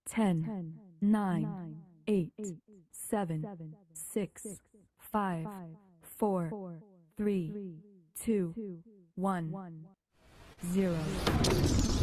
10, 9, 8, 7, 6, 5, 4, 3, 2, 1, 0.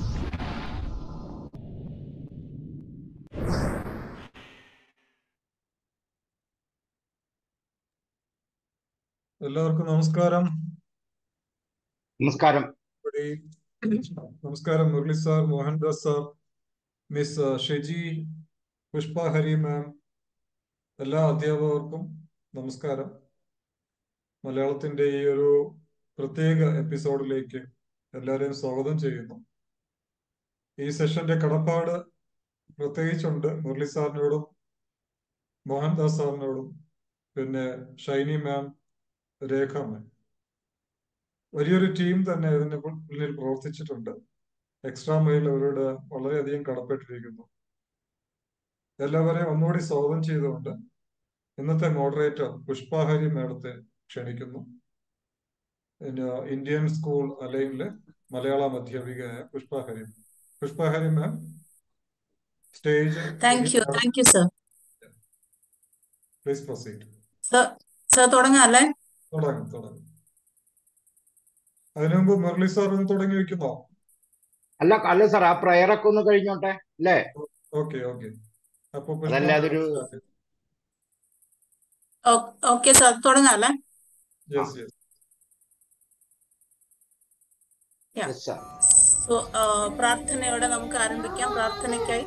എല്ലാവർക്കും നമസ്കാരം നമസ്കാരം ഇവിടെ നമസ്കാരം Murali sir Mohandas sir miss Sheji Pushpa Hari ma'am എല്ലാ അധ്യാപകർക്കും നമസ്കാരം മലയാളത്തിന്റെ ഈ ഒരു പ്രത്യേക എപ്പിസോഡിലേക്ക് എല്ലാവരെയും സ്വാഗതം ചെയ്യുന്നു ഈ സെഷന്റെ കടപ്പാട് പ്രത്യേകിച്ചുണ്ട് മുരളി സാറിനോടും മോഹൻദാസ് സാറിനോടും പിന്നെ ഷൈനി മാം രേഖ മാം വലിയൊരു ടീം തന്നെ ഇതിന് പിന്നിൽ പ്രവർത്തിച്ചിട്ടുണ്ട് എക്സ്ട്രാ മൈൽ അവരോട് വളരെയധികം കടപ്പെട്ടിരിക്കുന്നു എല്ലാവരെയും ഒന്നുകൂടി സ്വാഗതം ചെയ്തുകൊണ്ട് ഇന്നത്തെ മോഡറേറ്റർ പുഷ്പാഹരി മാഡത്തെ ക്ഷണിക്കുന്നു പിന്നെ ഇന്ത്യൻ സ്കൂൾ അലൈനിലെ മലയാളം അധ്യാപികയായ Pushpahari Pushpahari ma'am stage thank you thank you sir please proceed sir sir തുടങ്ങാം അല്ലേ തുടങ്ങും തുടങ്ങും അതിനു മുമ്പ് മുരളി സാർ ഒന്ന് തുടങ്ങി വെക്കുന്നോ അല്ല അല്ല സാർ ആ prayer ഒക്കെ ഒന്ന് കഴിഞ്ഞോട്ടെ അല്ലേ ഓക്കെ ഓക്കെ അപ്പൊ അതല്ല അതൊരു ഓക്കെ സർ തുടങ്ങാം അല്ലേ yes yes Yeah. Yes, sir. So പ്രാർത്ഥനയോടെ നമുക്ക് ആരംഭിക്കാം പ്രാർത്ഥനയ്ക്കായി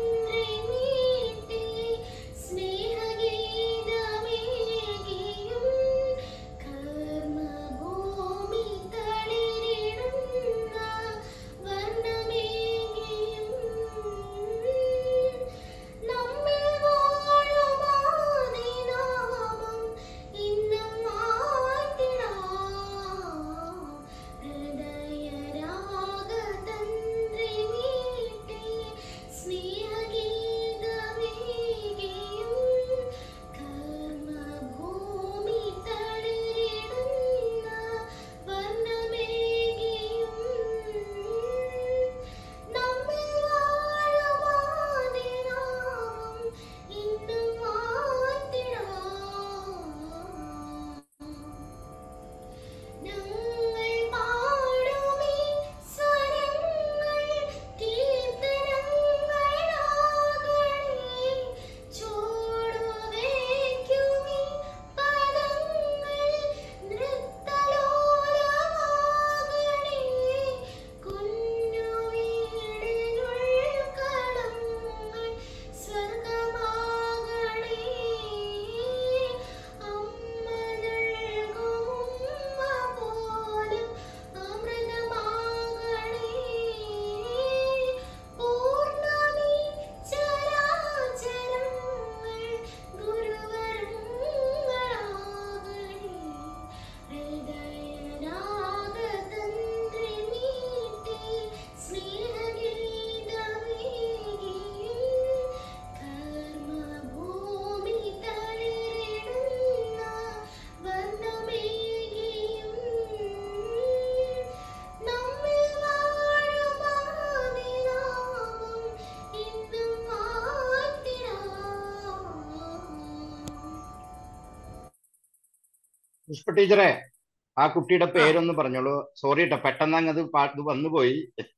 പുഷ്പ ടീച്ചറെ ആ കുട്ടിയുടെ പേരൊന്ന് പറഞ്ഞോളൂ സോറി കേട്ടോ പെട്ടെന്ന് അങ്ങ് അത് പാ- ഇത് വന്നുപോയി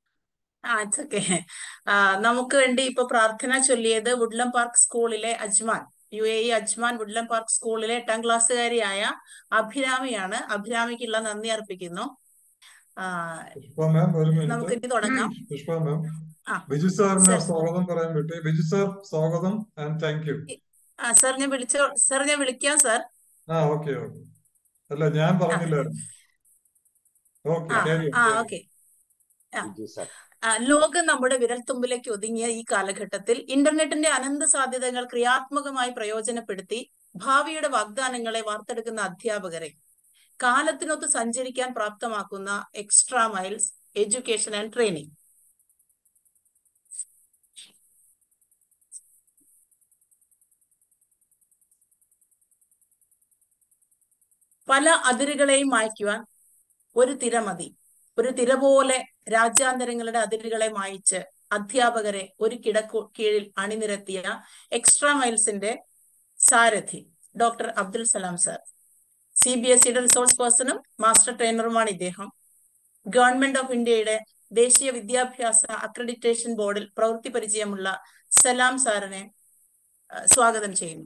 ആ ഇറ്റ്സ് ഓക്കെ നമുക്ക് വേണ്ടി ഇപ്പൊ പ്രാർത്ഥന ചൊല്ലിയത് വുഡ്ലം പാർക്ക് സ്കൂളിലെ Ajman U A E Ajman Woodlem park സ്കൂളിലെ എട്ടാം ക്ലാസ്സുകാരിയായ അഭിരാമിയാണ് അഭിരാമിക്കുള്ള നന്ദി അർപ്പിക്കുന്നു ആ, പുഷ്പ മാം ഒരു നമുക്ക് മിനിറ്റ് ഇനി തുടങ്ങാം പുഷ്പ മാം ആ. ബിജു സാറിന് സർ. സ്വാഗതം പറയാൻ വിട്ടു ബിജു സാർ സ്വാഗതം ആൻഡ് താങ്ക് യു ആ സാർ ഞാൻ വിളിച്ചോ സാർ ഞാൻ വിളിക്കാം സാർ ആ ഓക്കെ ഓക്കെ അല്ല ഞാൻ പറഞ്ഞില്ലായിരുന്നു ഓക്കെ ആ ശരി ആ ഓക്കെ ബിജു സാർ ആ, ലോകം നമ്മുടെ വിരൽത്തുമ്പിലേക്ക് ഒതുങ്ങിയ ഈ കാലഘട്ടത്തിൽ ഇന്റർനെറ്റിന്റെ അനന്ത സാധ്യതകൾ ക്രിയാത്മകമായി പ്രയോജനപ്പെടുത്തി ഭാവിയുടെ വാഗ്ദാനങ്ങളെ വാർത്തെടുക്കുന്ന അധ്യാപകരെ കാലത്തിനൊത്ത് സഞ്ചരിക്കാൻ പ്രാപ്തമാക്കുന്ന extra miles education and training പല അതിരുകളെയും മായ്ക്കുവാൻ ഒരു തിര മതി ഒരു തിര പോലെ രാജ്യാന്തരങ്ങളുടെ അതിരുകളെ മായിച്ച് അധ്യാപകരെ ഒരു കിടക്കു കീഴിൽ അണിനിരത്തിയ എക്സ്ട്രാ മൈൽസിന്റെ സാരഥി doctor Abdul Salam sir C B S സിയുടെ റിസോഴ്സ് പേഴ്സണും മാസ്റ്റർ ട്രെയിനറുമാണ് ഇദ്ദേഹം ഗവൺമെന്റ് ഓഫ് ഇന്ത്യയുടെ ദേശീയ വിദ്യാഭ്യാസ അക്രഡിറ്റേഷൻ ബോർഡിൽ പ്രവൃത്തി പരിചയമുള്ള സലാം സാറിനെ അഹ് സ്വാഗതം ചെയ്യുന്നു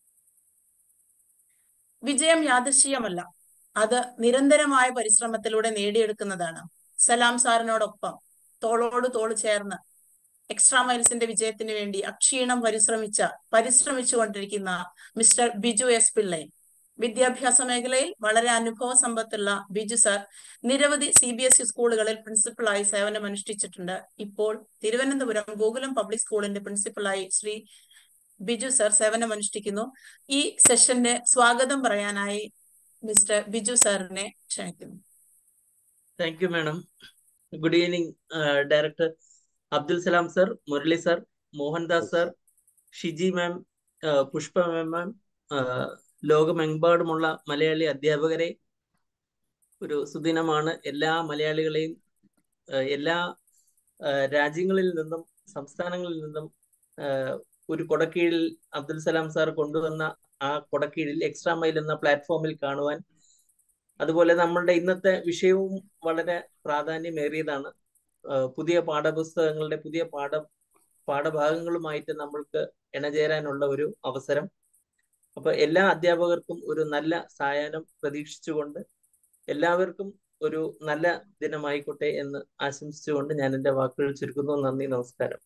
വിജയം യാദൃശ്ചിയമല്ല അത് നിരന്തരമായ പരിശ്രമത്തിലൂടെ നേടിയെടുക്കുന്നതാണ് സലാം സാറിനോടൊപ്പം തോളോട് തോൾ ചേർന്ന് എക്സ്ട്രാ മൈൽസിന്റെ വിജയത്തിന് വേണ്ടി അക്ഷീണം പരിശ്രമിച്ച പരിശ്രമിച്ചുകൊണ്ടിരിക്കുന്ന മിസ്റ്റർ ബിജു എസ് പിള്ളை വിദ്യാഭ്യാസ മേഖലയിൽ വളരെ അനുഭവ സമ്പത്തുള്ള ബിജു സാർ നിരവധി സി ബി എസ് ഇ സ്കൂളുകളിൽ പ്രിൻസിപ്പളായി സേവനം അനുഷ്ഠിച്ചിട്ടുണ്ട് ഇപ്പോൾ തിരുവനന്തപുരം ഗോകുലം പബ്ലിക് സ്കൂളിന്റെ പ്രിൻസിപ്പളായി ശ്രീ ബിജു സാർ സേവനം അനുഷ്ഠിക്കുന്നു ഈ സെഷന്റെ സ്വാഗതം പറയാനായി മിസ്റ്റർ ബിജു സാറിനെ ക്ഷണിക്കുന്നു Thank you, madam. Good evening, uh, Director Abdul Salam sir, Murali sir, Mohandas sir, Shiji ma'am Pushpa മാം ലോകമെമ്പാടുമുള്ള മലയാളി അധ്യാപകരെ ഒരു സുദിനമാണ് എല്ലാ മലയാളികളെയും ആ, എല്ലാ ആ, രാജ്യങ്ങളിൽ നിന്നും സംസ്ഥാനങ്ങളിൽ നിന്നും ആ, ഒരു കൊടക്കീഴിൽ അബ്ദുൽ സലാം സാർ കൊണ്ടുവന്ന ആ കൊടക്കീഴിൽ എക്സ്ട്രാ മൈൽ എന്ന പ്ലാറ്റ്ഫോമിൽ കാണുവാൻ അതുപോലെ നമ്മളുടെ ഇന്നത്തെ വിഷയവും വളരെ പ്രാധാന്യമേറിയതാണ് ആ, പുതിയ പാഠപുസ്തകങ്ങളുടെ പുതിയ പാഠ പാഠഭാഗങ്ങളുമായിട്ട് നമ്മൾക്ക് ഇണചേരാനുള്ള ഒരു അവസരം അപ്പൊ എല്ലാ അധ്യാപകർക്കും ഒരു നല്ല സായാഹ്നം പ്രതീക്ഷിച്ചുകൊണ്ട് എല്ലാവർക്കും ഒരു നല്ല ദിനമായിക്കോട്ടെ എന്ന് ആശംസിച്ചുകൊണ്ട് ഞാൻ എന്റെ വാക്കുകൾ ചുരുക്കുന്നു നന്ദി നമസ്കാരം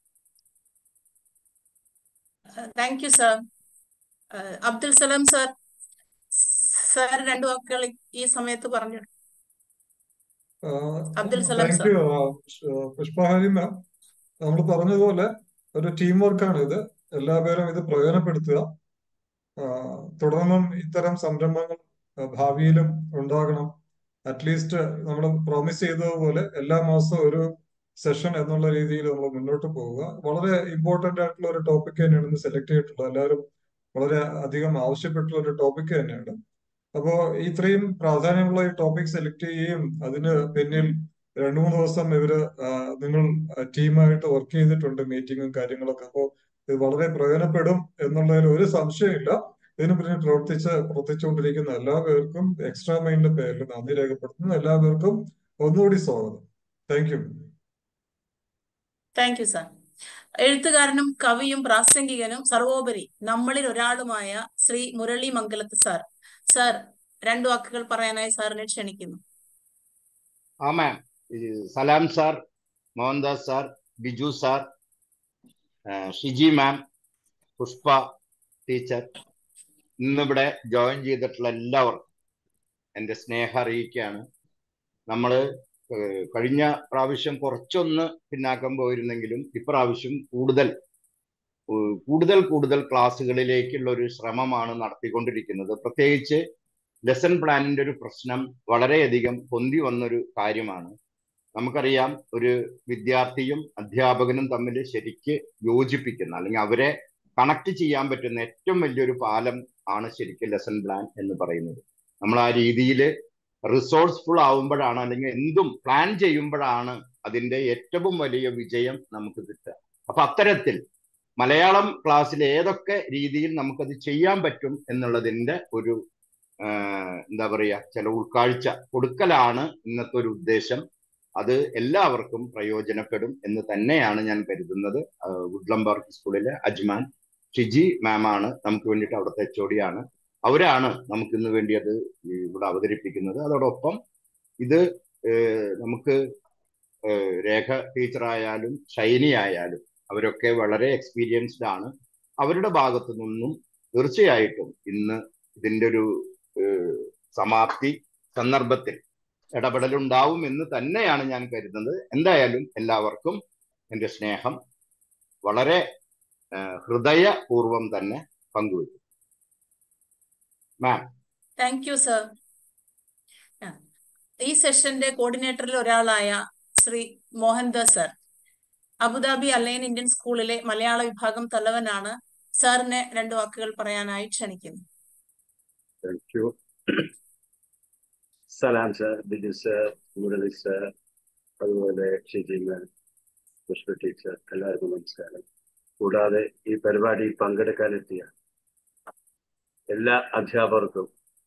thank you sir Abdul Salam sir sir രണ്ടു വാക്കുകൾ ഈ സമയത്ത് പറഞ്ഞു Abdul Salam thank sir you Pushpahari ma'am നമ്മൾ പറഞ്ഞതുപോലെ ഒരു ടീം വർക്കാണ് ഇത് എല്ലാവരും ഇത് പ്രയോജനപ്പെടുത്തുക ആ, തുടർന്നും ഇത്തരം സംരംഭങ്ങൾ ആ, ഭാവിയിലും ഉണ്ടാകണം അറ്റ്ലീസ്റ്റ് നമ്മൾ പ്രോമിസ് ചെയ്തതുപോലെ എല്ലാ മാസവും ഒരു സെഷൻ എന്നുള്ള രീതിയിൽ നമ്മൾ മുന്നോട്ട് പോവുക വളരെ ഇമ്പോർട്ടന്റ് ആയിട്ടുള്ള ഒരു ടോപ്പിക് തന്നെയാണ് ഇന്ന് സെലക്ട് ചെയ്തിട്ടുള്ളത് എല്ലാവരും വളരെ അധികം ആവശ്യപ്പെട്ടുള്ള ഒരു ടോപ്പിക് തന്നെയാണ് അപ്പോ ഇത്രയും പ്രാധാന്യമുള്ള ഈ ടോപ്പിക് സെലക്ട് ചെയ്യുകയും അതിന് പിന്നിൽ രണ്ടു മൂന്ന് ദിവസം ഇവര് ആ, നിങ്ങൾ ടീമായിട്ട് വർക്ക് ചെയ്തിട്ടുണ്ട് മീറ്റിങ്ങും കാര്യങ്ങളൊക്കെ അപ്പോൾ ഇത് വളരെ പ്രയോജനപ്പെടും എന്നുള്ളതിൽ ഒരു സംശയമില്ല ഇതിനു പിന്നിൽ പ്രവർത്തിച്ച് പ്രവർത്തിച്ചുകൊണ്ടിരിക്കുന്ന എല്ലാവർക്കും എക്സ്ട്രാ മൈൻഡിന്റെ പേരിൽ നന്ദി രേഖപ്പെടുത്തുന്നു എല്ലാവർക്കും ഒന്നുകൂടി സ്വാഗതം thank you thank you sir എഴുത്തുകാരനും കവിയും പ്രാസംഗികനും സർവോപരി നമ്മളിൽ ഒരാളുമായ ശ്രീ മുരളി മംഗലത്ത് സാർ സാർ രണ്ടു വാക്കുകൾ പറയാനായി സാറിനെ ക്ഷണിക്കുന്നു ആ ma'am Salam sir Mohandas sir Biju sir ആ, ഷിജി മാം പുഷ്പ ടീച്ചർ ഇന്നിവിടെ ജോയിൻ ചെയ്തിട്ടുള്ള എല്ലാവർക്കും എൻ്റെ സ്നേഹം അറിയിക്കുകയാണ് നമ്മൾ കഴിഞ്ഞ പ്രാവശ്യം കുറച്ചൊന്ന് പിന്നാക്കം പോയിരുന്നെങ്കിലും ഇപ്രാവശ്യം കൂടുതൽ ഏഹ്, കൂടുതൽ കൂടുതൽ ക്ലാസ്സുകളിലേക്കുള്ള ഒരു ശ്രമമാണ് നടത്തിക്കൊണ്ടിരിക്കുന്നത് പ്രത്യേകിച്ച് ലെസൺ പ്ലാനിന്റെ ഒരു പ്രശ്നം വളരെയധികം പൊന്തി വന്നൊരു കാര്യമാണ് നമുക്കറിയാം ഒരു വിദ്യാർത്ഥിയും അധ്യാപകനും തമ്മിൽ ശരിക്ക് യോജിപ്പിക്കുന്ന അല്ലെങ്കിൽ അവരെ കണക്ട് ചെയ്യാൻ പറ്റുന്ന ഏറ്റവും വലിയൊരു പാലം ആണ് ശരിക്കും ലെസൺ പ്ലാൻ എന്ന് പറയുന്നത് നമ്മൾ ആ രീതിയിൽ റിസോഴ്സ്ഫുൾ ആവുമ്പോഴാണ് അല്ലെങ്കിൽ എന്തും പ്ലാൻ ചെയ്യുമ്പോഴാണ് അതിന്റെ ഏറ്റവും വലിയ വിജയം നമുക്ക് കിട്ടുക അപ്പൊ അത്തരത്തിൽ മലയാളം ക്ലാസ്സിൽ ഏതൊക്കെ രീതിയിൽ നമുക്കത് ചെയ്യാൻ പറ്റും എന്നുള്ളതിന്റെ ഒരു ആഹ് എന്താ പറയുക ചില ഉൾക്കാഴ്ച കൊടുക്കലാണ് ഇന്നത്തെ ഒരു ഉദ്ദേശം അത് എല്ലാവർക്കും പ്രയോജനപ്പെടും എന്ന് തന്നെയാണ് ഞാൻ കരുതുന്നത് ആഹ് വുഡ്ലം പാർക്ക് സ്കൂളിലെ അജ്മാൻ ഷിജി മാമാണ് നമുക്ക് വേണ്ടിയിട്ട് അവിടുത്തെ എച്ച് അവരാണ് നമുക്ക് ഇന്ന് വേണ്ടി അത് ഇവിടെ അവതരിപ്പിക്കുന്നത് അതോടൊപ്പം ഇത് ഏഹ് നമുക്ക് ഏഹ് രേഖ ടീച്ചറായാലും ഷൈനി ആയാലും അവരൊക്കെ വളരെ എക്സ്പീരിയൻസ്ഡ് ആണ് അവരുടെ ഭാഗത്തു നിന്നും തീർച്ചയായിട്ടും ഇന്ന് ഇതിന്റെ ഒരു ഏഹ് സമാപ്തി സന്ദർഭത്തിൽ ഇടപെടലുണ്ടാവും എന്ന് തന്നെയാണ് ഞാൻ കരുതുന്നത് എന്തായാലും എല്ലാവർക്കും എൻ്റെ സ്നേഹം വളരെ ഏഹ് ഹൃദയപൂർവം തന്നെ പങ്കുവയ്ക്കും മാം താങ്ക് യു സർ ഈ സെഷന്റെ കോർഡിനേറ്ററിൽ ഒരാളായ Shri Mohandas sir Abu Dhabi Al Ain Indian സ്കൂളിലെ മലയാള വിഭാഗം തലവനാണ് സാറിനെ രണ്ടു വാക്കുകൾ പറയാനായി ക്ഷണിക്കുന്നു Thank you. Salam sir Biju sir Murali sir അതുപോലെ ഷിജി മാം പുഷ്പ ടീച്ചർ എല്ലാവർക്കും നമസ്കാരം കൂടാതെ ഈ പരിപാടിയിൽ പങ്കെടുക്കാനെത്തിയ എല്ലാ അധ്യാപകർക്കും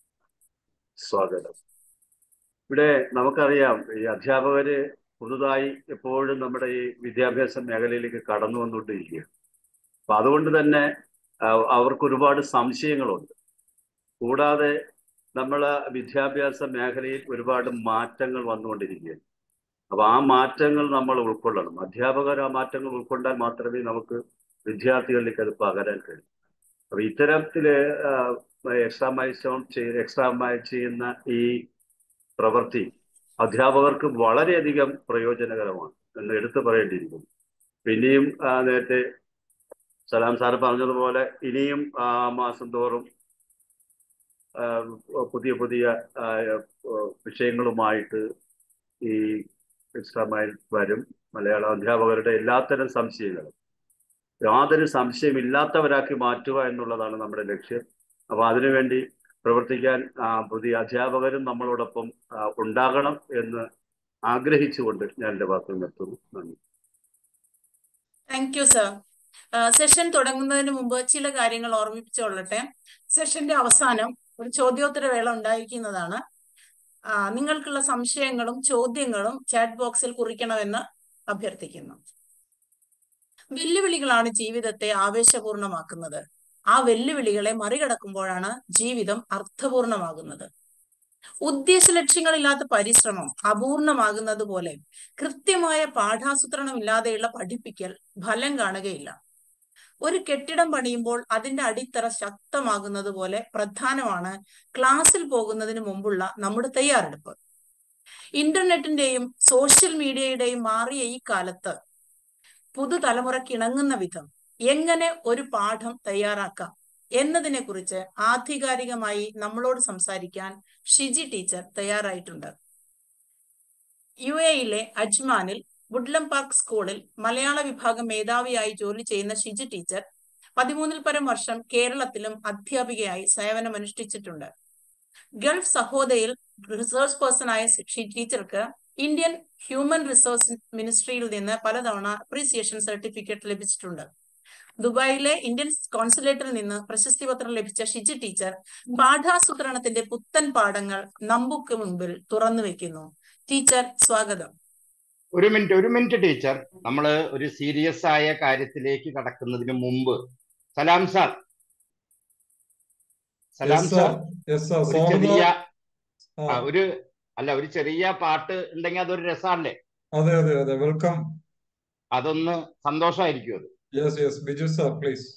സ്വാഗതം ഇവിടെ നമുക്കറിയാം ഈ അധ്യാപകര് പുതുതായി എപ്പോഴും നമ്മുടെ ഈ വിദ്യാഭ്യാസ മേഖലയിലേക്ക് കടന്നു വന്നുകൊണ്ടിരിക്കുകയാണ് അപ്പൊ അതുകൊണ്ട് തന്നെ ആ, അവർക്ക് ഒരുപാട് സംശയങ്ങളുണ്ട് കൂടാതെ നമ്മൾ വിദ്യാഭ്യാസ മേഖലയിൽ ഒരുപാട് മാറ്റങ്ങൾ വന്നുകൊണ്ടിരിക്കുകയാണ് അപ്പൊ ആ മാറ്റങ്ങൾ നമ്മൾ ഉൾക്കൊള്ളണം അധ്യാപകർ ആ മാറ്റങ്ങൾ ഉൾക്കൊണ്ടാൽ മാത്രമേ നമുക്ക് വിദ്യാർത്ഥികളിലേക്ക് അത് പകരാൻ കഴിയൂ അപ്പൊ ഇത്തരത്തില് എക്സ്ട്രാ മൈൽസ്റ്റോൺ എക്സ്ട്രാ മൈൽ ചെയ്യുന്ന ഈ പ്രവൃത്തി അധ്യാപകർക്ക് വളരെയധികം പ്രയോജനകരമാണ് എന്ന് എടുത്തു പറയേണ്ടിയിരിക്കുന്നു പിന്നെയും ആ, നേരത്തെ സലാം സാറ് പറഞ്ഞതുപോലെ ഇനിയും ആ, മാസം തോറും ആ, പുതിയ പുതിയ ആ, വിഷയങ്ങളുമായിട്ട് ഈ എക്സ്ട്രാ മൈൽ വരും മലയാള അധ്യാപകരുടെ എല്ലാത്തരം സംശയങ്ങളും യാതൊരു സംശയമില്ലാത്തവരാക്കി മാറ്റുക എന്നുള്ളതാണ് നമ്മുടെ ലക്ഷ്യം അപ്പൊ അതിനുവേണ്ടി പ്രവർത്തിക്കാൻ ആ, പുതിയ അധ്യാപകരും നമ്മളോടൊപ്പം ആ, ഉണ്ടാകണം എന്ന് ആഗ്രഹിച്ചുകൊണ്ട് ഞാൻ എൻ്റെ വാക്കുകൾ നിർത്തുന്നു നന്ദി താങ്ക് യു സർ സെഷൻ തുടങ്ങുന്നതിന് മുമ്പ് ചില കാര്യങ്ങൾ ഓർമ്മിപ്പിച്ചുകൊള്ളട്ടെ സെഷന്റെ അവസാനം ഒരു ചോദ്യോത്തര വേള ഉണ്ടായിരിക്കുന്നതാണ് ആ, നിങ്ങൾക്കുള്ള സംശയങ്ങളും ചോദ്യങ്ങളും ചാറ്റ് ബോക്സിൽ കുറിക്കണമെന്ന് അഭ്യർത്ഥിക്കുന്നു വെല്ലുവിളികളാണ് ജീവിതത്തെ ആവേശപൂർണമാക്കുന്നത് ആ വെല്ലുവിളികളെ മറികടക്കുമ്പോഴാണ് ജീവിതം അർത്ഥപൂർണമാകുന്നത് ഉദ്ദേശ ലക്ഷ്യങ്ങളില്ലാത്ത പരിശ്രമം അപൂർണമാകുന്നത് പോലെ കൃത്യമായ പാഠാസൂത്രണമില്ലാതെയുള്ള പഠിപ്പിക്കൽ ഫലം കാണുകയില്ല ഒരു കെട്ടിടം പണിയുമ്പോൾ അതിന്റെ അടിത്തറ ശക്തമാകുന്നത് പോലെ പ്രധാനമാണ് ക്ലാസ്സിൽ പോകുന്നതിന് മുമ്പുള്ള നമ്മുടെ തയ്യാറെടുപ്പ് ഇന്റർനെറ്റിന്റെയും സോഷ്യൽ മീഡിയയുടെയും മാറിയ ഈ കാലത്ത് പുതുതലമുറയ്ക്ക് ഇണങ്ങുന്ന വിധം എങ്ങനെ ഒരു പാഠം തയ്യാറാക്കാം എന്നതിനെ കുറിച്ച് ആധികാരികമായി നമ്മളോട് സംസാരിക്കാൻ ഷിജി ടീച്ചർ തയ്യാറായിട്ടുണ്ട് യു എയിലെ അജ്മാനിൽ വുഡ്ലം പാർക്ക് സ്കൂളിൽ മലയാള വിഭാഗം മേധാവിയായി ജോലി ചെയ്യുന്ന ഷിജി ടീച്ചർ പതിമൂന്നിൽ പരം വർഷം കേരളത്തിലും അധ്യാപികയായി സേവനമനുഷ്ഠിച്ചിട്ടുണ്ട് ഗൾഫ് സഹോദയിൽ റിസർച്ച് പേഴ്സണായ ഷി ടീച്ചർക്ക് ഇന്ത്യൻ ഹ്യൂമൻ റിസോഴ്സ് മിനിസ്ട്രിയിൽ നിന്ന് പലതവണ അപ്രീസിയേഷൻ സർട്ടിഫിക്കറ്റ് ലഭിച്ചിട്ടുണ്ട് ദുബായിലെ ഇന്ത്യൻ കോൺസുലേറ്റിൽ നിന്ന് പ്രശസ്തി പത്രം ലഭിച്ച ഷിജി ടീച്ചർ പാഠാസൂത്രണത്തിന്റെ പുത്തൻ പാഠങ്ങൾ നമുക്ക് മുമ്പിൽ തുറന്നു വെക്കുന്നു ടീച്ചർ സ്വാഗതം ഒരു മിനിറ്റ് ഒരു മിനിറ്റ് ടീച്ചർ നമ്മൾ ഒരു സീരിയസ് ആയ കാര്യത്തിലേക്ക് കടക്കുന്നതിന് മുമ്പ് Salam sir Salam yes sir sir yes sir ഒരു സ്വാഗതം ചെറിയ ആ ആ, ഒരു അല്ല ഒരു ചെറിയ പാട്ട് ഉണ്ടെങ്കിൽ അതൊരു രസമല്ലേ അതെ അതെ അതെ വെൽക്കം അതൊന്ന് സന്തോഷമായിരിക്കും അത് yes yes Biju sir please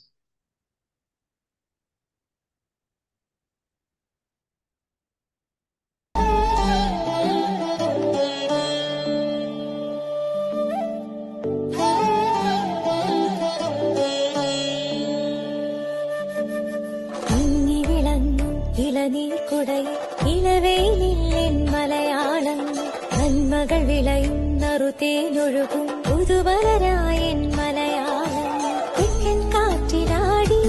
തിങ്ങി വിളങ്ങും ഇളനീർക്കുടയിൽ ഇളവേലിൻ മലയാളം നന്മകൾ വിളയും നറുതേനൊഴുകും പുതുവരരായൻ മലയാളം തെക്കൻ കാറ്റിലാടി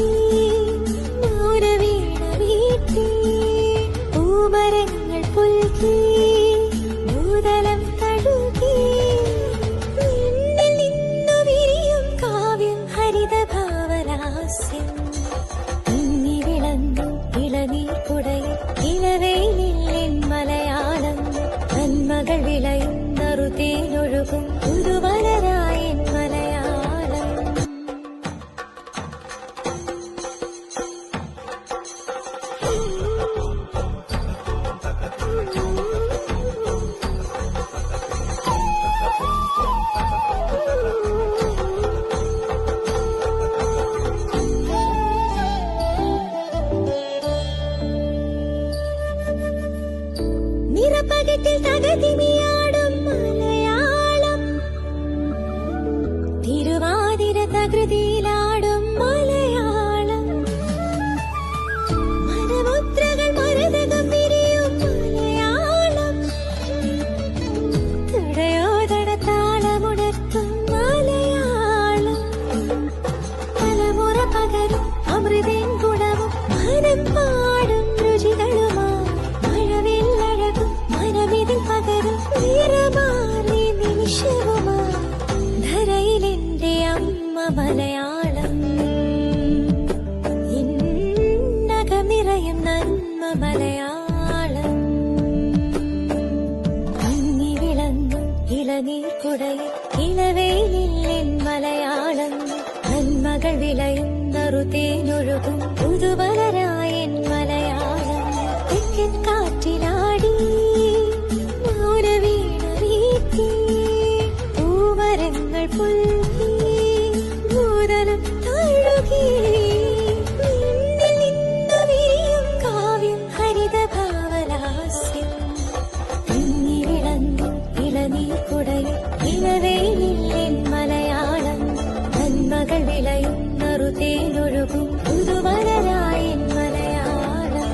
മൗനവീണ വീട്ടി പൂമരങ്ങൾ പുൽകി ഭൂതലം തഴുകി നിന്നിൽ നിന്നു വിരിയും കാവ്യം ഹരിതഭാവരാസ്യം തിങ്ങി വിളങ്ങും ഇളനീർക്കുടയിൽ ഇളവേലിൻ മലയാളം നന്മകൾ വിളയും നറുതേനൊഴുകും പുതുവലരായൻ മലയാളം നിറപ്പകറ്റിൽ തകതിമിയാടും മലയാളം തിരുവാതിര തകൃതിയിലാടും മലയാളം മനമുദ്രകൾ മരതകം വിരിയും മലയാളം തുടയോതട താളമുണർത്തും മലയാളം തലമുറ പകരും അമൃതൻ ഗുണവും മനം പാടും രുചികളുമാ മഴവില്ലഴകും മനമിതിൽ പകരും നിറമാറി നിമിഷവുമാ ധരയിൽ മലയാളം ഇന്നകം നിറയും നന്മ മലയാളം മങ്ങി വിളങ്ങും ഇളനീർ കുടയിൽ ഇളവേലിൻ മലയാളം നന്മകൾ വിളയും നറുതേനൊഴുകും പുതുവലരായൻ മലയാളം തെക്കൻ കാറ്റിലാടി മൗനവീണ വീട്ടി പൂമരങ്ങൾ പുൽകി ഭൂതലം തഴുകി നിന്നിൽ നിന്നു വീഴും കാവ്യം ഹരിതഭാവലാസ്യം തിങ്ങി വിളങ്ങും ഇളനീർ കുടയിൽ ഇളവേലിൻ മലയാളം നന്മകൾ വിളയും നറുതേനൊഴുകും പുതുവലരായൻ മലയാളം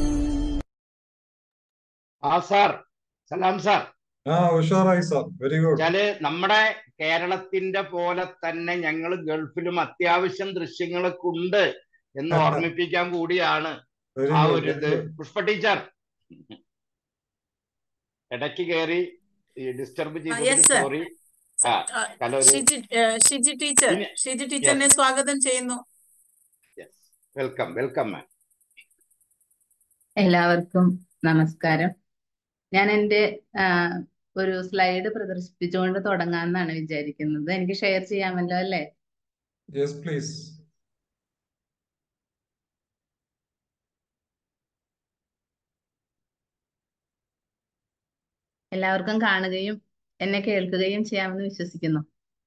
ആ സാർ സലാം സാർ ആ ഉഷാറായി സാർ വെരി ഗുഡ് വെച്ചാല് നമ്മുടെ കേരളത്തിന്റെ പോലെ തന്നെ ഞങ്ങൾ ഗൾഫിലും അത്യാവശ്യം ദൃശ്യങ്ങളൊക്കെ ഉണ്ട് എന്ന് ഓർമ്മിപ്പിക്കാൻ കൂടിയാണ് വെരി ആ ഗുഡ് ഒരു ഇത് പുഷ്പ ടീച്ചർ ഇടയ്ക്ക് കയറി ഡിസ്റ്റർബ് yes, ചെയ്തതിന് sir. സോറി ആ ആ, ഹലോ ഷിജി ഏ, ഷിജി ടീച്ചർ ഇനി- ഷിജി ടീച്ചറിനെ സ്വാഗതം ചെയ്യുന്നു വെൽക്കം വെൽക്കം മാം എല്ലാവർക്കും നമസ്കാരം ഞാൻ എൻ്റെ ആ, ഒരു സ്ലൈഡ് പ്രദർശിപ്പിച്ചുകൊണ്ട് തുടങ്ങാമെന്നാണ് വിചാരിക്കുന്നത് എനിക്ക് ഷെയർ ചെയ്യാമല്ലോ അല്ലേ യെസ് പ്ലീസ് എല്ലാവർക്കും കാണുകയും എന്നെ കേൾക്കുകയും ചെയ്യാമെന്ന് വിശ്വസിക്കുന്നു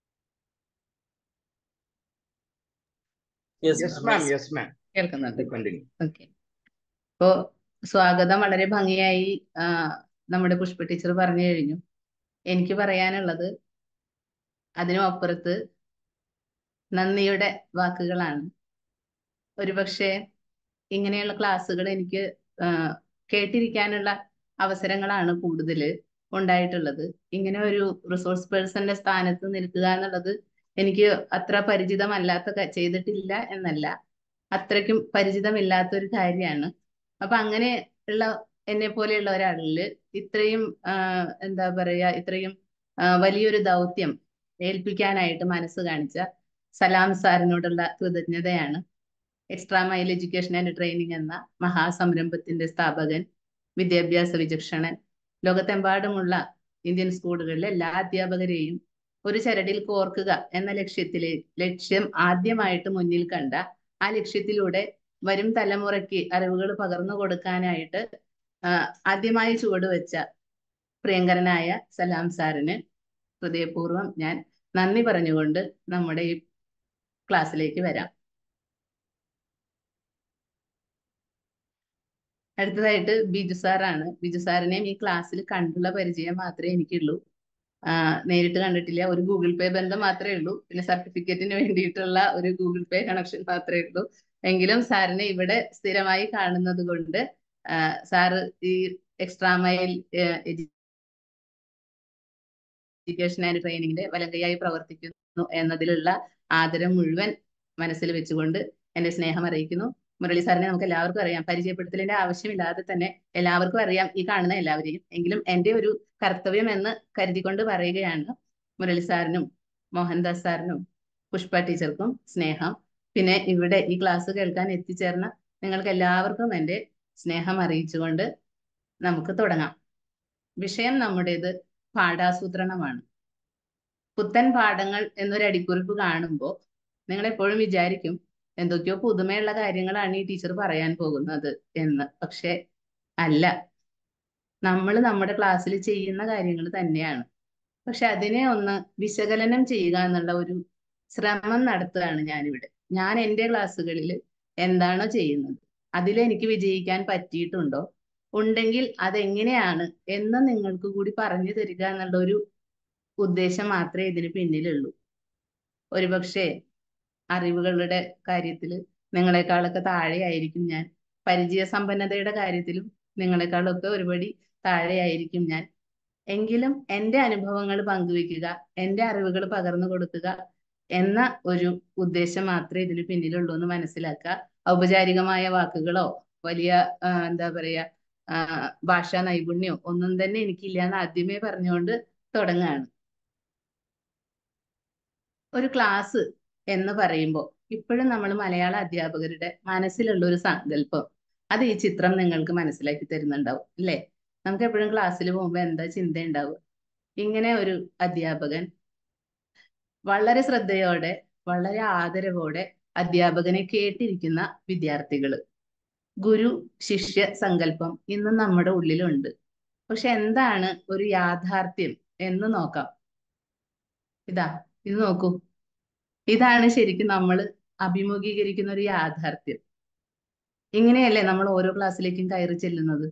yes yes ma'am yes ma'am കേൾക്കുന്നുണ്ട് കണ്ടിന്യൂ ഓക്കെ അപ്പോ സ്വാഗതം വളരെ ഭംഗിയായി ആ, നമ്മുടെ പുഷ്പ ടീച്ചർ പറഞ്ഞു കഴിഞ്ഞു എനിക്ക് പറയാനുള്ളത് അതിനും അപ്പുറത്ത് നന്ദിയുടെ വാക്കുകളാണ് ഒരുപക്ഷെ ഇങ്ങനെയുള്ള ക്ലാസ്സുകൾ എനിക്ക് ആ, കേട്ടിരിക്കാനുള്ള അവസരങ്ങളാണ് കൂടുതൽ ഉണ്ടായിട്ടുള്ളത് ഇങ്ങനെ ഒരു റിസോഴ്സ് പേഴ്സന്റെ സ്ഥാനത്ത് നിൽക്കുക എന്നുള്ളത് എനിക്ക് അത്ര പരിചിതമല്ലാത്ത ക- ചെയ്തിട്ടില്ല എന്നല്ല അത്രയ്ക്കും പരിചിതമില്ലാത്ത ഒരു കാര്യമാണ് അപ്പൊ അങ്ങനെ ഉള്ള എന്നെ പോലെയുള്ള ഒരാളില് ഇത്രയും ആ, എന്താ പറയാ ഇത്രയും ആ, വലിയൊരു ദൗത്യം ഏൽപ്പിക്കാനായിട്ട് മനസ്സ് കാണിച്ച സലാം സാറിനോടുള്ള കൃതജ്ഞതയാണ് extra mile education and training എന്ന മഹാസംരംഭത്തിന്റെ സ്ഥാപകൻ വിദ്യാഭ്യാസ വിചക്ഷണൻ ലോകത്തെമ്പാടുമുള്ള ഇന്ത്യൻ സ്കൂളുകളിലെ എല്ലാ അധ്യാപകരെയും ഒരു ചരടിൽ കോർക്കുക എന്ന ലക്ഷ്യത്തിലെ ലക്ഷ്യം ആദ്യമായിട്ട് മുന്നിൽ കണ്ട ആ ലക്ഷ്യത്തിലൂടെ വരും തലമുറയ്ക്ക് അറിവുകൾ പകർന്നു കൊടുക്കാനായിട്ട് ആ, ആദ്യമായി ചുവടുവെച്ച പ്രിയങ്കരനായ സലാം സാറിന് ഹൃദയപൂർവ്വം ഞാൻ നന്ദി പറഞ്ഞുകൊണ്ട് നമ്മുടെ ഈ ക്ലാസ്സിലേക്ക് വരാം അടുത്തതായിട്ട് ബിജു സാറാണ് ബിജു സാറിനെയും ഈ ക്ലാസ്സിൽ കണ്ടുള്ള പരിചയം മാത്രമേ എനിക്കുള്ളൂ ആ, നേരിട്ട് കണ്ടിട്ടില്ല ഒരു ഗൂഗിൾ പേ ബന്ധം മാത്രമേ ഉള്ളൂ പിന്നെ സർട്ടിഫിക്കറ്റിന് വേണ്ടിയിട്ടുള്ള ഒരു ഗൂഗിൾ പേ കണക്ഷൻ മാത്രമേ ഉള്ളൂ എങ്കിലും സാറിനെ ഇവിടെ സ്ഥിരമായി കാണുന്നത് കൊണ്ട് ആ, സാറ് ഈ എക്സ്ട്രാ മൈൽ എഡ്യൂക്കേഷൻ ആൻഡ് ട്രെയിനിങ്ങിന്റെ വലങ്കയായി പ്രവർത്തിക്കുന്നു എന്നതിലുള്ള ആദരം മുഴുവൻ മനസ്സിൽ വെച്ചുകൊണ്ട് എന്റെ സ്നേഹം അറിയിക്കുന്നു മുരളി സാറിനെ നമുക്ക് എല്ലാവർക്കും അറിയാം പരിചയപ്പെടുത്തലിന്റെ ആവശ്യമില്ലാതെ തന്നെ എല്ലാവർക്കും അറിയാം ഈ കാണുന്ന എല്ലാവരെയും എങ്കിലും എന്റെ ഒരു കർത്തവ്യം എന്ന് കരുതിക്കൊണ്ട് പറയുകയാണ് മുരളി സാറിനും മോഹൻദാസ് സാറിനും പുഷ്പ ടീച്ചർക്കും സ്നേഹം പിന്നെ ഇവിടെ ഈ ക്ലാസ് കേൾക്കാൻ എത്തിച്ചേർന്ന നിങ്ങൾക്ക് എല്ലാവർക്കും എൻ്റെ സ്നേഹം അറിയിച്ചുകൊണ്ട് നമുക്ക് തുടങ്ങാം വിഷയം നമ്മുടേത് പാഠാസൂത്രണമാണ് പുത്തൻ പാഠങ്ങൾ എന്നൊരു അടിക്കുറിപ്പ് കാണുമ്പോൾ നിങ്ങൾ എപ്പോഴും വിചാരിക്കും എന്തൊക്കെയോ പുതുമയുള്ള കാര്യങ്ങളാണ് ഈ ടീച്ചർ പറയാൻ പോകുന്നത് എന്ന് പക്ഷെ അല്ല നമ്മൾ നമ്മുടെ ക്ലാസ്സിൽ ചെയ്യുന്ന കാര്യങ്ങൾ തന്നെയാണ് പക്ഷെ അതിനെ ഒന്ന് വിശകലനം ചെയ്യുക എന്നുള്ള ഒരു ശ്രമം നടത്തുകയാണ് ഞാനിവിടെ ഞാൻ എൻ്റെ ക്ലാസ്സുകളിൽ എന്താണോ ചെയ്യുന്നത് അതിൽ എനിക്ക് വിജയിക്കാൻ പറ്റിയിട്ടുണ്ടോ ഉണ്ടെങ്കിൽ അതെങ്ങനെയാണ് എന്ന് നിങ്ങൾക്ക് കൂടി പറഞ്ഞു തരിക എന്നുള്ള ഒരു ഉദ്ദേശം മാത്രമേ ഇതിന് പിന്നിലുള്ളൂ ഒരുപക്ഷെ അറിവുകളുടെ കാര്യത്തിൽ നിങ്ങളെക്കാളൊക്കെ താഴെയായിരിക്കും ഞാൻ പരിചയസമ്പന്നതയുടെ കാര്യത്തിലും നിങ്ങളെക്കാളൊക്കെ ഒരുപടി താഴെയായിരിക്കും ഞാൻ എങ്കിലും എൻ്റെ അനുഭവങ്ങൾ പങ്കുവെക്കുക എൻ്റെ അറിവുകൾ പകർന്നു കൊടുക്കുക എന്ന ഒരു ഉദ്ദേശം മാത്രമേ ഇതിന് പിന്നിലുള്ളൂ എന്ന് മനസ്സിലാക്കുക ഔപചാരികമായ വാക്കുകളോ വലിയ ആ, എന്താ പറയാ ആ, ഭാഷാ നൈപുണ്യോ ഒന്നും തന്നെ എനിക്കില്ല എന്ന് ആദ്യമേ പറഞ്ഞുകൊണ്ട് തുടങ്ങുകയാണ് ഒരു ക്ലാസ് എന്ന് പറയുമ്പോൾ ഇപ്പോഴും നമ്മൾ മലയാള അധ്യാപകരുടെ മനസ്സിലുള്ള ഒരു സങ്കല്പം അത് ഈ ചിത്രം നിങ്ങൾക്ക് മനസ്സിലാക്കി തരുന്നുണ്ടാവും അല്ലേ നമുക്ക് എപ്പോഴും ക്ലാസ്സിൽ പോകുമ്പോൾ എന്താ ചിന്ത ഉണ്ടാവുക ഇങ്ങനെ ഒരു അധ്യാപകൻ വളരെ ശ്രദ്ധയോടെ വളരെ ആദരവോടെ അധ്യാപകനെ കേട്ടിരിക്കുന്ന വിദ്യാർത്ഥികള് ഗുരു ശിഷ്യ സങ്കല്പം ഇന്നും നമ്മുടെ ഉള്ളിലുണ്ട് പക്ഷെ എന്താണ് ഒരു യാഥാർത്ഥ്യം എന്ന് നോക്കാം ഇതാ ഇത് നോക്കൂ ഇതാണ് ശരിക്കും നമ്മൾ അഭിമുഖീകരിക്കുന്ന ഒരു യാഥാർത്ഥ്യം ഇങ്ങനെയല്ലേ നമ്മൾ ഓരോ ക്ലാസ്സിലേക്കും കയറി ചെല്ലുന്നത്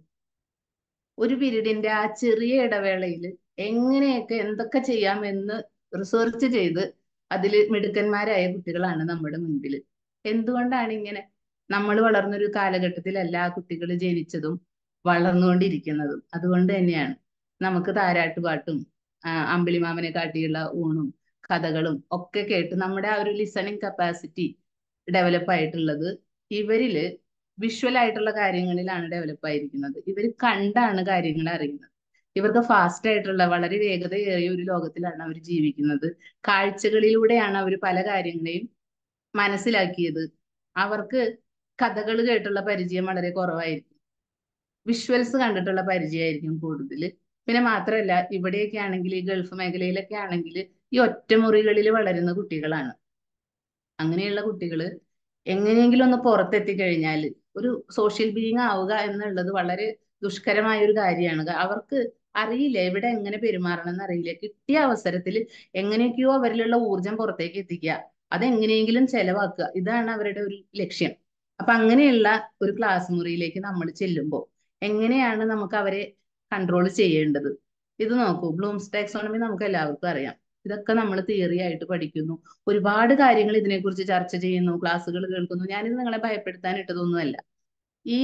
ഒരു പീരീഡിന്റെ ആ ചെറിയ ഇടവേളയിൽ എങ്ങനെയൊക്കെ എന്തൊക്കെ ചെയ്യാമെന്ന് റിസർച്ച് ചെയ്ത് അതിൽ മിടുക്കന്മാരായ കുട്ടികളാണ് നമ്മുടെ മുൻപിൽ എന്തുകൊണ്ടാണ് ഇങ്ങനെ നമ്മൾ വളർന്നൊരു കാലഘട്ടത്തിലല്ല ആ കുട്ടികൾ ജനിച്ചതും വളർന്നുകൊണ്ടിരിക്കുന്നതും അതുകൊണ്ട് തന്നെയാണ് നമുക്ക് താരാട്ടുപാട്ടും അമ്പിളിമാമനെ കാട്ടിയുള്ള ഊണും കഥകളും ഒക്കെ കേട്ട് നമ്മുടെ ആ ഒരു ലിസണിങ് കപ്പാസിറ്റി ഡെവലപ്പ് ആയിട്ടുള്ളത് ഇവരില് വിഷ്വൽ ആയിട്ടുള്ള കാര്യങ്ങളിലാണ് ഡെവലപ്പ് ആയിരിക്കുന്നത് ഇവർ കണ്ടാണ് കാര്യങ്ങൾ അറിയുന്നത് ഇവർക്ക് ഫാസ്റ്റ് ആയിട്ടുള്ള വളരെ വേഗതയേറിയ ഒരു ലോകത്തിലാണ് അവർ ജീവിക്കുന്നത് കാഴ്ചകളിലൂടെയാണ് അവർ പല കാര്യങ്ങളെയും മനസ്സിലാക്കിയത് അവർക്ക് കഥകൾ കേട്ടുള്ള പരിചയം വളരെ കുറവായിരിക്കും വിഷ്വൽസ് കണ്ടിട്ടുള്ള പരിചയമായിരിക്കും കൂടുതൽ പിന്നെ മാത്രമല്ല ഇവിടെയൊക്കെ ആണെങ്കിൽ ഈ ഗൾഫ് മേഖലയിലൊക്കെ ആണെങ്കിൽ ഈ ഒറ്റമുറികളിൽ വളരുന്ന കുട്ടികളാണ് അങ്ങനെയുള്ള കുട്ടികൾ എങ്ങനെയെങ്കിലും ഒന്ന് പുറത്തെത്തി കഴിഞ്ഞാൽ ഒരു സോഷ്യൽ ബീയിങ് ആവുക എന്നുള്ളത് വളരെ ദുഷ്കരമായ ഒരു കാര്യമാണ് അവർക്ക് അറിയില്ല എവിടെ എങ്ങനെ പെരുമാറണം എന്ന് അറിയില്ല കിട്ടിയ അവസരത്തിൽ എങ്ങനെയൊക്കെയോ അവരിലുള്ള ഊർജം പുറത്തേക്ക് എത്തിക്കുക അതെങ്ങനെയെങ്കിലും ചെലവാക്കുക ഇതാണ് അവരുടെ ഒരു ലക്ഷ്യം അപ്പൊ അങ്ങനെയുള്ള ഒരു ക്ലാസ് മുറിയിലേക്ക് നമ്മൾ ചെല്ലുമ്പോൾ എങ്ങനെയാണ് നമുക്ക് അവരെ കൺട്രോൾ ചെയ്യേണ്ടത് ഇത് നോക്കൂ ബ്ലൂംസ് ടാക്സോണമി നമുക്ക് എല്ലാവർക്കും അറിയാം ഇതൊക്കെ നമ്മൾ തിയറി ആയിട്ട് പഠിക്കുന്നു ഒരുപാട് കാര്യങ്ങൾ ഇതിനെക്കുറിച്ച് ചർച്ച ചെയ്യുന്നു ക്ലാസ്സുകൾ കേൾക്കുന്നു ഞാനിത് നിങ്ങളെ ഭയപ്പെടുത്താൻ ഇട്ടതൊന്നുമല്ല ഈ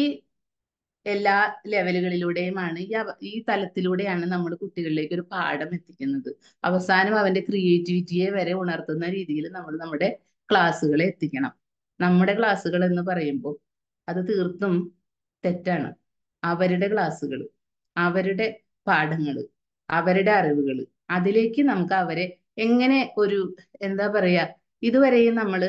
എല്ലാ ലെവലുകളിലൂടെയുമാണ് ഈ ഈ തലത്തിലൂടെയാണ് നമ്മൾ കുട്ടികളിലേക്ക് ഒരു പാഠം എത്തിക്കുന്നത് അവസാനം അവന്റെ ക്രിയേറ്റിവിറ്റിയെ വരെ ഉണർത്തുന്ന രീതിയിൽ നമ്മൾ നമ്മുടെ ക്ലാസ്സുകളെ എത്തിക്കണം നമ്മുടെ ക്ലാസ്സുകൾ എന്ന് പറയുമ്പോൾ അത് തീർത്തും തെറ്റാണ് അവരുടെ ക്ലാസ്സുകൾ അവരുടെ പാഠങ്ങൾ അവരുടെ അറിവുകൾ അതിലേക്ക് നമുക്ക് അവരെ എങ്ങനെ ഒരു എന്താ പറയാ ഇതുവരെയും നമ്മൾ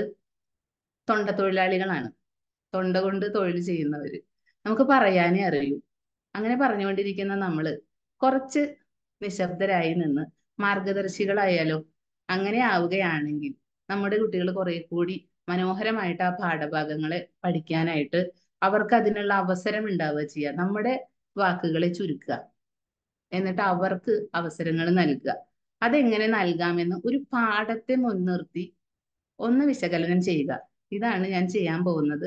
തൊണ്ട തൊഴിലാളികളാണ് തൊണ്ട കൊണ്ട് തൊഴിൽ ചെയ്യുന്നവര് നമുക്ക് പറയാനേ അറിയൂ അങ്ങനെ പറഞ്ഞുകൊണ്ടിരിക്കുന്ന നമ്മള് കുറച്ച് നിശബ്ദരായി നിന്ന് മാർഗദർശികളായാലോ അങ്ങനെ ആവുകയാണെങ്കിൽ നമ്മുടെ കുട്ടികൾ കുറെ കൂടി മനോഹരമായിട്ട് ആ പാഠഭാഗങ്ങളെ പഠിക്കാനായിട്ട് അവർക്ക് അതിനുള്ള അവസരം ഉണ്ടാവുക ചെയ്യുക നമ്മുടെ വാക്കുകളെ ചുരുക്കുക എന്നിട്ട് അവർക്ക് അവസരങ്ങൾ നൽകുക അതെങ്ങനെ നൽകാമെന്ന് ഒരു പാഠത്തെ മുൻനിർത്തി ഒന്ന് വിശകലനം ചെയ്യുക ഇതാണ് ഞാൻ ചെയ്യാൻ പോകുന്നത്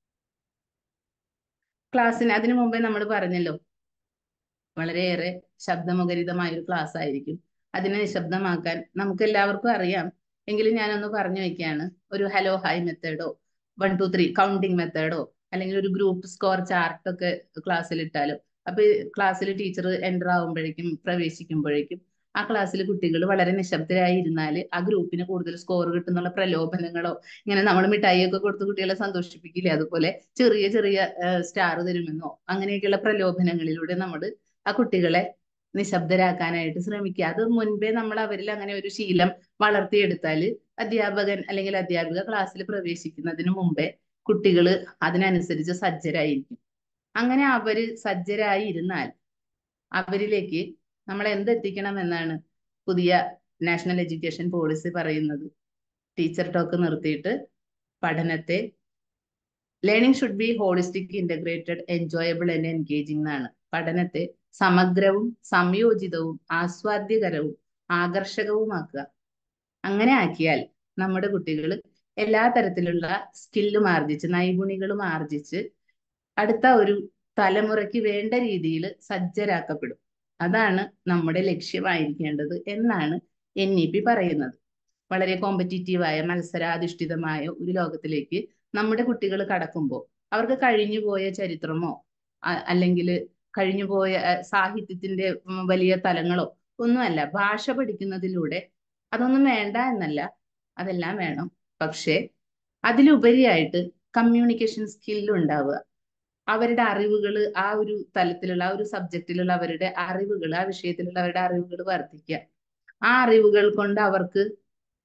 ക്ലാസ്സിന് അതിനു മുമ്പേ നമ്മൾ പറഞ്ഞല്ലോ വളരെയേറെ ശബ്ദമുഖരിതമായ ഒരു ക്ലാസ് ആയിരിക്കും അതിനെ നിശബ്ദമാക്കാൻ നമുക്ക് എല്ലാവർക്കും അറിയാം എങ്കിലും ഞാനൊന്ന് പറഞ്ഞു വെക്കുകയാണ് ഒരു ഹലോ ഹായ് മെത്തേഡോ വൺ ടു ത്രീ കൗണ്ടിങ് മെത്തേഡോ അല്ലെങ്കിൽ ഒരു ഗ്രൂപ്പ് സ്കോർ ചാർട്ട് ഒക്കെ ക്ലാസ്സിൽ ഇട്ടാലോ അപ്പൊ ക്ലാസ്സിൽ ടീച്ചർ എൻ്റർ ആവുമ്പോഴേക്കും പ്രവേശിക്കുമ്പോഴേക്കും ആ ക്ലാസ്സിൽ കുട്ടികൾ വളരെ നിശബ്ദരായി ഇരുന്നാൽ ആ ഗ്രൂപ്പിന് കൂടുതൽ സ്കോർ കിട്ടുന്നുള്ള പ്രലോഭനങ്ങളോ ഇങ്ങനെ നമ്മൾ മിഠായിയൊക്കെ കൊടുത്ത് കുട്ടികളെ സന്തോഷിപ്പിക്കില്ലേ അതുപോലെ ചെറിയ ചെറിയ സ്റ്റാർ തരുമെന്നോ അങ്ങനെയൊക്കെയുള്ള പ്രലോഭനങ്ങളിലൂടെ നമ്മൾ ആ കുട്ടികളെ നിശബ്ദരാക്കാനായിട്ട് ശ്രമിക്കുക അത് മുൻപേ നമ്മൾ അവരിൽ അങ്ങനെ ഒരു ശീലം വളർത്തിയെടുത്താൽ അധ്യാപകൻ അല്ലെങ്കിൽ അധ്യാപിക ക്ലാസ്സിൽ പ്രവേശിക്കുന്നതിന് മുമ്പേ കുട്ടികൾ അതിനനുസരിച്ച് സജ്ജരായിരിക്കും അങ്ങനെ അവര് സജ്ജരായി ഇരുന്നാൽ അവരിലേക്ക് നമ്മൾ എന്തെത്തിക്കണം എന്നാണ് പുതിയ നാഷണൽ എഡ്യൂക്കേഷൻ പോളിസി പറയുന്നത് ടീച്ചർ ടോക്ക് നിർത്തിയിട്ട് പഠനത്തെ learning should be holistic integrated enjoyable and engaging എന്നാണ് പഠനത്തെ സമഗ്രവും സംയോജിതവും ആസ്വാദ്യകരവും ആകർഷകവുമാക്കുക അങ്ങനെ ആക്കിയാൽ നമ്മുടെ കുട്ടികൾ എല്ലാ തരത്തിലുള്ള സ്കില്ലും ആർജിച്ച് നൈപുണികളും ആർജിച്ച് അടുത്ത ഒരു തലമുറയ്ക്ക് വേണ്ട രീതിയിൽ സജ്ജരാക്കപ്പെടും അതാണ് നമ്മുടെ ലക്ഷ്യമായിരിക്കേണ്ടത് എന്നാണ് എൻ ഇ പി പറയുന്നത് വളരെ കോമ്പറ്റീറ്റീവായ മത്സരാധിഷ്ഠിതമായ ഒരു ലോകത്തിലേക്ക് നമ്മുടെ കുട്ടികൾ കടക്കുമ്പോൾ അവർക്ക് കഴിഞ്ഞുപോയ ചരിത്രമോ അല്ലെങ്കിൽ കഴിഞ്ഞുപോയ സാഹിത്യത്തിന്റെ വലിയ തലങ്ങളോ ഒന്നുമല്ല ഭാഷ പഠിക്കുന്നതിലൂടെ അതൊന്നും വേണ്ട എന്നല്ല അതെല്ലാം വേണം പക്ഷേ അതിലുപരിയായിട്ട് കമ്മ്യൂണിക്കേഷൻ സ്കില്ല് ഉണ്ടാവുക അവരുടെ അറിവുകൾ ആ ഒരു തലത്തിലുള്ള ആ ഒരു സബ്ജക്റ്റിലുള്ള അവരുടെ അറിവുകൾ ആ വിഷയത്തിലുള്ള അവരുടെ അറിവുകൾ വർദ്ധിക്കുക ആ അറിവുകൾ കൊണ്ട് അവർക്ക്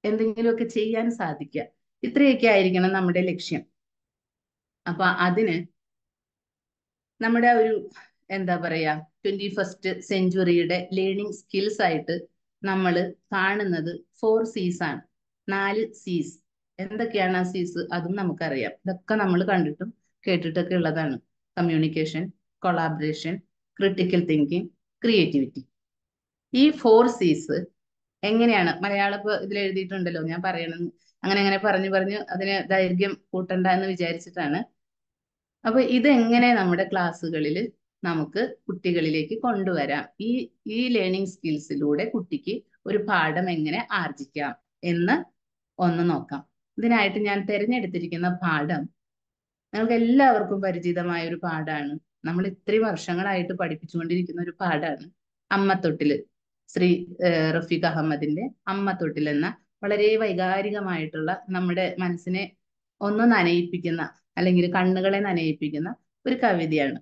എന്തെങ്കിലുമൊക്കെ ചെയ്യാൻ സാധിക്കുക ഇത്രയൊക്കെ ആയിരിക്കണം നമ്മുടെ ലക്ഷ്യം അപ്പൊ അതിന് നമ്മുടെ ഒരു എന്താ പറയാ ട്വന്റി ഫസ്റ്റ് സെഞ്ചുറിയുടെ ലേണിംഗ് സ്കിൽസ് ആയിട്ട് നമ്മൾ കാണുന്നത് ഫോർ സീസ് ആണ് നാല് സീസ് എന്തൊക്കെയാണ് ആ സീസ് അതും നമുക്കറിയാം ഇതൊക്കെ നമ്മൾ കണ്ടിട്ടും കേട്ടിട്ടൊക്കെ ഉള്ളതാണ് communication collaboration critical thinking creativity ഈ ഫോർ സീസ് എങ്ങനെയാണ് മലയാളം ഇപ്പൊ ഇതിൽ എഴുതിയിട്ടുണ്ടല്ലോ ഞാൻ പറയണം അങ്ങനെ അങ്ങനെ പറഞ്ഞു പറഞ്ഞു അതിന് ദൈർഘ്യം കൂട്ടണ്ട എന്ന് വിചാരിച്ചിട്ടാണ് അപ്പൊ ഇതെങ്ങനെ നമ്മുടെ ക്ലാസ്സുകളിൽ നമുക്ക് കുട്ടികളിലേക്ക് കൊണ്ടുവരാം ഈ ഈ ലേണിംഗ് സ്കിൽസിലൂടെ കുട്ടിക്ക് ഒരു പാഠം എങ്ങനെ ആർജിക്കാം എന്ന് ഒന്ന് നോക്കാം ഇതിനായിട്ട് ഞാൻ തിരഞ്ഞെടുത്തിരിക്കുന്ന പാഠം നമുക്ക് എല്ലാവർക്കും പരിചിതമായ ഒരു പാഠാണ് നമ്മൾ ഇത്രയും വർഷങ്ങളായിട്ട് പഠിപ്പിച്ചുകൊണ്ടിരിക്കുന്ന ഒരു പാഠാണ് അമ്മത്തൊട്ടില് ശ്രീ ഏഹ്, റഫീഖ് അഹമ്മദിന്റെ അമ്മത്തൊട്ടിൽ എന്ന വളരെ വൈകാരികമായിട്ടുള്ള നമ്മുടെ മനസ്സിനെ ഒന്ന് നനയിപ്പിക്കുന്ന അല്ലെങ്കിൽ കണ്ണുകളെ നനയിപ്പിക്കുന്ന ഒരു കവിതയാണ്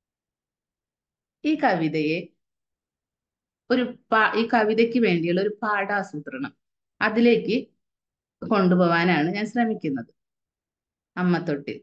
ഈ കവിതയെ ഒരു പാ ഈ കവിതയ്ക്ക് വേണ്ടിയുള്ള ഒരു പാഠാസൂത്രണം അതിലേക്ക് കൊണ്ടുപോകാനാണ് ഞാൻ ശ്രമിക്കുന്നത് അമ്മത്തൊട്ടിൽ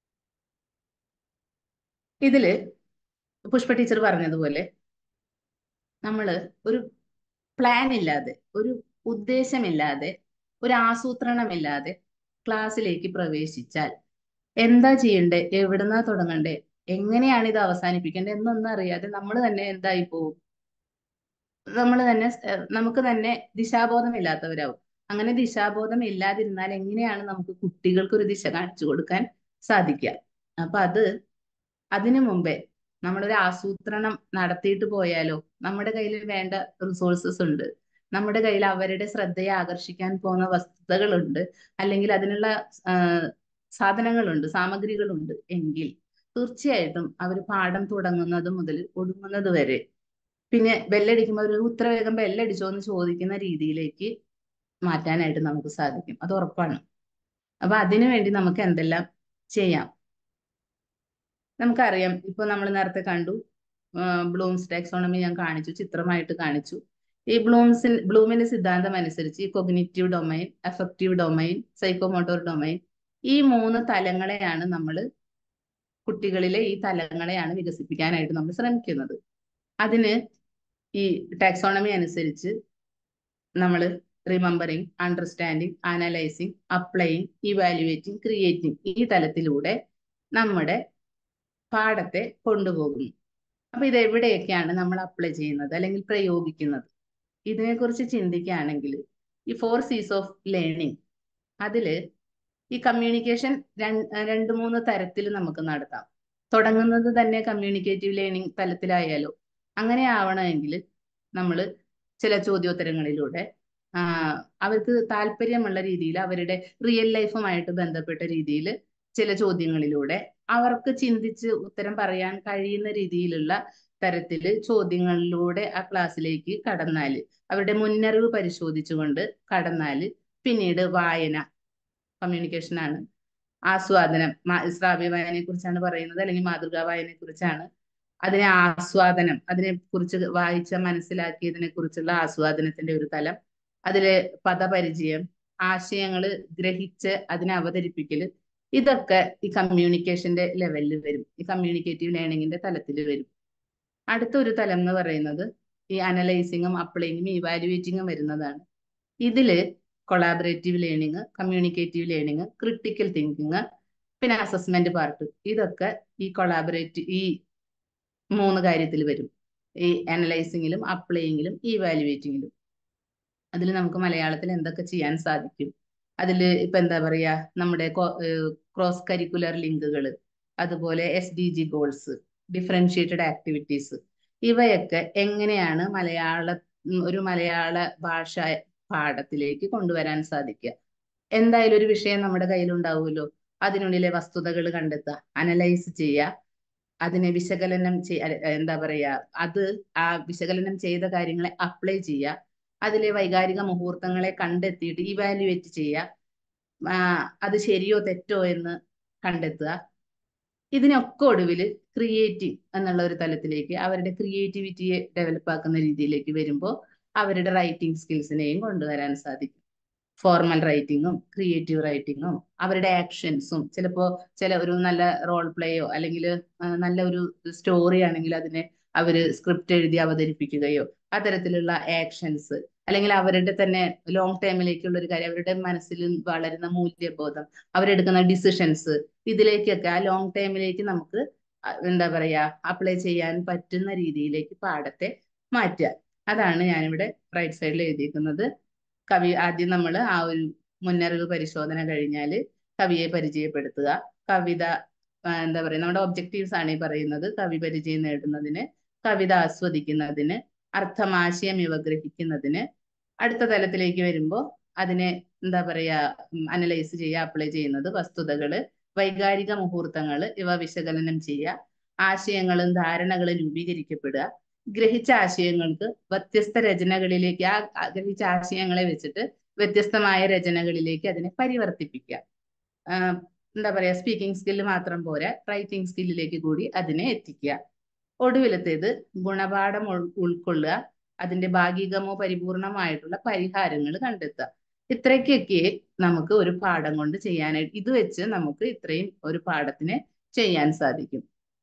ഇതില് പുഷ്പ ടീച്ചർ പറഞ്ഞതുപോലെ നമ്മൾ ഒരു പ്ലാൻ ഇല്ലാതെ ഒരു ഉദ്ദേശമില്ലാതെ ഒരു ആസൂത്രണമില്ലാതെ ക്ലാസ്സിലേക്ക് പ്രവേശിച്ചാൽ എന്താ ചെയ്യണ്ടേ എവിടുന്നാ തുടങ്ങണ്ടേ എങ്ങനെയാണ് ഇത് അവസാനിപ്പിക്കേണ്ടത് എന്നൊന്നും അറിയാതെ നമ്മൾ തന്നെ എന്തായി പോവും നമ്മൾ തന്നെ ഏഹ്, നമുക്ക് തന്നെ ദിശാബോധമില്ലാത്തവരാവും അങ്ങനെ ദിശാബോധം ഇല്ലാതിരുന്നാൽ എങ്ങനെയാണ് നമുക്ക് കുട്ടികൾക്ക് ഒരു ദിശ കാണിച്ചു കൊടുക്കാൻ സാധിക്കുക അപ്പൊ അത് അതിനു മുമ്പേ നമ്മളൊരു ആസൂത്രണം നടത്തിയിട്ട് പോയാലോ നമ്മുടെ കയ്യിൽ വേണ്ട റിസോഴ്സസ് ഉണ്ട് നമ്മുടെ കയ്യിൽ അവരുടെ ശ്രദ്ധയെ ആകർഷിക്കാൻ പോകുന്ന വസ്തുതകളുണ്ട് അല്ലെങ്കിൽ അതിനുള്ള ആ, സാധനങ്ങളുണ്ട് സാമഗ്രികളുണ്ട് എങ്കിൽ തീർച്ചയായിട്ടും അവർ പാഠം തുടങ്ങുന്നത് മുതൽ ഒടുങ്ങുന്നത് വരെ പിന്നെ ബെല്ലടിക്കുമ്പോൾ ഒരു ഉത്തരവേഗം ബെല്ലടിച്ചോ എന്ന് ചോദിക്കുന്ന രീതിയിലേക്ക് മാറ്റാനായിട്ട് നമുക്ക് സാധിക്കും അത് ഉറപ്പാണ് അപ്പൊ അതിനു വേണ്ടി നമുക്ക് എന്തെല്ലാം ചെയ്യാം നമുക്കറിയാം ഇപ്പൊ നമ്മൾ നേരത്തെ കണ്ടു ബ്ലൂംസ് ടാക്സോണമി ഞാൻ കാണിച്ചു ചിത്രമായിട്ട് കാണിച്ചു ഈ ബ്ലൂംസിൻ ബ്ലൂമിന്റെ സിദ്ധാന്തം അനുസരിച്ച് ഈ cognitive domain affective domain psychomotor domain ഈ മൂന്ന് തലങ്ങളെയാണ് നമ്മൾ കുട്ടികളിലെ ഈ തലങ്ങളെയാണ് വികസിപ്പിക്കാനായിട്ട് നമ്മൾ ശ്രമിക്കുന്നത് അതിന് ഈ ടാക്സോണമി അനുസരിച്ച് നമ്മൾ remembering understanding analysing applying evaluating creating ഈ തലത്തിലൂടെ നമ്മുടെ പാഠത്തെ കൊണ്ടുപോകുന്നു അപ്പൊ ഇത് എവിടെയൊക്കെയാണ് നമ്മൾ അപ്ലൈ ചെയ്യുന്നത് അല്ലെങ്കിൽ പ്രയോഗിക്കുന്നത് ഇതിനെക്കുറിച്ച് ചിന്തിക്കുകയാണെങ്കിൽ ഈ ഫോർ സീസ് ഓഫ് ലേണിംഗ് അതില് ഈ കമ്മ്യൂണിക്കേഷൻ രണ്ട് മൂന്ന് തരത്തിൽ നമുക്ക് നടത്താം തുടങ്ങുന്നത് തന്നെ കമ്മ്യൂണിക്കേറ്റീവ് ലേണിംഗ് തലത്തിലായാലോ അങ്ങനെ ആവണമെങ്കിൽ നമ്മൾ ചില ചോദ്യോത്തരങ്ങളിലൂടെ ആ, അവർക്ക് താല്പര്യമുള്ള രീതിയിൽ അവരുടെ റിയൽ ലൈഫുമായിട്ട് ബന്ധപ്പെട്ട രീതിയിൽ ചില ചോദ്യങ്ങളിലൂടെ അവർക്ക് ചിന്തിച്ച് ഉത്തരം പറയാൻ കഴിയുന്ന രീതിയിലുള്ള തരത്തില് ചോദ്യങ്ങളിലൂടെ ആ ക്ലാസ്സിലേക്ക് കടന്നാല് അവരുടെ മുന്നറിവ് പരിശോധിച്ചുകൊണ്ട് കടന്നാല് പിന്നീട് വായന കമ്മ്യൂണിക്കേഷൻ ആണ് ആസ്വാദനം മാ- ശ്രാവ്യ വായനയെ കുറിച്ചാണ് പറയുന്നത് അല്ലെങ്കിൽ മാതൃകാ വായനയെ കുറിച്ചാണ് അതിനെ ആസ്വാദനം അതിനെ കുറിച്ച് വായിച്ച മനസ്സിലാക്കിയതിനെ കുറിച്ചുള്ള ആസ്വാദനത്തിന്റെ ഒരു തലം അതിലെ പദപരിചയം ആശയങ്ങള് ഗ്രഹിച്ച് അതിനെ അവതരിപ്പിക്കല് ഇതൊക്കെ ഈ കമ്മ്യൂണിക്കേഷന്റെ ലെവലിൽ വരും ഈ കമ്മ്യൂണിക്കേറ്റീവ് ലേണിംഗിന്റെ തലത്തിൽ വരും അടുത്ത ഒരു തലം എന്ന് പറയുന്നത് ഈ അനലൈസിങ്ങും അപ്ലൈയിങ്ങും ഇവാലുവേറ്റിങ്ങും വരുന്നതാണ് ഇതില് collaborative learning communicative learning critical thinking പിന്നെ അസസ്മെന്റ് പാർട്ട് ഇതൊക്കെ ഈ കൊളാബറേറ്റ് ഈ മൂന്ന് കാര്യത്തിൽ വരും ഈ അനലൈസിങ്ങിലും അപ്ലൈയിങ്ങിലും ഇവാലുവേറ്റിങ്ങിലും അതിൽ നമുക്ക് മലയാളത്തിൽ എന്തൊക്കെ ചെയ്യാൻ സാധിക്കും അതിൽ ഇപ്പൊ എന്താ പറയാ നമ്മുടെ ക്രോസ് കരിക്കുലർ ലിങ്കുകൾ അതുപോലെ S D G goals differentiated activities ഇവയൊക്കെ എങ്ങനെയാണ് മലയാള ഉം, ഒരു മലയാള ഭാഷ പാഠത്തിലേക്ക് കൊണ്ടുവരാൻ സാധിക്കുക എന്തായാലും ഒരു വിഷയം നമ്മുടെ കയ്യിലുണ്ടാവുമല്ലോ അതിനുള്ളിലെ വസ്തുതകൾ കണ്ടെത്തുക അനലൈസ് ചെയ്യുക അതിനെ വിശകലനം ചെയ്യ എന്താ പറയാ അത് ആ വിശകലനം ചെയ്ത കാര്യങ്ങളെ അപ്ലൈ ചെയ്യുക അതിലെ വൈകാരിക മുഹൂർത്തങ്ങളെ കണ്ടെത്തിയിട്ട് ഇവാലുവേറ്റ് ചെയ്യുക ആ, അത് ശരിയോ തെറ്റോ എന്ന് കണ്ടെത്തുക ഇതിനൊക്കെ ഒടുവിൽ ക്രിയേറ്റീവ് എന്നുള്ള ഒരു തലത്തിലേക്ക് അവരുടെ ക്രിയേറ്റിവിറ്റിയെ ഡെവലപ്പ് ആക്കുന്ന രീതിയിലേക്ക് വരുമ്പോൾ അവരുടെ റൈറ്റിംഗ് സ്കിൽസിനെയും കൊണ്ടുവരാൻ സാധിക്കും ഫോർമൽ റൈറ്റിങ്ങും ക്രിയേറ്റീവ് റൈറ്റിങ്ങും അവരുടെ ആക്ഷൻസും ചിലപ്പോൾ ചില ഒരു നല്ല റോൾ പ്ലേയോ അല്ലെങ്കിൽ നല്ല ഒരു സ്റ്റോറി ആണെങ്കിൽ അതിനെ അവര് സ്ക്രിപ്റ്റ് എഴുതി അവതരിപ്പിക്കുകയോ അത്തരത്തിലുള്ള ആക്ഷൻസ് അല്ലെങ്കിൽ അവരുടെ തന്നെ ലോങ് ടൈമിലേക്കുള്ള ഒരു കാര്യം അവരുടെ മനസ്സിൽ വളരുന്ന മൂല്യബോധം അവരെടുക്കുന്ന ഡിസിഷൻസ് ഇതിലേക്കൊക്കെ ആ ലോങ് ടൈമിലേക്ക് നമുക്ക് എന്താ പറയാ അപ്ലൈ ചെയ്യാൻ പറ്റുന്ന രീതിയിലേക്ക് പാഠത്തെ മാറ്റുക അതാണ് ഞാനിവിടെ റൈറ്റ് സൈഡിൽ എഴുതിയിരിക്കുന്നത് കവി ആദ്യം നമ്മൾ ആ ഒരു മുന്നറിവ് പരിശോധന കഴിഞ്ഞാൽ കവിയെ പരിചയപ്പെടുത്തുക കവിത എന്താ പറയുക നമ്മുടെ ഒബ്ജക്റ്റീവ്സ് ആണ് ഈ പറയുന്നത് കവി പരിചയം നേടുന്നതിന് കവിത ആസ്വദിക്കുന്നതിന് അർത്ഥമാശയം ഇവ ഗ്രഹിക്കുന്നതിന് അടുത്ത തലത്തിലേക്ക് വരുമ്പോൾ അതിനെ എന്താ പറയാ അനലൈസ് ചെയ്യുക അപ്ലൈ ചെയ്യുന്നത് വസ്തുതകള് വൈകാരിക മുഹൂർത്തങ്ങൾ ഇവ വിശകലനം ചെയ്യുക ആശയങ്ങളും ധാരണകളും രൂപീകരിക്കപ്പെടുക ഗ്രഹിച്ച ആശയങ്ങൾക്ക് വ്യത്യസ്ത രചനകളിലേക്ക് ആ ഗ്രഹിച്ച ആശയങ്ങളെ വെച്ചിട്ട് വ്യത്യസ്തമായ രചനകളിലേക്ക് അതിനെ പരിവർത്തിപ്പിക്കുക എന്താ പറയാ സ്പീക്കിംഗ് സ്കില്ല് മാത്രം പോരാ റൈറ്റിംഗ് സ്കില്ലിലേക്ക് കൂടി അതിനെ എത്തിക്കുക ഒടുവിലത്തേത് ഗുണപാഠം ഉൾക്കൊള്ളുക അതിന്റെ ഭാഗികമോ പരിപൂർണമായിട്ടുള്ള പരിഹാരങ്ങൾ കണ്ടെത്തുക ഇത്രയ്ക്കൊക്കെ നമുക്ക് ഒരു പാഠം കൊണ്ട് ചെയ്യാനായിട്ട് ഇത് വെച്ച് നമുക്ക് ഇത്രയും ഒരു പാഠത്തിന് ചെയ്യാൻ സാധിക്കും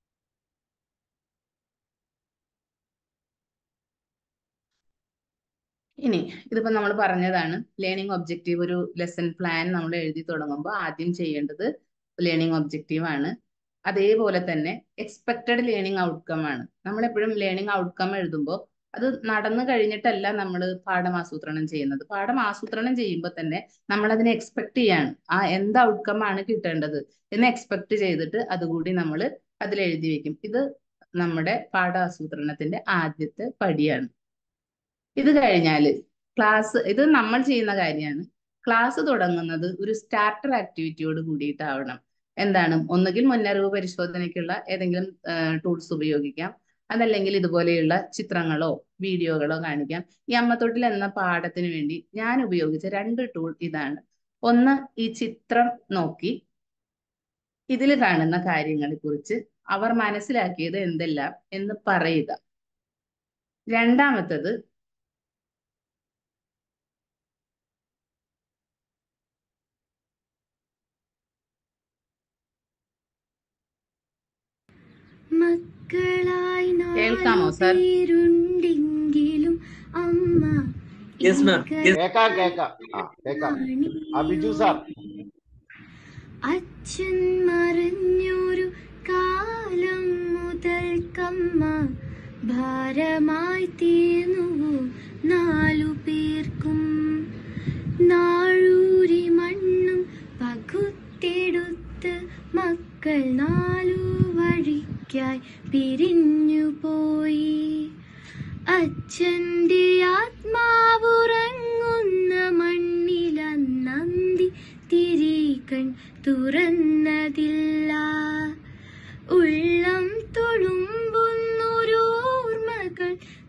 ഇനി ഇതിപ്പോ നമ്മൾ പറഞ്ഞതാണ് ലേണിംഗ് ഒബ്ജക്റ്റീവ് ഒരു ലെസൺ പ്ലാൻ നമ്മൾ എഴുതി തുടങ്ങുമ്പോൾ ആദ്യം ചെയ്യേണ്ടത് ലേണിംഗ് ഒബ്ജക്റ്റീവ് ആണ് അതേപോലെ തന്നെ എക്സ്പെക്റ്റഡ് ലേണിംഗ് ഔട്ട്കം ആണ് നമ്മൾ എപ്പോഴും ലേണിംഗ് ഔട്ട്കം എഴുതുമ്പോൾ അത് നടന്നു കഴിഞ്ഞിട്ടല്ല നമ്മൾ പാഠം ആസൂത്രണം ചെയ്യുന്നത് പാഠം ആസൂത്രണം ചെയ്യുമ്പോൾ തന്നെ നമ്മൾ അതിനെ എക്സ്പെക്ട് ചെയ്യാണ് ആ എന്ത് ഔട്ട്കം ആണ് കിട്ടേണ്ടത് എന്ന് എക്സ്പെക്ട് ചെയ്തിട്ട് അതുകൂടി നമ്മൾ അതിൽ എഴുതി വെക്കും ഇത് നമ്മുടെ പാഠാസൂത്രണത്തിന്റെ ആദ്യത്തെ പടിയാണ് ഇത് കഴിഞ്ഞാൽ ക്ലാസ് ഇത് നമ്മൾ ചെയ്യുന്ന കാര്യമാണ് ക്ലാസ് തുടങ്ങുന്നത് ഒരു സ്റ്റാർട്ടർ ആക്ടിവിറ്റിയോട് കൂടിയിട്ടാവണം എന്താണ് ഒന്നുകിൽ മുന്നറിവ് പരിശോധനയ്ക്കുള്ള ഏതെങ്കിലും ടൂൾസ് ഉപയോഗിക്കാം അതല്ലെങ്കിൽ ഇതുപോലെയുള്ള ചിത്രങ്ങളോ വീഡിയോകളോ കാണിക്കാം ഈ അമ്മത്തൊട്ടിൽ എന്ന പാഠത്തിന് വേണ്ടി ഞാൻ ഉപയോഗിച്ച രണ്ട് ടൂൾ ഇതാണ് ഒന്ന് ഈ ചിത്രം നോക്കി ഇതിൽ കാണുന്ന കാര്യങ്ങളെ കുറിച്ച് അവർ മനസ്സിലാക്കിയത് എന്തെല്ലാം എന്ന് പറയുക രണ്ടാമത്തത് മക്കളായി കേൾക്കാമോ സർ പേരുണ്ടെങ്കിലും അമ്മ Yes, ma'am. Yes. കേക്കാം കേക്കാം ആ കേക്കാം ആ ബിജു സാർ അച്ഛൻ മറഞ്ഞൊരു കാലം മുതൽക്കമ്മ ഭാരമായി തീർന്നു നാലു പേർക്കും നാഴൂരി മണ്ണും പകുത്തെടുത്ത് മക്കൾ നാലു വഴിക്കായി പിരിഞ്ഞു പോയി അച്ഛന്റെ ആത്മാവുറങ്ങുന്ന മണ്ണിലന്നന്തി തിരികൺ തുറന്നതില്ല ഉള്ളം തൊടുമ്പുന്നൊരോർമ്മകൾ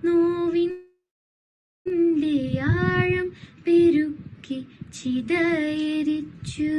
നോവിൻ്റെ ആഴം പെരുക്കി ചിതയരിച്ചു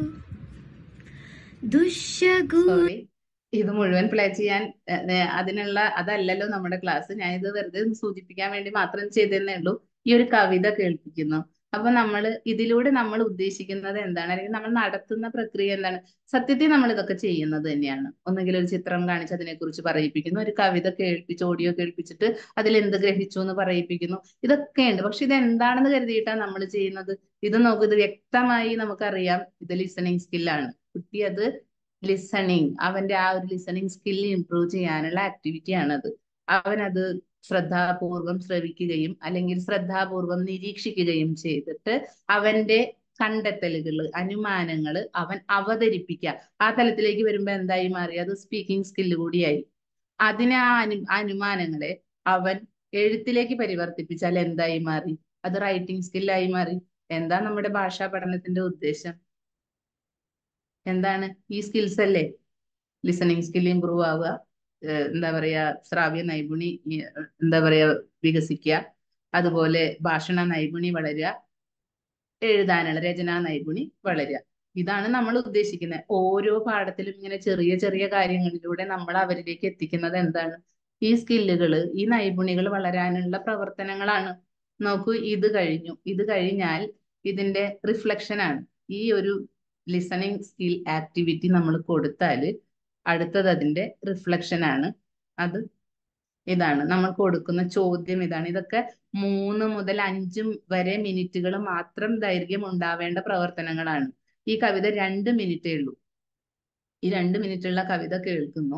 ദുശകൂ സോറി ഇത് മുഴുവൻ പ്ലേ ചെയ്യാൻ ഏ, ഏ, അതിനുള്ള അതല്ലല്ലോ നമ്മുടെ ക്ലാസ് ഞാൻ ഇത് വെറുതെ ഒന്ന് സൂചിപ്പിക്കാൻ വേണ്ടി മാത്രം ചെയ്തതന്നേ ഉള്ളൂ ഈ ഒരു കവിത കേൾപ്പിക്കുന്നു അപ്പൊ നമ്മൾ ഇതിലൂടെ നമ്മൾ ഉദ്ദേശിക്കുന്നത് എന്താണ് അല്ലെങ്കിൽ നമ്മൾ നടത്തുന്ന പ്രക്രിയ എന്താണ് സത്യത്തിൽ നമ്മൾ ഇതൊക്കെ ചെയ്യുന്നത് തന്നെയാണ് ഒന്നുകിൽ ഒരു ചിത്രം കാണിച്ച് അതിനെക്കുറിച്ച് പറയിപ്പിക്കുന്നു ഒരു കവിത കേൾപ്പിച്ച് ഓഡിയോ കേൾപ്പിച്ചിട്ട് അതിൽ എന്ത് ഗ്രഹിച്ചു എന്ന് പറയിപ്പിക്കുന്നു ഇതൊക്കെയുണ്ട് പക്ഷെ ഇത് എന്താണെന്ന് കരുതിയിട്ടാണ് നമ്മൾ ചെയ്യുന്നത് ഇത് നോക്കൂ ഇത് വ്യക്തമായി നമുക്കറിയാം ഇത് ലിസണിങ് സ്കില്ലാണ് കുട്ടി അത് ലിസണിങ് അവന്റെ ആ ഒരു ലിസണിങ് സ്കില്ല് ഇംപ്രൂവ് ചെയ്യാനുള്ള ആക്ടിവിറ്റി ആണത് അവനത് ശ്രദ്ധാപൂർവം ശ്രവിക്കുകയും അല്ലെങ്കിൽ ശ്രദ്ധാപൂർവം നിരീക്ഷിക്കുകയും ചെയ്തിട്ട് അവന്റെ കണ്ടെത്തലുകൾ അനുമാനങ്ങൾ അവൻ അവതരിപ്പിക്കുക ആ തലത്തിലേക്ക് വരുമ്പോ എന്തായി മാറി അത് സ്പീക്കിംഗ് സ്കില്ല് കൂടിയായി അതിനെ ആ അനു അനുമാനങ്ങളെ അവൻ എഴുത്തിലേക്ക് പരിവർത്തിപ്പിച്ചാൽ എന്തായി മാറി അത് റൈറ്റിംഗ് സ്കില്ലായി മാറി എന്താ നമ്മുടെ ഭാഷാ പഠനത്തിന്റെ ഉദ്ദേശം എന്താണ് ഈ സ്കിൽസ് അല്ലേ ലിസണിങ് സ്കിൽ ഇമ്പ്രൂവ് ആവുക ഏഹ് എന്താ പറയാ ശ്രാവ്യ നൈപുണി ഈ, എന്താ പറയാ വികസിക്കുക അതുപോലെ ഭാഷണ നൈപുണി വളരുക എഴുതാനുള്ള രചനാ നൈപുണി വളരുക ഇതാണ് നമ്മൾ ഉദ്ദേശിക്കുന്നത് ഓരോ പാഠത്തിലും ഇങ്ങനെ ചെറിയ ചെറിയ കാര്യങ്ങളിലൂടെ നമ്മൾ അവരിലേക്ക് എത്തിക്കുന്നത് എന്താണ് ഈ സ്കില്ലുകൾ ഈ നൈപുണികൾ വളരാനുള്ള പ്രവർത്തനങ്ങളാണ് നോക്കൂ ഇത് കഴിഞ്ഞു ഇത് കഴിഞ്ഞാൽ ഇതിന്റെ റിഫ്ലക്ഷൻ ആണ് ഈ ഒരു ലിസണിങ് സ്കിൽ ആക്ടിവിറ്റി നമ്മൾ കൊടുത്താൽ അടുത്തത് അതിന്റെ റിഫ്ലക്ഷൻ ആണ് അത് ഇതാണ് നമ്മൾ കൊടുക്കുന്ന ചോദ്യം ഇതാണ് ഇതൊക്കെ മൂന്ന് മുതൽ അഞ്ച് വരെ മിനിറ്റുകൾ മാത്രം ദൈർഘ്യം ഉണ്ടാവേണ്ട പ്രവർത്തനങ്ങളാണ് ഈ കവിത രണ്ട് മിനിറ്റേ ഉള്ളൂ ഈ രണ്ട് മിനിറ്റുള്ള കവിത കേൾക്കുന്നു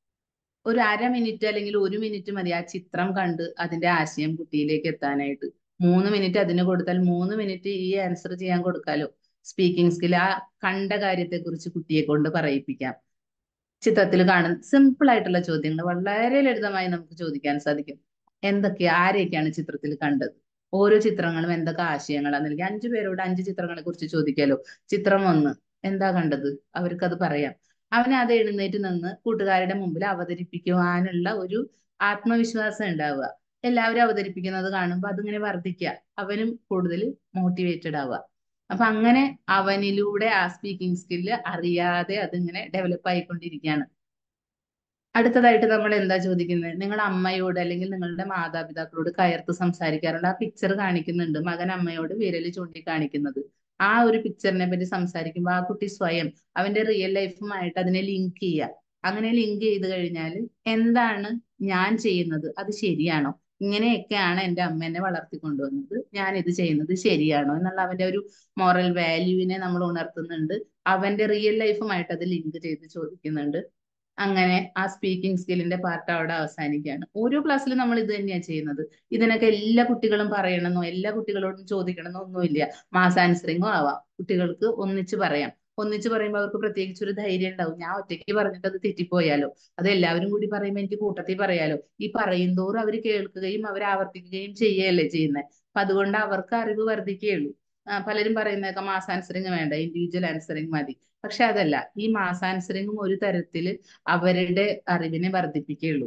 ഒരു അര മിനിറ്റ് അല്ലെങ്കിൽ ഒരു മിനിറ്റ് മതി ആ ചിത്രം കണ്ട് അതിന്റെ ആശയം കുട്ടിയിലേക്ക് എത്താനായിട്ട് മൂന്ന് മിനിറ്റ് അതിന് കൊടുത്താൽ മൂന്ന് മിനിറ്റ് ഈ ആൻസർ ചെയ്യാൻ കൊടുക്കാലോ സ്പീക്കിംഗ് സ്കിൽ ആ കണ്ട കാര്യത്തെ കുറിച്ച് കുട്ടിയെ കൊണ്ട് പറയിപ്പിക്കാം ചിത്രത്തിൽ കാണുന്ന സിമ്പിൾ ആയിട്ടുള്ള ചോദ്യങ്ങൾ വളരെ ലളിതമായി നമുക്ക് ചോദിക്കാൻ സാധിക്കും എന്തൊക്കെ ആരെയൊക്കെയാണ് ചിത്രത്തിൽ കണ്ടത് ഓരോ ചിത്രങ്ങളും എന്തൊക്കെ ആശയങ്ങളാണ് നൽകി അഞ്ചു പേരോട് അഞ്ച് ചിത്രങ്ങളെ കുറിച്ച് ചോദിക്കാലോ ചിത്രം ഒന്ന് എന്താ കണ്ടത് അവർക്ക് അത് പറയാം അവന് അത് എഴുന്നേറ്റ് നിന്ന് കൂട്ടുകാരുടെ മുമ്പിൽ അവതരിപ്പിക്കുവാനുള്ള ഒരു ആത്മവിശ്വാസം ഉണ്ടാവുക എല്ലാവരും അവതരിപ്പിക്കുന്നത് കാണുമ്പോൾ അതിങ്ങനെ വർദ്ധിക്കുക അവനും കൂടുതൽ മോട്ടിവേറ്റഡ് ആവുക അപ്പൊ അങ്ങനെ അവനിലൂടെ ആ സ്പീക്കിംഗ് സ്കില്ല് അറിയാതെ അതിങ്ങനെ ഡെവലപ്പ് ആയിക്കൊണ്ടിരിക്കുകയാണ് അടുത്തതായിട്ട് നമ്മൾ എന്താ ചോദിക്കുന്നത് നിങ്ങളുടെ അമ്മയോട് അല്ലെങ്കിൽ നിങ്ങളുടെ മാതാപിതാക്കളോട് കയർത്ത് സംസാരിക്കാറുണ്ട് ആ പിക്ചർ കാണിക്കുന്നുണ്ട് മകൻ അമ്മയോട് വിരൽ ചൂണ്ടി കാണിക്കുന്നത് ആ ഒരു പിക്ചറിനെ പറ്റി സംസാരിക്കുമ്പോൾ ആ കുട്ടി സ്വയം അവന്റെ റിയൽ ലൈഫുമായിട്ട് അതിനെ ലിങ്ക് ചെയ്യുക അങ്ങനെ ലിങ്ക് ചെയ്ത് കഴിഞ്ഞാൽ എന്താണ് ഞാൻ ചെയ്യുന്നത് അത് ശരിയാണോ ഇങ്ങനെയൊക്കെയാണ് എൻ്റെ അമ്മ എന്നെ വളർത്തിക്കൊണ്ടുവന്നത് ഞാൻ ഇത് ചെയ്യുന്നത് ശരിയാണോ എന്നുള്ള അവന്റെ ഒരു മോറൽ വാല്യൂവിനെ നമ്മൾ ഉണർത്തുന്നുണ്ട് അവന്റെ റിയൽ ലൈഫുമായിട്ട് അത് ലിങ്ക് ചെയ്ത് ചോദിക്കുന്നുണ്ട് അങ്ങനെ ആ സ്പീക്കിംഗ് സ്കില്ലിന്റെ പാർട്ട് അവിടെ അവസാനിക്കുകയാണ് ഓരോ ക്ലാസ്സിലും നമ്മൾ ഇത് തന്നെയാണ് ചെയ്യുന്നത് ഇതിനൊക്കെ എല്ലാ കുട്ടികളും പറയണമെന്നോ എല്ലാ കുട്ടികളോടും ചോദിക്കണമെന്നോ ഒന്നുമില്ല മാസ് ആൻസറിങ്ങോ ആവാം കുട്ടികൾക്ക് ഒന്നിച്ച് പറയാം ഒന്നിച്ച് പറയുമ്പോൾ അവർക്ക് പ്രത്യേകിച്ച് ഒരു ധൈര്യം ഉണ്ടാവും ഞാൻ ഒറ്റയ്ക്ക് പറഞ്ഞിട്ട് അത് തെറ്റിപ്പോയാലോ അത് എല്ലാവരും കൂടി പറയുമ്പോൾ എനിക്ക് കൂട്ടത്തിൽ പറയാലോ ഈ പറയും തോറും അവർ കേൾക്കുകയും അവർ ആവർത്തിക്കുകയും ചെയ്യുകയല്ലേ ചെയ്യുന്നത് അപ്പൊ അതുകൊണ്ട് അവർക്ക് അറിവ് വർദ്ധിക്കുകയുള്ളൂ ആ, പലരും പറയുന്നതൊക്കെ മാസ് ആൻസറിങ് വേണ്ട ഇൻഡിവിജ്വൽ ആൻസറിങ് മതി പക്ഷെ അതല്ല ഈ മാസ് ആൻസറിങ്ങും ഒരു തരത്തില് അവരുടെ അറിവിനെ വർദ്ധിപ്പിക്കുകയുള്ളൂ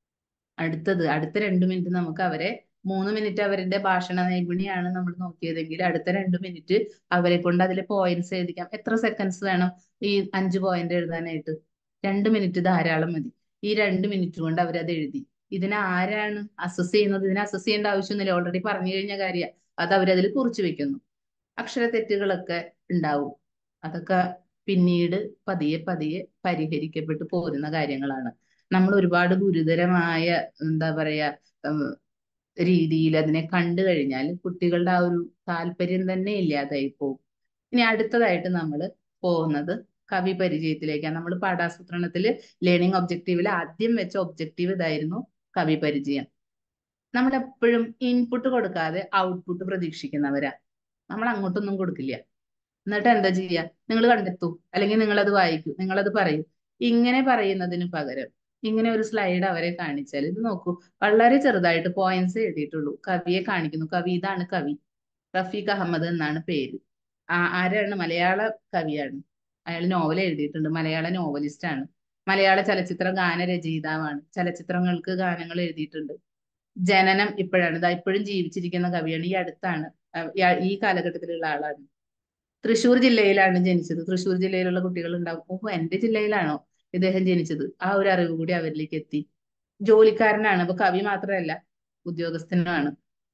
അടുത്തത് അടുത്ത രണ്ട് മിനിറ്റ് നമുക്ക് അവരെ മൂന്ന് മിനിറ്റ് അവരുടെ ഭാഷണ നൈപുണ്യാണ് നമ്മൾ നോക്കിയതെങ്കിൽ അടുത്ത രണ്ട് മിനിറ്റ് അവരെ കൊണ്ട് അതിലെ പോയിന്റ്സ് എഴുതിക്കാം എത്ര സെക്കൻഡ്സ് വേണം ഈ അഞ്ച് പോയിന്റ് എഴുതാനായിട്ട് രണ്ട് മിനിറ്റ് ധാരാളം മതി ഈ രണ്ട് മിനിറ്റ് കൊണ്ട് അവരത് എഴുതി ഇതിനെ ആരാണ് അസസ് ചെയ്യുന്നത് ഇതിനെ അസസ് ചെയ്യേണ്ട ആവശ്യമൊന്നുമില്ല ഓൾറെഡി പറഞ്ഞു കഴിഞ്ഞ കാര്യം അത് അവരതിൽ കുറിച്ചു വെക്കുന്നു അക്ഷര തെറ്റുകളൊക്കെ ഉണ്ടാവും അതൊക്കെ പിന്നീട് പതിയെ പതിയെ പരിഹരിക്കപ്പെട്ടു പോരുന്ന കാര്യങ്ങളാണ് നമ്മൾ ഒരുപാട് ഗുരുതരമായ എന്താ പറയാ ഉം, രീതിയിൽ അതിനെ കണ്ടു കഴിഞ്ഞാൽ കുട്ടികളുടെ ആ ഒരു താല്പര്യം തന്നെ ഇല്ലാതായി പോകും ഇനി അടുത്തതായിട്ട് നമ്മൾ പോകുന്നത് കവി പരിചയത്തിലേക്കാണ് നമ്മൾ പാഠാസൂത്രണത്തിൽ ലേണിംഗ് ഒബ്ജക്റ്റീവിൽ ആദ്യം വെച്ച ഒബ്ജക്റ്റീവ് ഇതായിരുന്നു കവി പരിചയം നമ്മൾ എപ്പോഴും ഇൻപുട്ട് കൊടുക്കാതെ ഔട്ട്പുട്ട് പ്രതീക്ഷിക്കുന്നവരാ നമ്മൾ അങ്ങോട്ടൊന്നും കൊടുക്കില്ല എന്നിട്ട് എന്താ ചെയ്യുക നിങ്ങൾ കണ്ടെത്തൂ അല്ലെങ്കിൽ നിങ്ങൾ അത് വായിക്കൂ നിങ്ങൾ അത് പറയൂ ഇങ്ങനെ പറയുന്നതിന് പകരം ഇങ്ങനെ ഒരു സ്ലൈഡ് അവരെ കാണിച്ചാൽ ഇത് നോക്കൂ വളരെ ചെറുതായിട്ട് പോയിന്റ്സ് എഴുതിയിട്ടുള്ളൂ കവിയെ കാണിക്കുന്നു കവി ഇതാണ് കവി റഫീഖ് അഹമ്മദ് എന്നാണ് പേര് ആ ആരാണ് മലയാള കവിയാണ് അയാൾ നോവൽ എഴുതിയിട്ടുണ്ട് മലയാള നോവലിസ്റ്റ് ആണ് മലയാള ചലച്ചിത്ര ഗാനരചയിതാവാണ് ചലച്ചിത്രങ്ങൾക്ക് ഗാനങ്ങൾ എഴുതിയിട്ടുണ്ട് ജനനം ഇപ്പോഴാണ് ഇതാ ഇപ്പോഴും ജീവിച്ചിരിക്കുന്ന കവിയാണ് ഈ അടുത്താണ് അഹ് ഇയാ- ഈ കാലഘട്ടത്തിലുള്ള ആളാണ് തൃശ്ശൂർ ജില്ലയിലാണ് ജനിച്ചത് തൃശ്ശൂർ ജില്ലയിലുള്ള കുട്ടികൾ ഉണ്ടാവും ഓഹോ എന്റെ ജില്ലയിലാണോ ഇദ്ദേഹം ജനിച്ചത് ആ ഒരു അറിവ് കൂടി അവരിലേക്ക് എത്തി ജോലിക്കാരനാണ് അപ്പൊ കവി മാത്രമല്ല ഉദ്യോഗസ്ഥനുമാണ്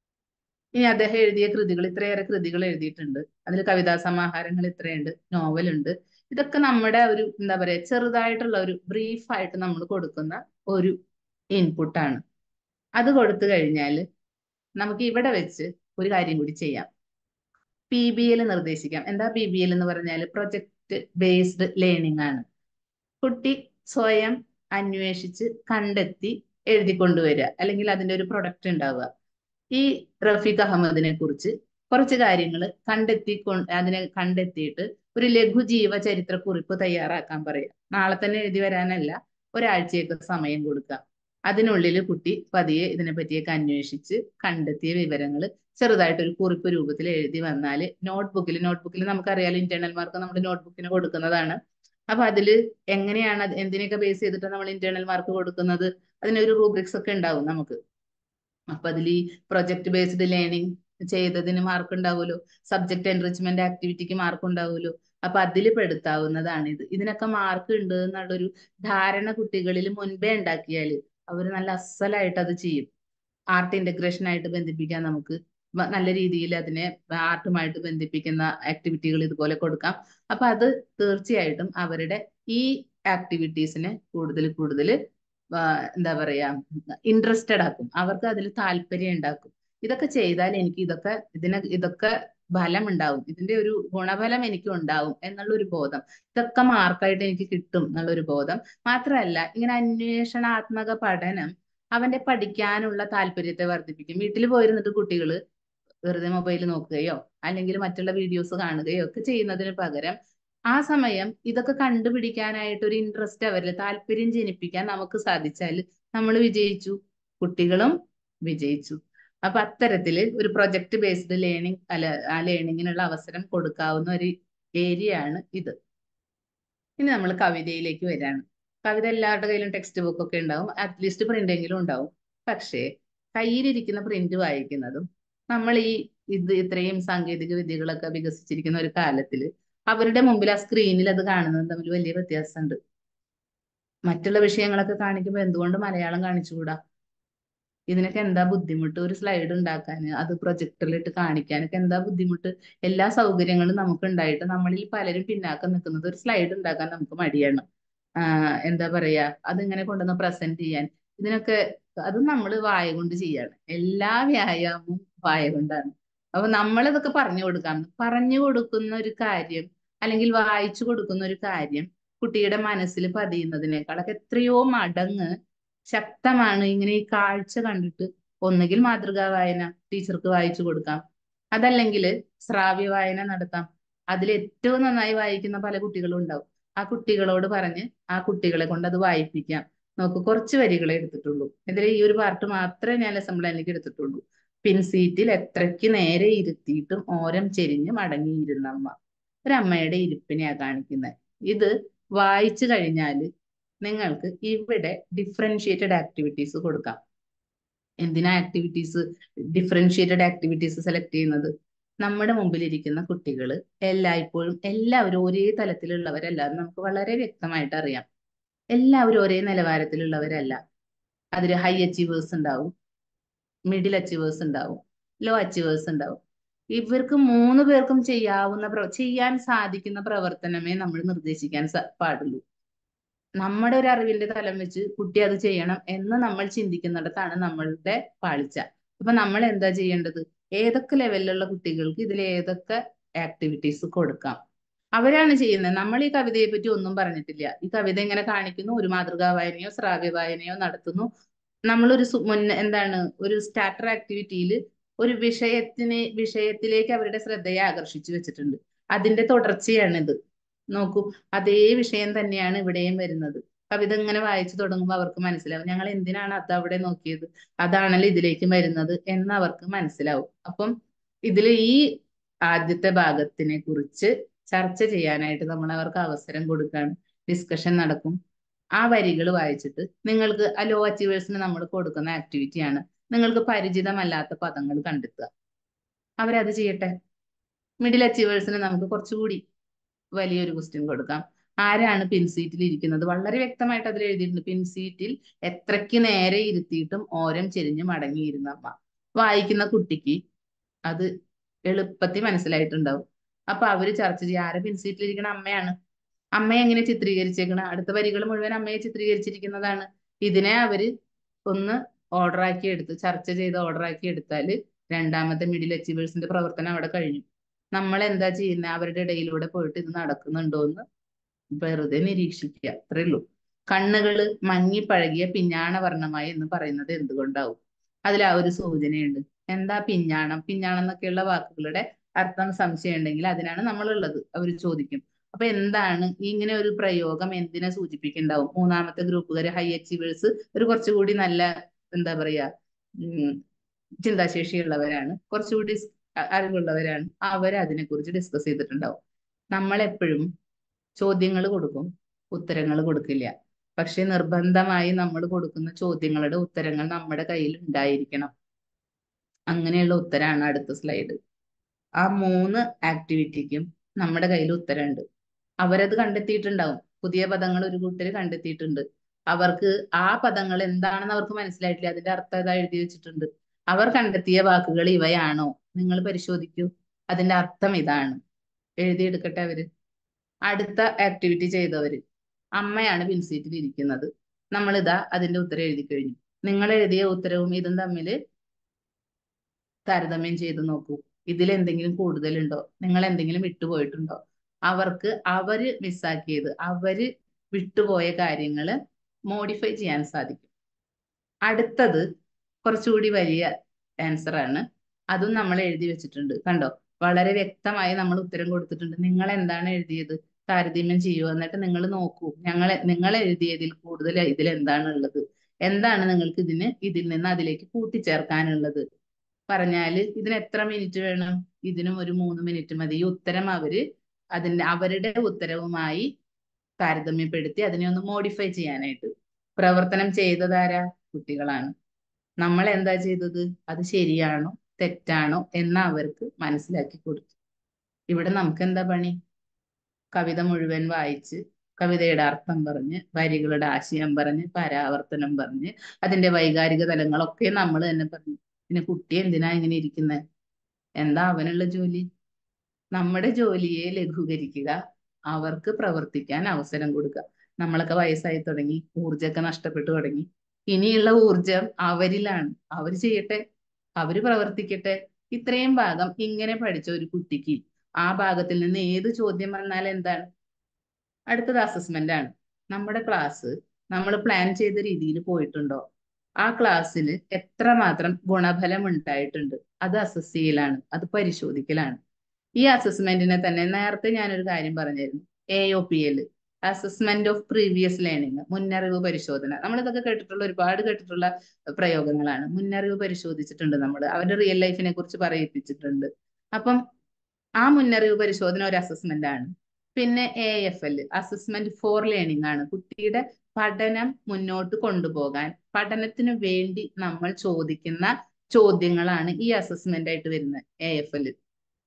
ഇനി അദ്ദേഹം എഴുതിയ കൃതികൾ ഇത്രയേറെ കൃതികൾ എഴുതിയിട്ടുണ്ട് അതിൽ കവിതാ സമാഹാരങ്ങൾ ഇത്രയുണ്ട് നോവലുണ്ട് ഇതൊക്കെ നമ്മുടെ ഒരു എന്താ പറയാ ചെറുതായിട്ടുള്ള ഒരു ബ്രീഫ് ആയിട്ട് നമ്മൾ കൊടുക്കുന്ന ഒരു ഇൻപുട്ടാണ് അത് കൊടുത്തു കഴിഞ്ഞാൽ നമുക്ക് ഇവിടെ വെച്ച് ഒരു കാര്യം കൂടി ചെയ്യാം പി ബി എൽ നിർദ്ദേശിക്കാം എന്താ പി ബി എൽ എന്ന് പറഞ്ഞാൽ പ്രൊജക്ട് ബേസ്ഡ് ലേണിംഗ് ആണ് കുട്ടി സ്വയം അന്വേഷിച്ച് കണ്ടെത്തി എഴുതി കൊണ്ടുവരിക അല്ലെങ്കിൽ അതിന്റെ ഒരു പ്രൊഡക്റ്റ് ഉണ്ടാവുക ഈ റഫീഖ് അഹമ്മദിനെ കുറിച്ച് കുറച്ച് കാര്യങ്ങൾ കണ്ടെത്തി കൊ- അതിനെ കണ്ടെത്തിയിട്ട് ഒരു ലഘു ജീവചരിത്ര കുറിപ്പ് തയ്യാറാക്കാൻ പറയാം നാളെ തന്നെ എഴുതി വരാനല്ല ഒരാഴ്ചയൊക്കെ സമയം കൊടുക്കാം അതിനുള്ളിൽ കുട്ടി പതിയെ ഇതിനെ പറ്റിയൊക്കെ അന്വേഷിച്ച് കണ്ടെത്തിയ വിവരങ്ങൾ ചെറുതായിട്ട് ഒരു കുറിപ്പ് രൂപത്തിൽ എഴുതി വന്നാൽ നോട്ട്ബുക്കിൽ നോട്ട്ബുക്കിൽ നമുക്കറിയാലോ ഇന്റേണൽ മാർക്ക് നമ്മൾ നോട്ട്ബുക്കിന് കൊടുക്കുന്നതാണ് അപ്പൊ അതിൽ എങ്ങനെയാണ് അത് എന്തിനൊക്കെ ബേസ് ചെയ്തിട്ട് നമ്മൾ ഇന്റേണൽ മാർക്ക് കൊടുക്കുന്നത് അതിനൊരു റൂബ്രിക്സ് ഒക്കെ ഉണ്ടാവും നമുക്ക് അപ്പൊ അതിൽ ഈ പ്രൊജക്ട് ബേസ്ഡ് ലേണിംഗ് ചെയ്തതിന് മാർക്ക് ഉണ്ടാവുമല്ലോ സബ്ജക്ട് എൻറിച്ച്മെന്റ് ആക്ടിവിറ്റിക്ക് മാർക്ക് ഉണ്ടാവുമല്ലോ അപ്പൊ അതിൽ പെടുത്താവുന്നതാണ് ഇത് ഇതിനൊക്കെ മാർക്ക് ഉണ്ട് എന്നുള്ളൊരു ധാരണ കുട്ടികളിൽ മുൻപേ ഉണ്ടാക്കിയാൽ അവർ നല്ല അസലായിട്ട് അത് ചെയ്യും ആർട്ട് ഇന്റഗ്രേഷൻ ആയിട്ട് ബന്ധിപ്പിക്കാൻ നമുക്ക് വ- നല്ല രീതിയിൽ അതിനെ ആർട്ടുമായിട്ട് ബന്ധിപ്പിക്കുന്ന ആക്ടിവിറ്റികൾ ഇതുപോലെ കൊടുക്കാം അപ്പൊ അത് തീർച്ചയായിട്ടും അവരുടെ ഈ ആക്ടിവിറ്റീസിനെ കൂടുതൽ കൂടുതൽ എന്താ പറയാ ഇൻട്രസ്റ്റഡ് ആക്കും അവർക്ക് അതിൽ താല്പര്യം ഉണ്ടാക്കും ഇതൊക്കെ ചെയ്താൽ എനിക്ക് ഇതൊക്കെ ഇതിന് ഇതൊക്കെ ഫലം ഉണ്ടാവും ഇതിന്റെ ഒരു ഗുണഫലം എനിക്ക് ഉണ്ടാവും എന്നുള്ള ഒരു ബോധം ഇതൊക്കെ മാർക്കായിട്ട് എനിക്ക് കിട്ടും എന്നുള്ള ഒരു ബോധം മാത്രമല്ല ഇങ്ങനെ അന്വേഷണാത്മക പഠനം അവന്റെ പഠിക്കാനുള്ള താല്പര്യത്തെ വർദ്ധിപ്പിക്കും വീട്ടിൽ പോയിരുന്നിട്ട് കുട്ടികൾ വെറുതെ മൊബൈൽ നോക്കുകയോ അല്ലെങ്കിൽ മറ്റുള്ള വീഡിയോസ് കാണുകയോ ഒക്കെ ചെയ്യുന്നതിന് പകരം ആ സമയം ഇതൊക്കെ കണ്ടുപിടിക്കാനായിട്ട് ഒരു ഇൻട്രസ്റ്റ് അവരിൽ താല്പര്യം ജനിപ്പിക്കാൻ നമുക്ക് സാധിച്ചാൽ നമ്മൾ വിജയിച്ചു കുട്ടികളും വിജയിച്ചു അപ്പൊ അത്തരത്തില് ഒരു പ്രൊജക്ട് ബേസ്ഡ് ലേണിംഗ് അല്ല ആ ലേണിങ്ങിനുള്ള അവസരം കൊടുക്കാവുന്ന ഒരു ഏരിയ ആണ് ഇത് ഇനി നമ്മൾ കവിതയിലേക്ക് വരാണ് കവിത എല്ലാവരുടെ കയ്യിലും ടെക്സ്റ്റ് ബുക്ക് ഒക്കെ ഉണ്ടാവും അറ്റ്ലീസ്റ്റ് പ്രിന്റ് എങ്കിലും ഉണ്ടാവും പക്ഷേ കയ്യിലിരിക്കുന്ന പ്രിന്റ് വായിക്കുന്നതും നമ്മൾ ഈ ഇത് ഇത്രയും സാങ്കേതിക വിദ്യകളൊക്കെ വികസിച്ചിരിക്കുന്ന ഒരു കാലത്തില് അവരുടെ മുമ്പിൽ ആ സ്ക്രീനിൽ അത് കാണുന്നത് തമ്മിൽ വലിയ വ്യത്യാസമുണ്ട് മറ്റുള്ള വിഷയങ്ങളൊക്കെ കാണിക്കുമ്പോൾ എന്തുകൊണ്ട് മലയാളം കാണിച്ചുകൂടാ ഇതിനൊക്കെ എന്താ ബുദ്ധിമുട്ട് ഒരു സ്ലൈഡ് ഉണ്ടാക്കാൻ അത് പ്രൊജക്ടറിലിട്ട് കാണിക്കാനൊക്കെ എന്താ ബുദ്ധിമുട്ട് എല്ലാ സൗകര്യങ്ങളും നമുക്ക് ഉണ്ടായിട്ട് നമ്മളിൽ പലരും പിന്നാക്കം നിൽക്കുന്നത് ഒരു സ്ലൈഡ് ഉണ്ടാക്കാൻ നമുക്ക് മടിയാണ് ആഹ് എന്താ പറയാ അതിങ്ങനെ കൊണ്ടുവന്ന് പ്രസന്റ് ചെയ്യാൻ ഇതിനൊക്കെ അത് നമ്മൾ വായ കൊണ്ട് ചെയ്യാണ് എല്ലാ വ്യായാമവും വായ കൊണ്ടാണ് അപ്പൊ നമ്മളിതൊക്കെ പറഞ്ഞു കൊടുക്കാം പറഞ്ഞു കൊടുക്കുന്ന ഒരു കാര്യം അല്ലെങ്കിൽ വായിച്ചു കൊടുക്കുന്ന ഒരു കാര്യം കുട്ടിയുടെ മനസ്സിൽ പതിയുന്നതിനേക്കാളൊക്കെ എത്രയോ മടങ്ങ് ശക്തമാണ് ഇങ്ങനെ ഈ കാഴ്ച കണ്ടിട്ട് ഒന്നുകിൽ മാതൃകാ വായന ടീച്ചർക്ക് വായിച്ചു കൊടുക്കാം അതല്ലെങ്കിൽ ശ്രാവ്യ വായന നടത്താം അതിൽ ഏറ്റവും നന്നായി വായിക്കുന്ന പല കുട്ടികളും ഉണ്ടാവും ആ കുട്ടികളോട് പറഞ്ഞ് ആ കുട്ടികളെ കൊണ്ട് അത് വായിപ്പിക്കാം നോക്ക് കുറച്ച് വരികളെ എടുത്തിട്ടുള്ളൂ ഇതിൽ ഈ ഒരു പാർട്ട് മാത്രമേ ഞാൻ ലെസൺ പ്ലാനിലേക്ക് എടുത്തിട്ടുള്ളൂ പിൻസീറ്റിൽ എത്രയ്ക്ക് നേരെ ഇരുത്തിയിട്ടും ഓരം ചെരിഞ്ഞ് മടങ്ങിയിരുന്നമ്മ ഒരമ്മയുടെ ഇരിപ്പിനെയാ കാണിക്കുന്നത് ഇത് വായിച്ചു കഴിഞ്ഞാൽ നിങ്ങൾക്ക് ഇവിടെ ഡിഫറൻഷിയേറ്റഡ് ആക്ടിവിറ്റീസ് കൊടുക്കാം എന്തിനാ ആക്ടിവിറ്റീസ് ഡിഫറൻഷിയേറ്റഡ് ആക്ടിവിറ്റീസ് സെലക്ട് ചെയ്യുന്നത് നമ്മുടെ മുമ്പിൽ ഇരിക്കുന്ന കുട്ടികൾ എല്ലായ്പ്പോഴും എല്ലാവരും ഒരേ തലത്തിലുള്ളവരല്ല എന്ന് നമുക്ക് വളരെ വ്യക്തമായിട്ട് അറിയാം എല്ലാവരും ഒരേ നിലവാരത്തിലുള്ളവരല്ല അതിൽ ഹൈ അച്ചീവേഴ്സ് ഉണ്ടാവും മിഡിൽ അച്ചീവേഴ്സ് ഉണ്ടാവും ലോ അച്ചീവേഴ്സ് ഉണ്ടാവും ഇവർക്ക് മൂന്ന് പേർക്കും ചെയ്യാവുന്ന പ്ര- ചെയ്യാൻ സാധിക്കുന്ന പ്രവർത്തനമേ നമ്മൾ നിർദ്ദേശിക്കാൻ സ- പാടുള്ളൂ നമ്മുടെ ഒരു അറിവിന്റെ തലം വെച്ച് കുട്ടി അത് ചെയ്യണം എന്ന് നമ്മൾ ചിന്തിക്കുന്നിടത്താണ് നമ്മളുടെ പാളിച്ച അപ്പൊ നമ്മൾ എന്താ ചെയ്യേണ്ടത് ഏതൊക്കെ ലെവലിലുള്ള കുട്ടികൾക്ക് ഇതിൽ ഏതൊക്കെ ആക്ടിവിറ്റീസ് കൊടുക്കാം അവരാണ് ചെയ്യുന്നത് നമ്മൾ ഈ കവിതയെ പറ്റി ഒന്നും പറഞ്ഞിട്ടില്ല ഈ കവിത ഇങ്ങനെ കാണിക്കുന്നു ഒരു മാതൃകാ വായനയോ ശ്രാവ്യ വായനയോ നടത്തുന്നു നമ്മളൊരു സു- മുന്ന എന്താണ് ഒരു സ്റ്റാർട്ടർ ആക്ടിവിറ്റിയിൽ ഒരു വിഷയത്തിനെ വിഷയത്തിലേക്ക് അവരുടെ ശ്രദ്ധയെ ആകർഷിച്ചു വെച്ചിട്ടുണ്ട് അതിന്റെ തുടർച്ചയാണിത് നോക്കൂ അതേ വിഷയം തന്നെയാണ് ഇവിടെയും വരുന്നത് കവിത ഇങ്ങനെ വായിച്ചു തുടങ്ങുമ്പോൾ അവർക്ക് മനസ്സിലാവും ഞങ്ങൾ എന്തിനാണ് അത് അവിടെ നോക്കിയത് അതാണല്ലോ ഇതിലേക്ക് വരുന്നത് എന്ന് അവർക്ക് മനസ്സിലാവും അപ്പം ഇതിൽ ഈ ആദ്യത്തെ ഭാഗത്തിനെ കുറിച്ച് ചർച്ച ചെയ്യാനായിട്ട് നമ്മൾ അവർക്ക് അവസരം കൊടുക്കുകയാണ് ഡിസ്കഷൻ നടക്കും ആ വരികൾ വായിച്ചിട്ട് നിങ്ങൾക്ക് ആ ലോ അച്ചീവേഴ്സിന് നമ്മൾ കൊടുക്കുന്ന ആക്ടിവിറ്റിയാണ് നിങ്ങൾക്ക് പരിചിതമല്ലാത്ത പദങ്ങൾ കണ്ടെത്തുക അവരത് ചെയ്യട്ടെ മിഡിൽ അച്ചീവേഴ്സിന് നമുക്ക് കുറച്ചുകൂടി വലിയൊരു ക്വസ്റ്റ്യൻ കൊടുക്കാം ആരാണ് പിൻസീറ്റിൽ ഇരിക്കുന്നത് വളരെ വ്യക്തമായിട്ട് അതിൽ എഴുതിയിട്ടുണ്ട് പിൻസീറ്റിൽ എത്രയ്ക്ക് നേരെ ഇരുത്തിയിട്ടും ഓരം ചെരിഞ്ഞ് മടങ്ങിയിരുന്ന അമ്മ വായിക്കുന്ന കുട്ടിക്ക് അത് എളുപ്പത്തിൽ മനസ്സിലായിട്ടുണ്ടാവും അപ്പൊ അവര് ചർച്ച ചെയ്യും ആരെ പിൻസീറ്റിൽ ഇരിക്കുന്ന അമ്മയാണ് അമ്മയെ എങ്ങനെ ചിത്രീകരിച്ചേക്കണ അടുത്ത വരികൾ മുഴുവൻ അമ്മയെ ചിത്രീകരിച്ചിരിക്കുന്നതാണ് ഇതിനെ അവര് ഒന്ന് ഓർഡർ ആക്കി എടുത്ത് ചർച്ച ചെയ്ത് ഓർഡർ ആക്കി എടുത്താൽ രണ്ടാമത്തെ മിഡിൽ അച്ചീവേഴ്സിന്റെ പ്രവർത്തനം അവിടെ കഴിഞ്ഞു നമ്മൾ എന്താ ചെയ്യുന്നത് അവരുടെ ഇടയിലൂടെ പോയിട്ട് ഇത് നടക്കുന്നുണ്ടോ എന്ന് വെറുതെ നിരീക്ഷിക്കുക അത്രേ ഉള്ളൂ കണ്ണുകള് മങ്ങി പഴകിയ പിഞ്ഞാണ വർണ്ണമായി എന്ന് പറയുന്നത് എന്തുകൊണ്ടാവും അതിൽ ആ ഒരു സൂചനയുണ്ട് എന്താ പിഞ്ഞാണം പിഞ്ഞാണം എന്നൊക്കെയുള്ള വാക്കുകളുടെ അർത്ഥം സംശയം ഉണ്ടെങ്കിൽ അതിനാണ് നമ്മളുള്ളത് അവർ ചോദിക്കും അപ്പൊ എന്താണ് ഇങ്ങനെ ഒരു പ്രയോഗം എന്തിനെ സൂചിപ്പിക്കുന്നുണ്ടാവും മൂന്നാമത്തെ ഗ്രൂപ്പുകാർ ഹൈ അച്ചീവേഴ്സ് ഒരു കുറച്ചുകൂടി നല്ല എന്താ പറയാ ഉം, ചിന്താശേഷിയുള്ളവരാണ് കുറച്ചുകൂടി സ് അ- അറിവുള്ളവരാണ് അവർ അതിനെക്കുറിച്ച് ഡിസ്കസ് ചെയ്തിട്ടുണ്ടാവും നമ്മൾ എപ്പോഴും ചോദ്യങ്ങൾ കൊടുക്കും ഉത്തരങ്ങൾ കൊടുക്കില്ല പക്ഷെ നിർബന്ധമായി നമ്മൾ കൊടുക്കുന്ന ചോദ്യങ്ങളുടെ ഉത്തരങ്ങൾ നമ്മുടെ കയ്യിൽ ഉണ്ടായിരിക്കണം അങ്ങനെയുള്ള ഉത്തരമാണ് അടുത്ത സ്ലൈഡ് ആ മൂന്ന് ആക്ടിവിറ്റിക്കും നമ്മുടെ കയ്യിൽ ഉത്തരമുണ്ട് അവരത് കണ്ടെത്തിയിട്ടുണ്ടാവും പുതിയ പദങ്ങൾ ഒരു കൂട്ടർ കണ്ടെത്തിയിട്ടുണ്ട് അവർക്ക് ആ പദങ്ങൾ എന്താണെന്ന് അവർക്ക് മനസ്സിലായിട്ടില്ല അതിന്റെ അർത്ഥം ഇതാ എഴുതി വെച്ചിട്ടുണ്ട് അവർ കണ്ടെത്തിയ വാക്കുകൾ ഇവയാണോ നിങ്ങൾ പരിശോധിക്കൂ അതിന്റെ അർത്ഥം ഇതാണ് എഴുതിയെടുക്കട്ടെ അവര് അടുത്ത ആക്ടിവിറ്റി ചെയ്തവര് അമ്മയാണ് പിൻസീറ്റിൽ ഇരിക്കുന്നത് നമ്മൾ ഇതാ അതിന്റെ ഉത്തരം എഴുതി കഴിഞ്ഞു നിങ്ങൾ എഴുതിയ ഉത്തരവും ഇതും തമ്മിൽ താരതമ്യം ചെയ്ത് നോക്കൂ ഇതിൽ എന്തെങ്കിലും കൂടുതലുണ്ടോ നിങ്ങൾ എന്തെങ്കിലും വിട്ടുപോയിട്ടുണ്ടോ അവർക്ക് അവര് മിസ്സാക്കിയത് അവര് വിട്ടുപോയ കാര്യങ്ങള് മോഡിഫൈ ചെയ്യാൻ സാധിക്കും അടുത്തത് കുറച്ചുകൂടി വലിയ ആൻസർ ആണ് അതും നമ്മൾ എഴുതി വെച്ചിട്ടുണ്ട് കണ്ടോ വളരെ വ്യക്തമായി നമ്മൾ ഉത്തരം കൊടുത്തിട്ടുണ്ട് നിങ്ങൾ എന്താണ് എഴുതിയത് താരതമ്യം ചെയ്യൂ എന്നിട്ട് നിങ്ങൾ നോക്കൂ ഞങ്ങൾ നിങ്ങൾ എഴുതിയതിൽ കൂടുതൽ ഇതിൽ എന്താണ് ഉള്ളത് എന്താണ് നിങ്ങൾക്ക് ഇതിന് ഇതിൽ നിന്ന് അതിലേക്ക് കൂട്ടിച്ചേർക്കാനുള്ളത് പറഞ്ഞാല് ഇതിന് എത്ര മിനിറ്റ് വേണം ഇതിനും ഒരു മൂന്ന് മിനിറ്റ് മതി ഈ ഉത്തരം അവര് അതിന്റെ അവരുടെ ഉത്തരവുമായി താരതമ്യപ്പെടുത്തി അതിനെ ഒന്ന് മോഡിഫൈ ചെയ്യാനായിട്ട് പ്രവർത്തനം ചെയ്തതാരാ കുട്ടികളാണ് നമ്മൾ എന്താ ചെയ്തത് അത് ശരിയാണോ തെറ്റാണോ എന്ന് അവർക്ക് മനസ്സിലാക്കി കൊടുത്തു ഇവിടെ നമുക്ക് എന്താ പണി കവിത മുഴുവൻ വായിച്ച് കവിതയുടെ അർത്ഥം പറഞ്ഞ് വരികളുടെ ആശയം പറഞ്ഞ് പരാവർത്തനം പറഞ്ഞ് അതിന്റെ വൈകാരിക തലങ്ങളൊക്കെ നമ്മൾ തന്നെ പറഞ്ഞു പിന്നെ കുട്ടി എന്തിനാ ഇങ്ങനെ ഇരിക്കുന്നത് എന്താ അവനുള്ള ജോലി നമ്മുടെ ജോലിയെ ലഘൂകരിക്കുക അവർക്ക് പ്രവർത്തിക്കാൻ അവസരം കൊടുക്കുക നമ്മളൊക്കെ വയസ്സായി തുടങ്ങി ഊർജമൊക്കെ നഷ്ടപ്പെട്ടു തുടങ്ങി ഇനിയുള്ള ഊർജം അവരിലാണ് അവർ ചെയ്യട്ടെ അവര് പ്രവർത്തിക്കട്ടെ ഇത്രയും ഭാഗം ഇങ്ങനെ പഠിച്ച ഒരു കുട്ടിക്ക് ആ ഭാഗത്തിൽ നിന്ന് ഏത് ചോദ്യം വന്നാൽ എന്താണ് അടുത്തത് അസസ്മെന്റ് ആണ് നമ്മുടെ ക്ലാസ് നമ്മൾ പ്ലാൻ ചെയ്ത രീതിയിൽ പോയിട്ടുണ്ടോ ആ ക്ലാസ്സിൽ എത്രമാത്രം ഗുണഫലം ഉണ്ടായിട്ടുണ്ട് അത് അസസ് ചെയ്യലാണ് അത് പരിശോധിക്കലാണ് ഈ അസസ്മെന്റിനെ തന്നെ നേരത്തെ ഞാനൊരു കാര്യം പറഞ്ഞിരുന്നു A O P L assessment of previous learning മുന്നറിവ് പരിശോധന നമ്മൾ ഇതൊക്കെ കേട്ടിട്ടുള്ള ഒരുപാട് കേട്ടിട്ടുള്ള പ്രയോഗങ്ങളാണ് മുന്നറിവ് പരിശോധിച്ചിട്ടുണ്ട് നമ്മൾ അവരുടെ റിയൽ ലൈഫിനെ കുറിച്ച് പറയിപ്പിച്ചിട്ടുണ്ട് അപ്പം ആ മുന്നറിവ് പരിശോധന ഒരു അസസ്മെന്റ് ആണ് പിന്നെ A F L assessment for learning ആണ് കുട്ടിയുടെ പഠനം മുന്നോട്ട് കൊണ്ടുപോകാൻ പഠനത്തിന് വേണ്ടി നമ്മൾ ചോദിക്കുന്ന ചോദ്യങ്ങളാണ് ഈ അസസ്മെന്റ് ആയിട്ട് വരുന്നത് എ എഫ് എൽ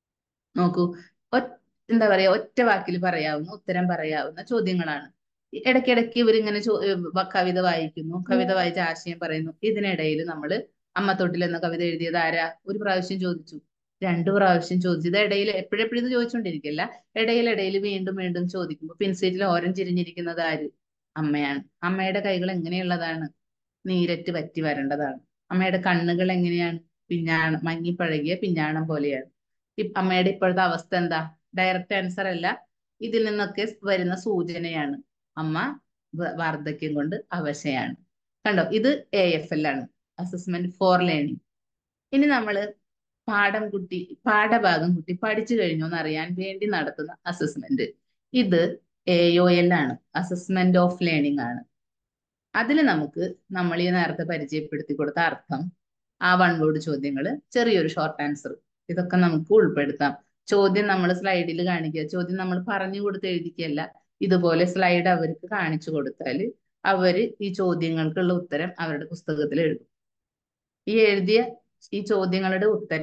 നോക്കൂ എന്താ പറയാ ഒറ്റ വാക്കിൽ പറയാവുന്ന ഉത്തരം പറയാവുന്ന ചോദ്യങ്ങളാണ് ഇടയ്ക്കിടയ്ക്ക് ഇവരിങ്ങനെ ചോ കവിത വായിക്കുന്നു കവിത വായിച്ച ആശയം പറയുന്നു ഇതിനിടയിൽ നമ്മൾ അമ്മ തൊട്ടിൽ എന്ന കവിത എഴുതിയത് ആരാ ഒരു പ്രാവശ്യം ചോദിച്ചു രണ്ടു പ്രാവശ്യം ചോദിച്ചു ഇത് ഇടയിൽ എപ്പോഴെപ്പോഴും ഇത് ചോദിച്ചുകൊണ്ടിരിക്കില്ല ഇടയിൽ ഇടയിൽ വീണ്ടും വീണ്ടും ചോദിക്കുമ്പോൾ പിൻസീറ്റിൽ ഓരം ചിരിഞ്ഞിരിക്കുന്നത് ആര് അമ്മയാണ് അമ്മയുടെ കൈകൾ എങ്ങനെയുള്ളതാണ് നീരറ്റ് വറ്റി വരേണ്ടതാണ് അമ്മയുടെ കണ്ണുകൾ എങ്ങനെയാണ് പിഞ്ഞാണം മങ്ങി പഴകിയ പിഞ്ഞാണം പോലെയാണ് അമ്മയുടെ ഇപ്പോഴത്തെ അവസ്ഥ എന്താ ഡയറക്റ്റ് ആൻസർ അല്ല ഇതിൽ നിന്നൊക്കെ വരുന്ന സൂചനയാണ് അമ്മ വാർദ്ധക്യം കൊണ്ട് അവശയാണ് കണ്ടോ ഇത് എ എഫ് എൽ ആണ് അസസ്മെന്റ് ഫോർ ലേണിംഗ് ഇനി നമ്മൾ പാഠം കുട്ടി പാഠഭാഗം കുട്ടി പഠിച്ചു കഴിഞ്ഞോ എന്ന് അറിയാൻ വേണ്ടി നടത്തുന്ന അസസ്മെന്റ് ഇത് എ ഒ എൽ ആണ് അസസ്മെന്റ് ഓഫ് ലേണിംഗ് ആണ് അതിൽ നമുക്ക് നമ്മൾ ഈ നേരത്തെ പരിചയപ്പെടുത്തി കൊടുത്ത അർത്ഥം ആ വൺ വേർഡ് ചോദ്യങ്ങൾ ചെറിയൊരു ഷോർട്ട് ആൻസർ ഇതൊക്കെ നമുക്ക് ഉൾപ്പെടുത്താം ചോദ്യം നമ്മൾ സ്ലൈഡിൽ കാണിക്കുക ചോദ്യം നമ്മൾ പറഞ്ഞു കൊടുത്ത് എഴുതിക്കല്ല ഇതുപോലെ സ്ലൈഡ് അവർക്ക് കാണിച്ചു കൊടുത്താൽ അവര് ഈ ചോദ്യങ്ങൾക്കുള്ള ഉത്തരം അവരുടെ പുസ്തകത്തിൽ എഴുതും ഈ എഴുതിയ ഈ ചോദ്യങ്ങളുടെ ഉത്തരം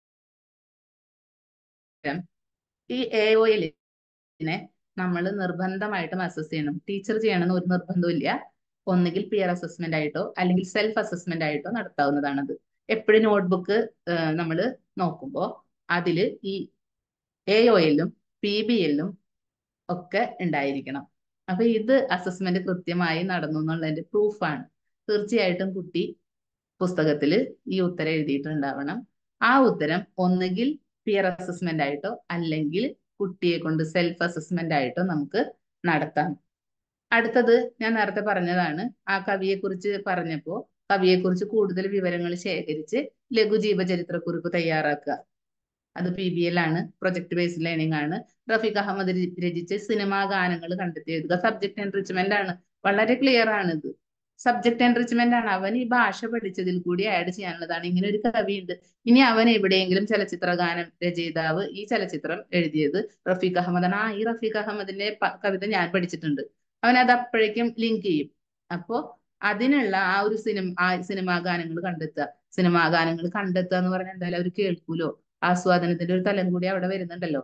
ഈ എ ഒ എല്ലിനെ നമ്മൾ നിർബന്ധമായിട്ടും അസസ് ചെയ്യണം ടീച്ചർ ചെയ്യണമെന്ന് ഒരു നിർബന്ധമില്ല ഒന്നുകിൽ പിയർ അസസ്മെന്റ് ആയിട്ടോ അല്ലെങ്കിൽ സെൽഫ് അസസ്മെന്റ് ആയിട്ടോ നടത്താവുന്നതാണത് എപ്പോഴും നോട്ട്ബുക്ക് നമ്മൾ നോക്കുമ്പോൾ അതിൽ ഈ എ ഒ എല്ലും പി ബി എല്ലും ഒക്കെ ഉണ്ടായിരിക്കണം അപ്പൊ ഇത് അസസ്മെന്റ് കൃത്യമായി നടന്നു എന്നുള്ളതിന്റെ പ്രൂഫാണ് തീർച്ചയായിട്ടും കുട്ടി പുസ്തകത്തിൽ ഈ ഉത്തരം എഴുതിയിട്ടുണ്ടാവണം ആ ഉത്തരം ഒന്നുകിൽ പിയർ അസസ്മെന്റ് ആയിട്ടോ അല്ലെങ്കിൽ കുട്ടിയെ കൊണ്ട് സെൽഫ് അസസ്മെന്റ് ആയിട്ടോ നമുക്ക് നടത്താം അടുത്തത് ഞാൻ നേരത്തെ പറഞ്ഞതാണ് ആ കവിയെ കുറിച്ച് പറഞ്ഞപ്പോ കവിയെ കുറിച്ച് കൂടുതൽ വിവരങ്ങൾ ശേഖരിച്ച് ലഘു ജീവചരിത്രക്കുറിപ്പ് തയ്യാറാക്കുക അത് പി ബി എൽ ആണ് പ്രൊജക്ട് ബേസ്ഡ് ലേണിംഗ് ആണ് റഫീഖ് അഹമ്മദ് രചിച്ച് സിനിമാ ഗാനങ്ങൾ കണ്ടെത്തി എഴുതുക സബ്ജക്ട് എൻറിച്ച്മെന്റ് ആണ് വളരെ ക്ലിയർ ആണ് ഇത് സബ്ജക്ട് എൻറിച്ച്മെന്റ് ആണ് അവൻ ഈ ഭാഷ പഠിച്ചതിൽ കൂടി ആഡ് ചെയ്യാനുള്ളതാണ് ഇങ്ങനെ ഒരു കവിയുണ്ട് ഇനി അവൻ എവിടെയെങ്കിലും ചലച്ചിത്ര ഗാനം രചയിതാവ് ഈ ചലച്ചിത്രം എഴുതിയത് റഫീഖ് അഹമ്മദാണ് ആ ഈ റഫീഖ് അഹമ്മദിന്റെ കവിത ഞാൻ പഠിച്ചിട്ടുണ്ട് അവൻ അത് അപ്പോഴേക്കും ലിങ്ക് ചെയ്യും അപ്പോ അതിനുള്ള ആ ഒരു സിനിമ ആ സിനിമാ ഗാനങ്ങൾ കണ്ടെത്തുക സിനിമാ ഗാനങ്ങൾ കണ്ടെത്തുക എന്ന് പറഞ്ഞാൽ എന്തായാലും അവർ കേൾക്കൂലോ ആസ്വാദനത്തിന്റെ ഒരു തലം കൂടി അവിടെ വരുന്നുണ്ടല്ലോ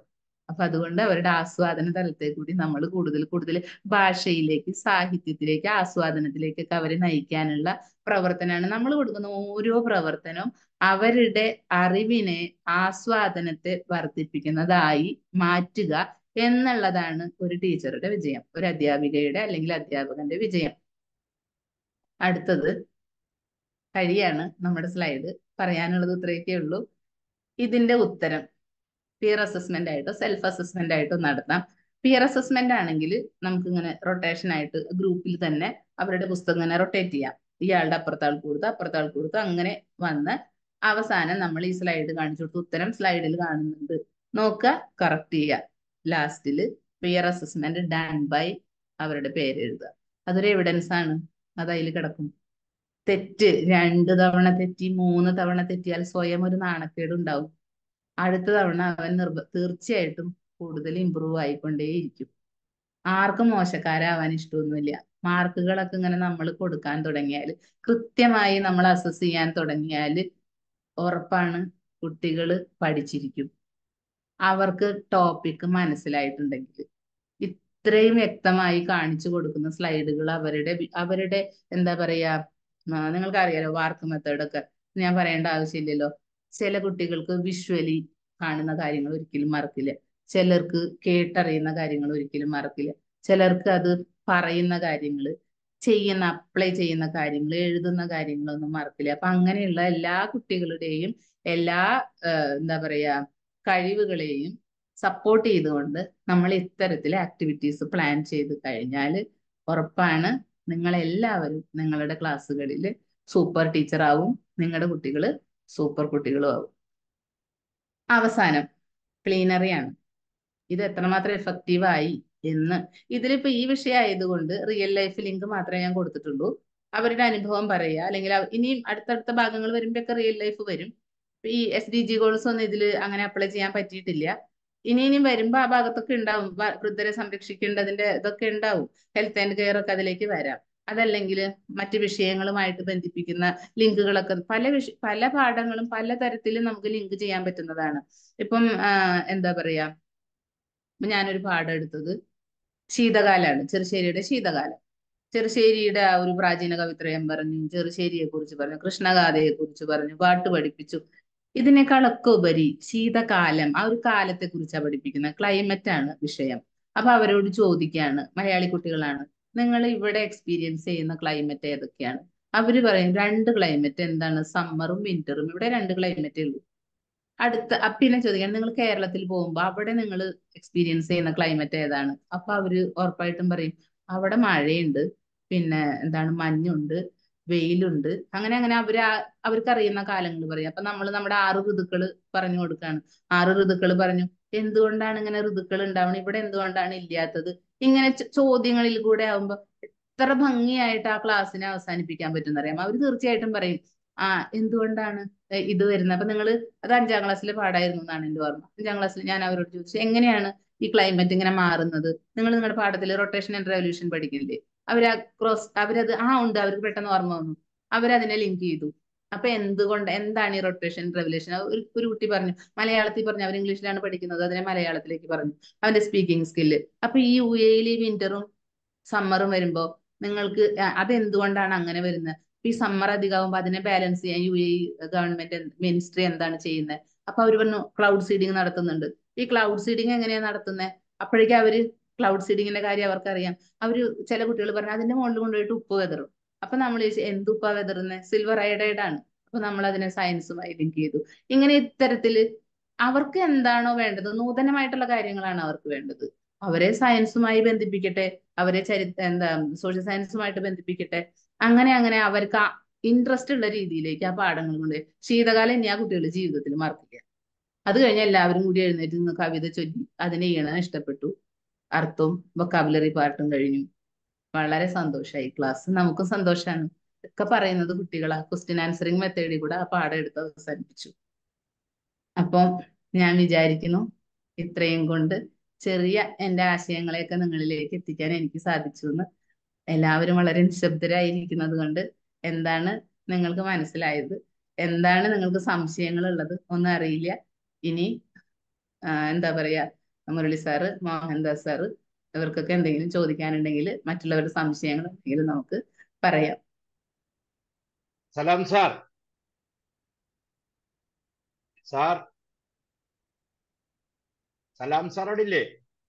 അപ്പൊ അതുകൊണ്ട് അവരുടെ ആസ്വാദന തലത്തെ കൂടി നമ്മൾ കൂടുതൽ കൂടുതൽ ഭാഷയിലേക്ക് സാഹിത്യത്തിലേക്ക് ആസ്വാദനത്തിലേക്കൊക്കെ അവരെ നയിക്കാനുള്ള പ്രവർത്തനമാണ് നമ്മൾ കൊടുക്കുന്ന ഓരോ പ്രവർത്തനവും അവരുടെ അറിവിനെ ആസ്വാദനത്തെ വർദ്ധിപ്പിക്കുന്നതായി മാറ്റുക എന്നുള്ളതാണ് ഒരു ടീച്ചറുടെ വിജയം ഒരു അധ്യാപികയുടെ അല്ലെങ്കിൽ അധ്യാപകന്റെ വിജയം അടുത്തത് കഴിയാണ് നമ്മുടെ സ്ലൈഡ് പറയാനുള്ളത് ഇത്രയൊക്കെ ഉള്ളൂ ഇതിന്റെ ഉത്തരം പിയർ അസസ്മെന്റ് ആയിട്ടോ സെൽഫ് അസസ്മെന്റ് ആയിട്ടോ നടത്താം പിയർ അസസ്മെന്റ് ആണെങ്കിൽ നമുക്ക് ഇങ്ങനെ റൊട്ടേഷൻ ആയിട്ട് ഗ്രൂപ്പിൽ തന്നെ അവരുടെ പുസ്തകം ഇങ്ങനെ റൊട്ടേറ്റ് ചെയ്യാം ഇയാളുടെ അപ്പുറത്താൾ കൊടുത്ത് അപ്പുറത്താൾ കൊടുത്ത് അങ്ങനെ വന്ന് അവസാനം നമ്മൾ ഈ സ്ലൈഡ് കാണിച്ചു കൊടുത്ത് ഉത്തരം സ്ലൈഡിൽ കാണുന്നുണ്ട് നോക്കുക കറക്റ്റ് ചെയ്യുക ലാസ്റ്റില് പിയർ അസസ്മെന്റ് ഡൺ ബൈ അവരുടെ പേര് എഴുതുക അതൊരു എവിഡൻസ് ആണ് അത് അതിൽ കിടക്കും തെറ്റ് രണ്ട് തവണ തെറ്റി മൂന്ന് തവണ തെറ്റിയാൽ സ്വയം ഒരു നാണക്കേട് ഉണ്ടാവും അടുത്ത തവണ അവൻ നിർബ തീർച്ചയായിട്ടും കൂടുതൽ ഇമ്പ്രൂവ് ആയിക്കൊണ്ടേയിരിക്കും ആർക്കും മോശക്കാരാവാൻ ഇഷ്ടമൊന്നുമില്ല മാർക്കുകളൊക്കെ ഇങ്ങനെ നമ്മൾ കൊടുക്കാൻ തുടങ്ങിയാൽ കൃത്യമായി നമ്മൾ അസസ് ചെയ്യാൻ തുടങ്ങിയാൽ ഉറപ്പാണ് കുട്ടികൾ പഠിച്ചിരിക്കും അവർക്ക് ടോപ്പിക്ക് മനസ്സിലായിട്ടുണ്ടെങ്കിൽ ഇത്രയും വ്യക്തമായി കാണിച്ചു കൊടുക്കുന്ന സ്ലൈഡുകൾ അവരുടെ വി- അവരുടെ എന്താ പറയാ ആ, നിങ്ങൾക്കറിയാലോ വാർക്ക് മെത്തേഡ് ഒക്കെ ഞാൻ പറയേണ്ട ആവശ്യമില്ലല്ലോ ചില കുട്ടികൾക്ക് വിഷ്വലി കാണുന്ന കാര്യങ്ങൾ ഒരിക്കലും മറക്കില്ല ചിലർക്ക് കേട്ടറിയുന്ന കാര്യങ്ങൾ ഒരിക്കലും മറക്കില്ല ചിലർക്ക് അത് പറയുന്ന കാര്യങ്ങൾ ചെയ്യുന്ന അപ്ലൈ ചെയ്യുന്ന കാര്യങ്ങൾ എഴുതുന്ന കാര്യങ്ങളൊന്നും മറക്കില്ല അപ്പൊ അങ്ങനെയുള്ള എല്ലാ കുട്ടികളുടെയും എല്ലാ ആ, എന്താ പറയാ കഴിവുകളെയും സപ്പോർട്ട് ചെയ്തുകൊണ്ട് നമ്മൾ ഇത്തരത്തിലെ ആക്ടിവിറ്റീസ് പ്ലാൻ ചെയ്ത് കഴിഞ്ഞാൽ ഉറപ്പാണ് നിങ്ങൾ എല്ലാവരും നിങ്ങളുടെ ക്ലാസ്സുകളിൽ സൂപ്പർ ടീച്ചർ ആവും നിങ്ങളുടെ കുട്ടികൾ സൂപ്പർ കുട്ടികളും ആവും അവസാനം പ്ലീനറി ആണ് ഇത് എത്രമാത്രം എഫക്റ്റീവ് ആയി എന്ന് ഇതിലിപ്പോ ഈ വിഷയം ആയതുകൊണ്ട് റിയൽ ലൈഫ് ലിങ്ക് മാത്രമേ ഞാൻ കൊടുത്തിട്ടുള്ളൂ അവരുടെ അനുഭവം പറയുക അല്ലെങ്കിൽ അവ- ഇനിയും അടുത്തടുത്ത ഭാഗങ്ങൾ വരുമ്പോഴൊക്കെ റിയൽ ലൈഫ് വരും ഈ എസ് ഡി ജി ഗോൾസ് ഒന്നും ഇതിൽ അങ്ങനെ അപ്ലൈ ചെയ്യാൻ പറ്റിയിട്ടില്ല ഇനി ഇനിയും വരുമ്പോ ആ ഭാഗത്തൊക്കെ ഉണ്ടാവും വ- വൃദ്ധരെ സംരക്ഷിക്കേണ്ടതിന്റെ ഇതൊക്കെ ഉണ്ടാവും ഹെൽത്ത് ആൻഡ് കെയർ ഒക്കെ അതിലേക്ക് വരാം അതല്ലെങ്കിൽ മറ്റ് വിഷയങ്ങളുമായിട്ട് ബന്ധിപ്പിക്കുന്ന ലിങ്കുകളൊക്കെ പല വിഷ പല പാഠങ്ങളും പല തരത്തിലും നമുക്ക് ലിങ്ക് ചെയ്യാൻ പറ്റുന്നതാണ് ഇപ്പം ആ, എന്താ പറയാ ഇപ്പൊ ഞാനൊരു പാഠം എടുത്തത് ശീതകാലാണ് ചെറുശ്ശേരിയുടെ ശീതകാലം ചെറുശ്ശേരിയുടെ ആ ഒരു പ്രാചീന കവിത്രയം പറഞ്ഞു ചെറുശ്ശേരിയെ കുറിച്ച് പറഞ്ഞു കൃഷ്ണഗാഥയെ കുറിച്ച് പറഞ്ഞു പാട്ട് പഠിപ്പിച്ചു ഇതിനേക്കാളൊക്കെ ഉപരി ശീതകാലം ആ ഒരു കാലത്തെ കുറിച്ചാണ് പഠിപ്പിക്കുന്നത് ക്ലൈമറ്റ് ആണ് വിഷയം അപ്പൊ അവരോട് ചോദിക്കുകയാണ് മലയാളി കുട്ടികളാണ് നിങ്ങൾ ഇവിടെ എക്സ്പീരിയൻസ് ചെയ്യുന്ന ക്ലൈമറ്റ് ഏതൊക്കെയാണ് അവര് പറയും രണ്ട് ക്ലൈമറ്റ് എന്താണ് സമ്മറും വിന്ററും ഇവിടെ രണ്ട് ക്ലൈമറ്റേ ഉള്ളൂ അടുത്ത അ- പിന്നെ ചോദിക്കാൻ നിങ്ങൾ കേരളത്തിൽ പോകുമ്പോൾ അവിടെ നിങ്ങൾ എക്സ്പീരിയൻസ് ചെയ്യുന്ന ക്ലൈമറ്റ് ഏതാണ് അപ്പൊ അവര് ഉറപ്പായിട്ടും പറയും അവിടെ മഴയുണ്ട് പിന്നെ എന്താണ് മഞ്ഞുണ്ട് വെയിലുണ്ട് അങ്ങനെ അങ്ങനെ അവര് ആ- അവർക്ക് അറിയുന്ന കാലങ്ങൾ പറയും അപ്പൊ നമ്മൾ നമ്മുടെ ആറ് ഋതുക്കള് പറഞ്ഞു കൊടുക്കാണ് ആറ് ഋതുക്കൾ പറഞ്ഞു എന്തുകൊണ്ടാണ് ഇങ്ങനെ ഋതുക്കൾ ഉണ്ടാവണം ഇവിടെ എന്തുകൊണ്ടാണ് ഇല്ലാത്തത് ഇങ്ങനെ ചോ- ചോദ്യങ്ങളിൽ കൂടെ ആവുമ്പോ എത്ര ഭംഗിയായിട്ട് ആ ക്ലാസ്സിനെ അവസാനിപ്പിക്കാൻ പറ്റും അറിയാം അവർ തീർച്ചയായിട്ടും പറയും ആ എന്തുകൊണ്ടാണ് ഏ, ഇത് വരുന്നത് അപ്പൊ നിങ്ങൾ അത് അഞ്ചാം ക്ലാസ്സിലെ പാടായിരുന്നു എന്നാണ് എന്റെ ഓർമ്മ അഞ്ചാം ക്ലാസ്സിൽ ഞാൻ അവരോട് ചോദിച്ചു എങ്ങനെയാണ് ഈ ക്ലൈമറ്റ് ഇങ്ങനെ മാറുന്നത് നിങ്ങൾ നിങ്ങളുടെ പാഠത്തിൽ റൊട്ടേഷൻ ആൻഡ് റെവല്യൂഷൻ പഠിക്കില്ലേ അവര് ക്രോസ് അവരത് ആ ഉണ്ട് അവർക്ക് പെട്ടെന്ന് ഓർമ്മ വന്നു അവരതിനെ ലിങ്ക് ചെയ്തു അപ്പൊ എന്തുകൊണ്ട് എന്താണ് ഈ റൊട്ടേഷൻ റെവല്യൂഷൻ ഒരു ഒരു കുട്ടി പറഞ്ഞു മലയാളത്തിൽ പറഞ്ഞു അവർ ഇംഗ്ലീഷിലാണ് പഠിക്കുന്നത് അതിനെ മലയാളത്തിലേക്ക് പറഞ്ഞു അവന്റെ സ്പീക്കിംഗ് സ്കില്ല് അപ്പൊ ഈ യു എയിൽ ഈ വിന്ററും സമ്മറും വരുമ്പോ നിങ്ങൾക്ക് അ- അതെന്തുകൊണ്ടാണ് അങ്ങനെ വരുന്നത് ഈ സമ്മർ അധികമാകുമ്പോൾ അതിനെ ബാലൻസ് ചെയ്യാൻ യു എ ഗവൺമെന്റ് മിനിസ്ട്രി എന്താണ് ചെയ്യുന്നത് അപ്പൊ അവർ പറഞ്ഞു ക്ലൗഡ് സീഡിങ് നടത്തുന്നുണ്ട് ഈ ക്ലൗഡ് സീഡിങ് എങ്ങനെയാ നടത്തുന്നത് അപ്പോഴേക്കും അവര് ക്ലൗഡ് സീഡിങ്ങിന്റെ കാര്യം അവർക്കറിയാം അവര് ചില കുട്ടികൾ പറഞ്ഞു അതിന്റെ മുകളിൽ കൊണ്ടുപോയിട്ട് ഉപ്പ് വെതറും അപ്പൊ നമ്മൾ ചോദിച്ചു എന്ത് ഉപ്പാ വെതറുന്നത് സിൽവർ അയഡൈഡ് ആണ് അപ്പൊ നമ്മൾ അതിനെ സയൻസുമായി ലിങ്ക് ചെയ്തു ഇങ്ങനെ ഇത്തരത്തില് അവർക്ക് എന്താണോ വേണ്ടത് നൂതനമായിട്ടുള്ള കാര്യങ്ങളാണ് അവർക്ക് വേണ്ടത് അവരെ സയൻസുമായി ബന്ധിപ്പിക്കട്ടെ അവരെ ചരിത്ര എന്താ സോഷ്യൽ സയൻസുമായിട്ട് ബന്ധിപ്പിക്കട്ടെ അങ്ങനെ അങ്ങനെ അവർക്ക് ഇൻട്രസ്റ്റ് ഉള്ള രീതിയിലേക്ക് ആ പാഠങ്ങൾ കൊണ്ട് ശീതകാലം ഇനി ആ കുട്ടികളുടെ ജീവിതത്തിൽ മറക്കില്ല അത് കഴിഞ്ഞ് എല്ലാവരും കൂടി എഴുന്നേറ്റ് നിന്ന് കവിത ചൊല്ലി അതിനെ ഈണം ഇഷ്ടപ്പെട്ടു അർത്ഥവും വൊക്കാബുലറി പാർട്ടും കഴിഞ്ഞു വളരെ സന്തോഷമായി ക്ലാസ് നമുക്കും സന്തോഷമാണ് ഒക്കെ പറയുന്നത് കുട്ടികളാ ക്വസ്റ്റ്യൻ ആൻസറിങ് മെത്തേഡിൽ കൂടെ ആ പാഠം എടുത്ത് അവസാനിപ്പിച്ചു അപ്പം ഞാൻ വിചാരിക്കുന്നു ഇത്രയും കൊണ്ട് ചെറിയ എൻ്റെ ആശയങ്ങളെയൊക്കെ നിങ്ങളിലേക്ക് എത്തിക്കാൻ എനിക്ക് സാധിച്ചു എന്ന് എല്ലാവരും വളരെ നിശബ്ദരായിരിക്കുന്നത് കൊണ്ട് എന്താണ് നിങ്ങൾക്ക് മനസ്സിലായത് എന്താണ് നിങ്ങൾക്ക് സംശയങ്ങൾ ഉള്ളത് ഒന്നും അറിയില്ല ഇനി ആ, എന്താ പറയാ മുരളി സാറ് മോഹൻദാസ് സാറ് ഇവർക്കൊക്കെ എന്തെങ്കിലും ചോദിക്കാനുണ്ടെങ്കിൽ മറ്റുള്ളവരുടെ സംശയങ്ങൾ ഉണ്ടെങ്കിൽ നമുക്ക് പറയാം Salam sir sir Salam sir അവിടെ ഇല്ലേ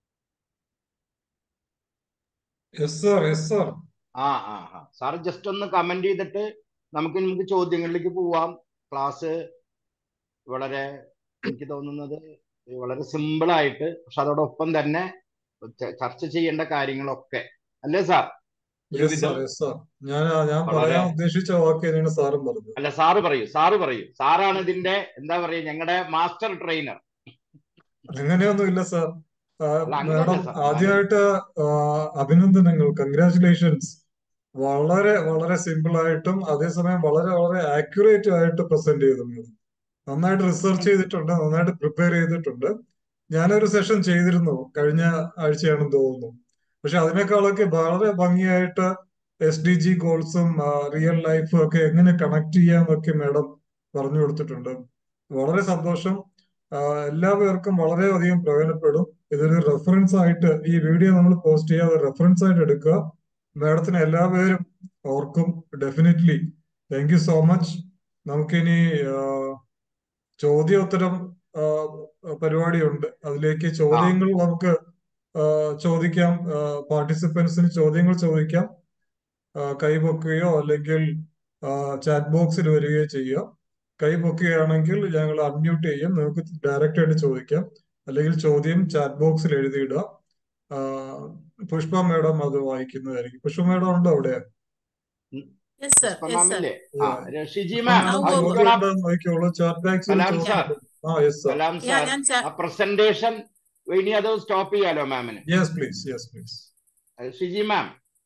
യെസ് സർ യെസ് സർ ആ ആ ആ സാർ ജസ്റ്റ് ഒന്ന് കമന്റ് ചെയ്തിട്ട് നമുക്ക് നമുക്ക് ചോദ്യങ്ങളിലേക്ക് പോവാം ക്ലാസ് വളരെ എനിക്ക് തോന്നുന്നത് വളരെ സിമ്പിൾ ആയിട്ട് പക്ഷെ അതോടൊപ്പം തന്നെ ച- ചർച്ച ചെയ്യേണ്ട കാര്യങ്ങളൊക്കെ അല്ലേ sir yes sir yes sir ഞാൻ ഞാൻ വളരെ പറയാൻ ഉദ്ദേശിച്ച വാക്ക് തന്നെയാണ് സാറും പറഞ്ഞത് അല്ല സാറ് പറയൂ സാറ് പറയൂ സാറാണ് ഇതിന്റെ എന്താ പറയാ ഞങ്ങളുടെ മാസ്റ്റർ ട്രെയിനർ അങ്ങനെയൊന്നും ഇല്ല സാർ അല്ല അങ്ങനെയല്ല മാഡം സാർ എന്നാലും ആദ്യമായിട്ട് ആ, അഭിനന്ദനങ്ങൾ കൺഗ്രാറ്റുലേഷൻസ് വളരെ വളരെ സിമ്പിൾ ആയിട്ടും അതേസമയം വളരെ വളരെ ആക്യുറേറ്റ് ആയിട്ട് പ്രസന്റ് ചെയ്തു madam. നന്നായിട്ട് റിസർച്ച് ചെയ്തിട്ടുണ്ട് നന്നായിട്ട് പ്രിപ്പയർ ചെയ്തിട്ടുണ്ട് ഞാനൊരു സെഷൻ ചെയ്തിരുന്നു കഴിഞ്ഞ ആഴ്ചയാണെന്ന് തോന്നുന്നു പക്ഷെ അതിനേക്കാളൊക്കെ വളരെ ഭംഗിയായിട്ട് എസ് ഡി ജി ഗോൾസും റിയൽ ലൈഫും ഒക്കെ എങ്ങനെ കണക്ട് ചെയ്യാമെന്നൊക്കെ മാഡം പറഞ്ഞു കൊടുത്തിട്ടുണ്ട് വളരെ സന്തോഷം ആ, എല്ലാവർക്കും വളരെയധികം പ്രയോജനപ്പെടും ഇതൊരു റെഫറൻസ് ആയിട്ട് ഈ വീഡിയോ നമ്മൾ പോസ്റ്റ് ചെയ്യാതെ റെഫറൻസ് ആയിട്ട് എടുക്കുക മാഡത്തിന് എല്ലാവരും ഓർക്കും definitely thank you so much നമുക്കിനി ആ, ചോദ്യോത്തരം ആ, പരിപാടിയുണ്ട് അതിലേക്ക് ആ ചോദ്യങ്ങൾ നമുക്ക് ആ, ചോദിക്കാം പാർട്ടിസിപ്പൻസിന് ചോദ്യങ്ങൾ ചോദിക്കാം ആ, കൈ പൊക്കുകയോ അല്ലെങ്കിൽ ചാറ്റ് ബോക്സിൽ വരികയോ ചെയ്യുക കൈ പൊക്കുകയാണെങ്കിൽ ഞങ്ങൾ അൺമ്യൂട്ട് ചെയ്യും നിങ്ങൾക്ക് ഡയറക്റ്റ് ആയിട്ട് ചോദിക്കാം അല്ലെങ്കിൽ ചോദ്യം ചാറ്റ് ബോക്സിൽ എഴുതിയിടുക ആ, പുഷ്പ മേഡം അത് വായിക്കുന്നതായിരിക്കും പുഷ്പ മേഡം ഉണ്ടോ അവിടെ yes sir Pushpa yes ma'am sir ഇല്ലേ ആ, ആ ര- ഷിജി പുഷ്പ മാം ആ മേഡം ആ ഉവ്വ് ഉവ്വ് ചോദ്യം നോക്കണം ഉണ്ടോ നോക്കിയോളൂ ചാറ്റ് ബോക്സിൽ സലാം സാർ ചോദ്യം ആ yes sir Salam yeah sir ഞാൻ ആ ചാ- പ്രസന്റേഷൻ ഇനി അത് സ്റ്റോപ്പ് ചെയ്യാലോ മാമിന് yes please yes please Shiji ma'am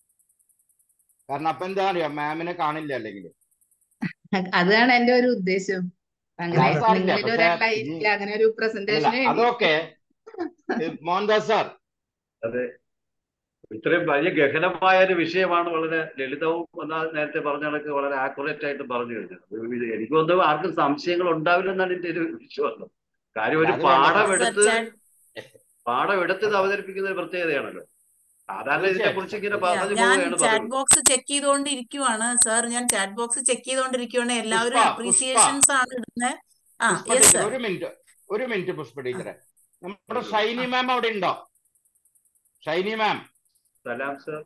കാരണം അപ്പൊ എന്താ അറിയാം മാമിനെ കാണില്ല അല്ലെങ്കിൽ അതാണ് എന്റെ ഒരു ഉദ്ദേശം അല്ല അങ്ങനെ അത് സാറില്ല നിങ്ങളിൽ പക്ഷെ ഷിജി ഒരാളായിരിക്കില്ല അങ്ങനെ ഒരു അല്ല പ്രസന്റേഷന് വേണ്ടി അതൊക്കെ ഏ, മോഹൻദാസ് സാർ അതെ ഇത്രയും വലിയ ഗഹനമായ ഒരു വിഷയമാണ് വളരെ ലളിതവും എന്നാൽ നേരത്തെ പറഞ്ഞ കണക്ക് വളരെ ആക്യുറേറ്റ് ആയിട്ട് പറഞ്ഞു കഴിഞ്ഞത് ഇത് എനിക്ക് തോന്നുന്നു ആർക്കും സംശയങ്ങൾ ഉണ്ടാവില്ലെന്നാണ് എന്റെ ഒരു വിശ്വാസം കാര്യം അല്ല ഒരു അത് വേണ്ട പാഠം സാർ സർ എടുത്ത് ചാറ്റ് പാഠം എടുത്ത് ഇത് അവതരിപ്പിക്കുന്ന ഒരു പ്രത്യേകതയാണല്ലോ സാധാരണ ഇതിനെ തീർച്ചയായിട്ടും കുറിച്ച് സാർ ഇങ്ങനെ യാ പറഞ്ഞു ഞാൻ പോവുകയാണ് ചാറ്റ് പതിവ് ബോക്സ് ചെക്ക് ചെയ്തുകൊണ്ടിരിക്കുവാണ് സർ ഞാൻ ചാറ്റ് ബോക്സ് ചെക്ക് ചെയ്തുകൊണ്ടിരിക്കുവാണ് പുഷ്പ എല്ലാവരും പുഷ്പ അപ്രീസിയേഷൻസ് ആണ് ഇടുന്നത് ആ പുഷ്പ യെസ് ടീച്ചർ സർ ഒരു മിനിറ്റ് ഒരു മിനിറ്റ് പുഷ്പ ആ ടീച്ചറെ നമ്മുടെ ഒരു ഷൈനി ആ മാം അവിടെ ഉണ്ടോ ഷൈനി മാം സലാം സർ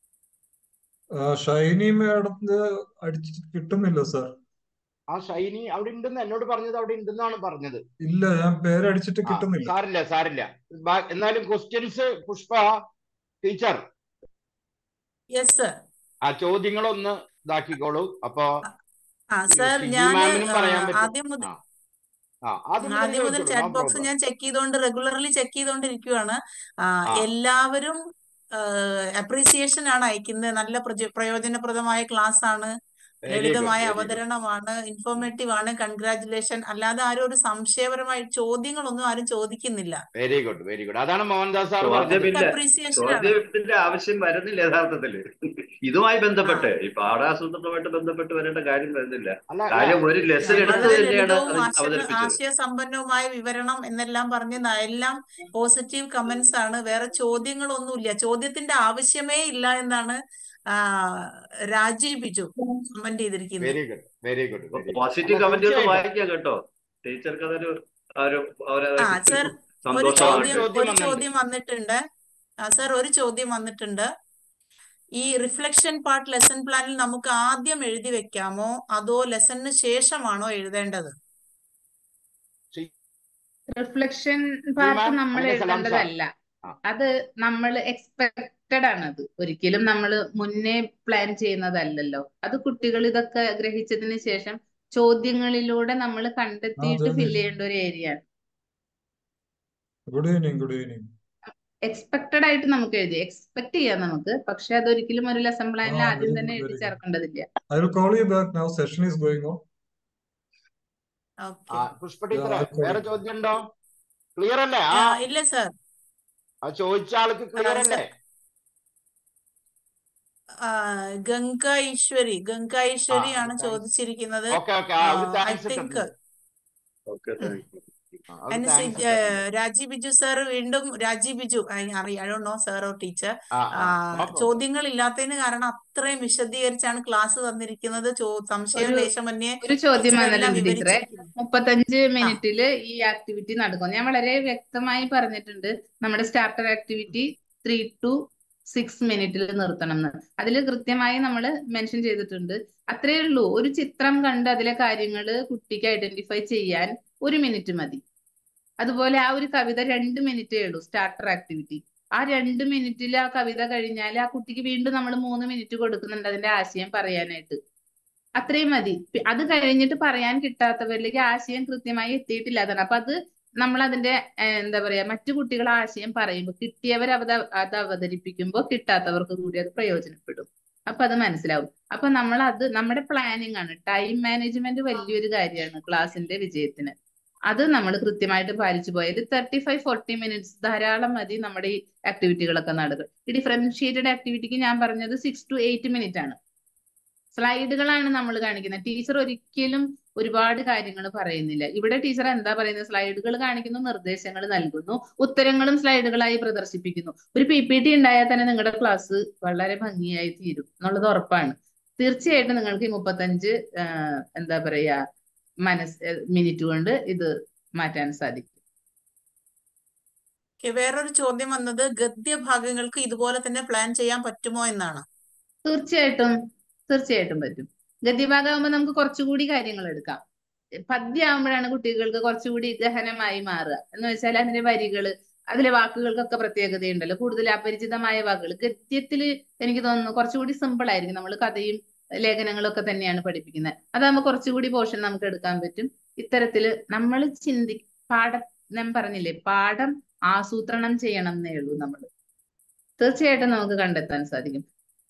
ഷൈനി മേഡത്തിന് അടിച്ച് കിട്ടുന്നില്ല സർ ആ ഷൈനി അവിടെ ഉണ്ടെന്ന് എന്നോട് പറഞ്ഞത് അവിടെ ഉണ്ടെന്നാണ് പറഞ്ഞത് ഇല്ല ഞാൻ പേരടിച്ചിട്ട് ആ കിട്ടുന്നില്ല സാരില്ല സാരില്ല ബാ- എന്നാലും questions Pushpa teacher yes sir ആ ചോദ്യങ്ങളൊന്ന് ഇതാക്കിക്കോളൂ അപ്പൊ ആ ഈ സർ ഷിജി ഞാൻ മാമിനും പറയാൻ പറ്റും ആദ്യം മുതൽ ആ ആ ആദ്യം മുതൽ ആദ്യം മുതൽ ചോദിച്ചോളൂ നോ ചാറ്റ് ബോക്സ് പ്രോബ്ലം ഞാൻ ചെക്ക് ചെയ്തുകൊണ്ട് റെഗുലർലി ചെക്ക് ചെയ്തുകൊണ്ടിരിക്കുകയാണ് ആ, ആ എല്ലാവരും അപ്രീസിയേഷൻ ആണ് അയക്കുന്നത് നല്ല പ്രച- പ്രയോജനപ്രദമായ ക്ലാസ് ആണ് വെരി ഗുഡ് ലളിതമായ വെരി ഗുഡ് അവതരണമാണ് ഇൻഫോർമേറ്റീവ് ആണ് കൺഗ്രാറ്റുലേഷൻ അല്ലാതെ ആരും ഒരു സംശയപരമായ ചോദ്യങ്ങളൊന്നും ആരും ചോദിക്കുന്നില്ല വെരി ഗുഡ് വെരി ഗുഡ് അതാണ് മോഹൻദാസ് സാർ പറഞ്ഞത് ചോദ്യമില്ല അപ്രീസിയേഷൻ ആണ് ചോദ്യത്തിന്റെ ആവശ്യം വരുന്നില്ല യഥാർത്ഥത്തില് ഇതുമായി ആ ബന്ധപ്പെട്ട് ഈ പാഠാസൂത്രണമായിട്ട് ബന്ധപ്പെട്ട് വരേണ്ട കാര്യം വരുന്നില്ല അല്ല അല്ല കാര്യം ഒരു യാ, ലെസൺ എടുത്ത് വളരെ തന്നെയാണ് ലളിതവും അത് ആശയ അവതരിപ്പിച്ചത് ആശയസമ്പന്നവുമായ വിവരണം എന്നെല്ലാം പറഞ്ഞ് ന- എല്ലാം പോസിറ്റീവ് കമന്റ്സ് ആണ് വേറെ ചോദ്യങ്ങളൊന്നുമില്ല ചോദ്യത്തിന്റെ ആവശ്യമേ ഇല്ല എന്നാണ് ആ, രാജീവ് ബിജു കമന്റ് ചെയ്തിരിക്കുന്നത് very good very good very good positive അല്ല കമന്റ് ഒന്ന് തീർച്ചയായിട്ടും വായിക്കാം കേട്ടോ ടീച്ചർക്ക് അതൊരു ഒരു ഒരു ആ സർ ഒരു ഒരു ചോദ്യം സന്തോഷമാകട്ടെ ചോദ്യം ഒരു വന്നിട്ടുണ്ട് ചോദ്യം വന്നിട്ടുണ്ട് ആ സർ ഒരു ചോദ്യം വന്നിട്ടുണ്ട് ഈ റിഫ്ലക്ഷൻ പാർട്ട് ലെസൺ പ്ലാനിൽ നമുക്ക് ആദ്യം എഴുതി വെക്കാമോ അതോ ലെസണിന് ശേഷമാണോ എഴുതേണ്ടത് ഷി- റിഫ്ലക്ഷൻ ഷി പാർട്ട് മാം നമ്മൾ അല്ലെങ്കിൽ സലാം സാർ എഴുതേണ്ടതല്ല ആ അത് നമ്മൾ എക്സ്പെക്റ്റഡ് ആണ് അത് ഒരിക്കലും നമ്മൾ മുന്നേ പ്ലാൻ ചെയ്യുന്നതല്ലല്ലോ അത് കുട്ടികൾ ഇതൊക്കെ ഗ്രഹിച്ചതിന് ശേഷം ചോദ്യങ്ങളിലൂടെ നമ്മൾ ആ കണ്ടെത്തിയിട്ട് അതെ ഫില്ല് ചെയ്യേണ്ട ഒരു ഏരിയ ആണ് good evening good evening expected ആയിട്ട് നമുക്ക് എഴുതി എക്സ്പെക്ട് ചെയ്യാം നമുക്ക് പക്ഷെ അതൊരിക്കലും ഒരു ലെസൺ ആ പ്ലാനിൽ ആദ്യം വെരി തന്നെ ഗുഡ് എഴുതി വെരി ഗുഡ് ചേർക്കേണ്ടതില്ല I will call you back now session is going on okay ആ പുഷ്പ ടീച്ചറെ ഐ കോൾ വേറെ യു ചോദ്യം ഉണ്ടോ ക്ലിയർ അല്ലേ ആ ഇല്ല സർ ആ ചോദിച്ച ആൾക്ക് ക്ലിയർ അല്ലേ ഗംഗ ഈശ്വരി ഗംഗ ആ ഈശ്വരി ആണ് താങ്ക്സ് ചോദിച്ചിരിക്കുന്നത് ഓക്കെ ഓക്കെ ആ ഒരു ഐ താങ്ക്സ് തിങ്ക് ഇട്ടിട്ടുണ്ട് ഓക്കെ താങ്ക് യു ആ, അത് അതിന് താങ്ക്സ് സി- ഏഹ് രാജീവ് ബിജു സാർ വീണ്ടും രാജീവ് ബിജു അറിയാം നോ സാർ ഓർ ടീച്ചർ ആ ആ നോ പ്രോബ്ലം ചോദ്യങ്ങൾ ഇല്ലാത്തതിന് കാരണം അത്രയും വിശദീകരിച്ചാണ് ക്ലാസ് തന്നിരിക്കുന്നത് ചോ സംശയം ഒരു ലേശമന്യേ ഒരു ചോദ്യം ടീച്ചർ എല്ലാം വന്നിട്ടുണ്ട് ടീച്ചറെ വിവരിച്ചിരിക്കുന്നു മുപ്പത്തഞ്ച് ആ മിനിറ്റില് ഈ ആക്ടിവിറ്റി നടക്കും ഞാൻ വളരെ വ്യക്തമായി പറഞ്ഞിട്ടുണ്ട് നമ്മുടെ starter activity three two six മിനിറ്റിൽ നിർത്തണം എന്ന് അതിൽ കൃത്യമായി നമ്മൾ മെൻഷൻ ചെയ്തിട്ടുണ്ട് അത്രയേ ഉള്ളൂ ഒരു ചിത്രം കണ്ട് അതിലെ കാര്യങ്ങൾ കുട്ടിക്ക് ഐഡന്റിഫൈ ചെയ്യാൻ ഒരു മിനിറ്റ് മതി അതുപോലെ ആ ഒരു കവിത രണ്ട് മിനിറ്റേ ഉള്ളൂ സ്റ്റാർട്ടർ ആക്ടിവിറ്റി ആ രണ്ട് മിനിറ്റിൽ ആ കവിത കഴിഞ്ഞാൽ ആ കുട്ടിക്ക് വീണ്ടും നമ്മൾ മൂന്ന് മിനിറ്റ് കൊടുക്കുന്നുണ്ട് അതിന്റെ ആശയം പറയാനായിട്ട് അത്രയും മതി പി- അത് കഴിഞ്ഞിട്ട് പറയാൻ കിട്ടാത്തവരിലേക്ക് ആശയം കൃത്യമായി എത്തിയിട്ടില്ല അതാണ് അപ്പൊ അത് നമ്മൾ അതിന്റെ ഏഹ്, എന്താ പറയാ മറ്റു കുട്ടികൾ ആശയം പറയുമ്പോൾ കിട്ടിയവർ അവത അത് അവതരിപ്പിക്കുമ്പോൾ കിട്ടാത്തവർക്ക് കൂടി അത് പ്രയോജനപ്പെടും അപ്പൊ അത് മനസ്സിലാവും അപ്പൊ നമ്മൾ അത് നമ്മുടെ പ്ലാനിങ് ആണ് ടൈം മാനേജ്മെന്റ് വലിയൊരു കാര്യമാണ് ക്ലാസ്സിന്റെ വിജയത്തിന് അത് നമ്മൾ കൃത്യമായിട്ട് പാലിച്ചു പോയത് തേർട്ടി ഫൈവ് ഫോർട്ടി മിനിറ്റ്സ് ധാരാളം മതി നമ്മുടെ ഈ ആക്ടിവിറ്റികളൊക്കെ നടക്കുക ഈ ഡിഫറൻഷിയേറ്റഡ് ആക്ടിവിറ്റിക്ക് ഞാൻ പറഞ്ഞത് സിക്സ് ടു എയ്റ്റ് മിനിറ്റ് ആണ് സ്ലൈഡുകളാണ് നമ്മൾ കാണിക്കുന്നത് ടീച്ചർ ഒരിക്കലും ഒരുപാട് കാര്യങ്ങൾ പറയുന്നില്ല ഇവിടെ ടീച്ചർ എന്താ പറയുന്നത് സ്ലൈഡുകൾ കാണിക്കുന്നു നിർദ്ദേശങ്ങൾ നൽകുന്നു ഉത്തരങ്ങളും സ്ലൈഡുകളായി പ്രദർശിപ്പിക്കുന്നു ഒരു പി പി ടി ഉണ്ടായാൽ തന്നെ നിങ്ങളുടെ ക്ലാസ് വളരെ ഭംഗിയായി തീരും എന്നുള്ളത് ഉറപ്പാണ് തീർച്ചയായിട്ടും നിങ്ങൾക്ക് ഈ മുപ്പത്തഞ്ച് ആഹ്, എന്താ പറയാ മനസ് മിനിറ്റ് കൊണ്ട് ഇത് മാറ്റാൻ സാധിക്കും ഓക്കേ, വേറൊരു ചോദ്യം വന്നത് ഗദ്യഭാഗങ്ങൾക്ക് ഇതുപോലെ തന്നെ പ്ലാൻ ചെയ്യാൻ പറ്റുമോ എന്നാണ് തീർച്ചയായിട്ടും തീർച്ചയായിട്ടും പറ്റും ഗദ്യഭാഗമാകുമ്പോൾ നമുക്ക് കുറച്ചുകൂടി കാര്യങ്ങൾ എടുക്കാം പദ്യമാകുമ്പോഴാണ് കുട്ടികൾക്ക് കുറച്ചുകൂടി ഗഹനമായി മാറുക എന്ന് വെച്ചാൽ അതിന്റെ വരികള് അതിലെ വാക്കുകൾക്കൊക്കെ പ്രത്യേകതയുണ്ടല്ലോ കൂടുതൽ അപരിചിതമായ വാക്കുകൾ ഗദ്യത്തില് എനിക്ക് തോന്നുന്നു കുറച്ചുകൂടി സിമ്പിൾ ആയിരിക്കും നമ്മൾ കഥയും ലേഖനങ്ങളും ഒക്കെ തന്നെയാണ് പഠിപ്പിക്കുന്നത് അതാകുമ്പോൾ കുറച്ചുകൂടി പോർഷൻ നമുക്ക് എടുക്കാൻ പറ്റും ഇത്തരത്തില് നമ്മൾ ചിന്തി പാഠം ഞാൻ പറഞ്ഞില്ലേ പാഠം ആസൂത്രണം ചെയ്യണം എന്നേ ഉള്ളൂ നമ്മൾ തീർച്ചയായിട്ടും നമുക്ക് കണ്ടെത്താൻ സാധിക്കും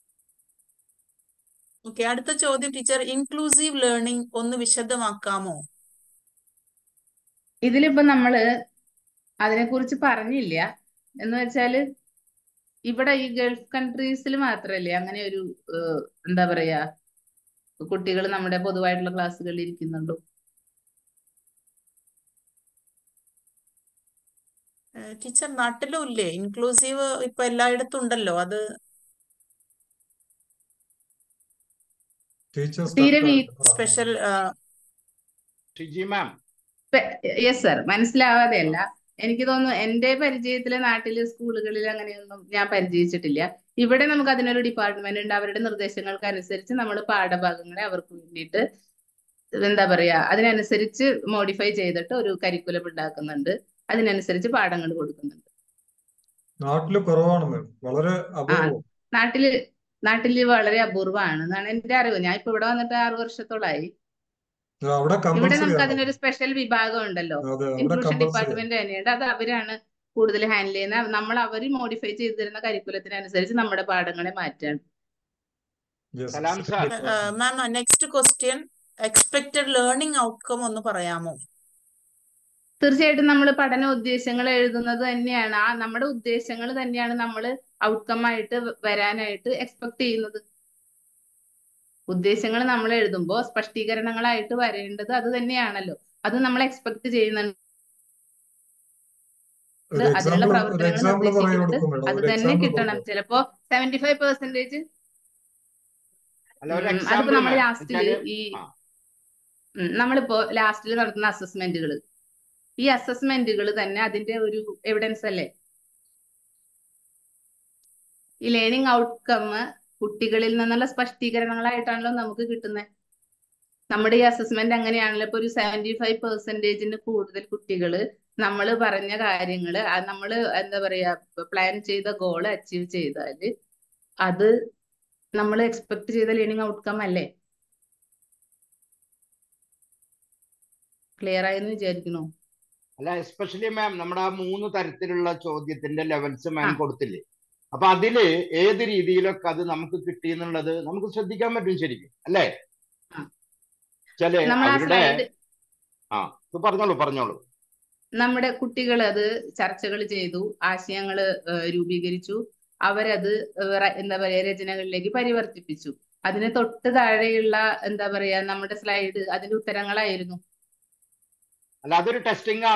ഓക്കെ അടുത്ത ചോദ്യം ടീച്ചർ ഇൻക്ലൂസീവ് ലേണിംഗ് ഒന്ന് വിശദമാക്കാമോ ഇതിലിപ്പോ നമ്മള് അതിനെക്കുറിച്ച് പറഞ്ഞില്ല എന്ന് വെച്ചാല് ഇവിടെ ഈ ഗൾഫ് കൺട്രീസിൽ മാത്രല്ലേ അങ്ങനെ ഒരു ഏഹ്, എന്താ പറയാ കുട്ടികൾ നമ്മുടെ പൊതുവായിട്ടുള്ള ക്ലാസ്സുകളിൽ ഇരിക്കുന്നുള്ളൂ ഏഹ് ടീച്ചർ നാട്ടിലും ഇല്ലേ ഇൻക്ലൂസീവ് ഇപ്പൊ എല്ലായിടത്തും ഉണ്ടല്ലോ അത് ടീച്ചർ തീരെ സ്റ്റക്ക് വീ- special Shiji ma'am yes sir മനസ്സിലാവാതെയല്ല എനിക്ക് തോന്നുന്നു എന്റെ പരിചയത്തിലെ നാട്ടിലെ സ്കൂളുകളിൽ അങ്ങനെയൊന്നും ഞാൻ പരിചയിച്ചിട്ടില്ല ഇവിടെ നമുക്ക് അതിനൊരു ഡിപ്പാർട്ട്മെന്റ് ഉണ്ട് അവരുടെ നിർദ്ദേശങ്ങൾക്ക് അനുസരിച്ച് നമ്മൾ പാഠഭാഗങ്ങളെ അവർക്ക് വേണ്ടിയിട്ട് എന്താ പറയാ അതിനനുസരിച്ച് മോഡിഫൈ ചെയ്തിട്ട് ഒരു കരിക്കുലം ഉണ്ടാക്കുന്നുണ്ട് അതിനനുസരിച്ച് പാഠങ്ങൾ കൊടുക്കുന്നുണ്ട് നാട്ടില് കുറവാണ് മാം വളരെ ആ അപൂർവം നാട്ടില് നാട്ടില് വളരെ അപൂർവമാണ് എന്നാണ് എന്റെ അറിവ് ഞാൻ ഇപ്പൊ ഇവിടെ വന്നിട്ട് ആറു വർഷത്തോളായി അവിടെ ഇവിടെ കമ്പൽസറി നമുക്ക് ആണ് അതിനൊരു സ്പെഷ്യൽ വിഭാഗം ഉണ്ടല്ലോ അതെ അവിടെ ഇൻക്ലൂഷൻ കമ്പൽസറി ഡിപ്പാർട്ട്മെന്റ് തന്നെയുണ്ട് അത് അവരാണ് കൂടുതൽ ഹാൻഡിൽ ചെയ്യുന്നത് നമ്മൾ അവർ മോഡിഫൈ ചെയ്തു തരുന്ന കരിക്കുലത്തിനനുസരിച്ച് നമ്മുടെ പാഠങ്ങളെ മാറ്റാണ് yes Salam sir ma'am next question expected learning outcome ഒന്ന് പറയാമോ തീർച്ചയായിട്ടും നമ്മൾ പഠന ഉദ്ദേശങ്ങൾ എഴുതുന്നത് തന്നെയാണ് ആ നമ്മുടെ ഉദ്ദേശങ്ങൾ തന്നെയാണ് നമ്മൾ ഔട്ട്കം ആയിട്ട് വരാനായിട്ട് എക്സ്പെക്ട് ചെയ്യുന്നത് ഉദ്ദേശങ്ങൾ നമ്മൾ എഴുതുമ്പോൾ സ്പഷ്ടീകരണങ്ങളായിട്ട് വരേണ്ടത് അത് തന്നെയാണല്ലോ അത് നമ്മൾ എക്സ്പെക്ട് ചെയ്യുന്നുണ്ട് ഒരു അതിനുള്ള എക്സാമ്പിൾ ഒരു പ്രവർത്തനങ്ങൾ എക്സാമ്പിൾ പറയാൻ നിർദ്ദേശിക്കുന്നുണ്ട് കൊടുക്കും മേഡം അത് ഒരു തന്നെ എക്സാമ്പിൾ കിട്ടണം കൊടുക്കും ചിലപ്പോ സെവന്റി ഫൈവ് പെർസെന്റേജ് അല്ല ഒരു അതിപ്പോ എക്സാമ്പിൾ നമ്മൾ മാം ലാസ്റ്റില് വെച്ചാല് ഈ ആ ഉം, നമ്മളിപ്പോ ലാസ്റ്റിൽ നടത്തുന്ന അസസ്മെന്റുകൾ ഈ അസസ്മെന്റുകൾ തന്നെ അതിന്റെ ഒരു എവിഡൻസ് അല്ലേ ഈ ലേണിംഗ് ഔട്ട്കം കുട്ടികളിൽ നിന്നുള്ള സ്പഷ്ടീകരണങ്ങളായിട്ടാണല്ലോ നമുക്ക് കിട്ടുന്നത് നമ്മുടെ ഈ അസസ്മെന്റ് അങ്ങനെയാണല്ലോ ഇപ്പൊ ഒരു സെവന്റി ഫൈവ് പെർസെന്റേജിന് കൂടുതൽ കുട്ടികൾ നമ്മൾ പറഞ്ഞ കാര്യങ്ങൾ നമ്മൾ എന്താ പറയാ പ്ലാൻ ചെയ്ത ഗോൾ അച്ചീവ് ചെയ്താല് അത് നമ്മൾ എക്സ്പെക്ട് ചെയ്ത ലേണിംഗ് ഔട്ട്കം അല്ലേ ക്ലിയർ ആയെന്ന് വിചാരിക്കുന്നു അല്ല എസ്പെഷ്യലി മാം നമ്മുടെ ആ മൂന്ന് തരത്തിലുള്ള ചോദ്യത്തിന്റെ ലെവൽസ് ആ മാം കൊടുത്തില്ലേ അപ്പൊ അതില് ഏത് രീതിയിലൊക്കെ അത് നമുക്ക് കിട്ടി എന്നുള്ളത് നമുക്ക് ശ്രദ്ധിക്കാൻ പറ്റും ശരിക്കും അല്ലേ ആ. ചില നമ്മൾ ആ അവരുടെ സ്ലൈഡ് ആ ഇത് പറഞ്ഞോളൂ പറഞ്ഞോളൂ നമ്മുടെ കുട്ടികൾ അത് ചർച്ചകൾ ചെയ്തു ആശയങ്ങൾ രൂപീകരിച്ചു അവരത് റ- എന്താ പറയാ രചനകളിലേക്ക് പരിവർത്തിപ്പിച്ചു അതിന് തൊട്ട് താഴെയുള്ള എന്താ പറയാ നമ്മുടെ സ്ലൈഡ് അതിന്റെ ഉത്തരങ്ങളായിരുന്നു അല്ല അതൊരു ടെസ്റ്റിംഗ് ആണ്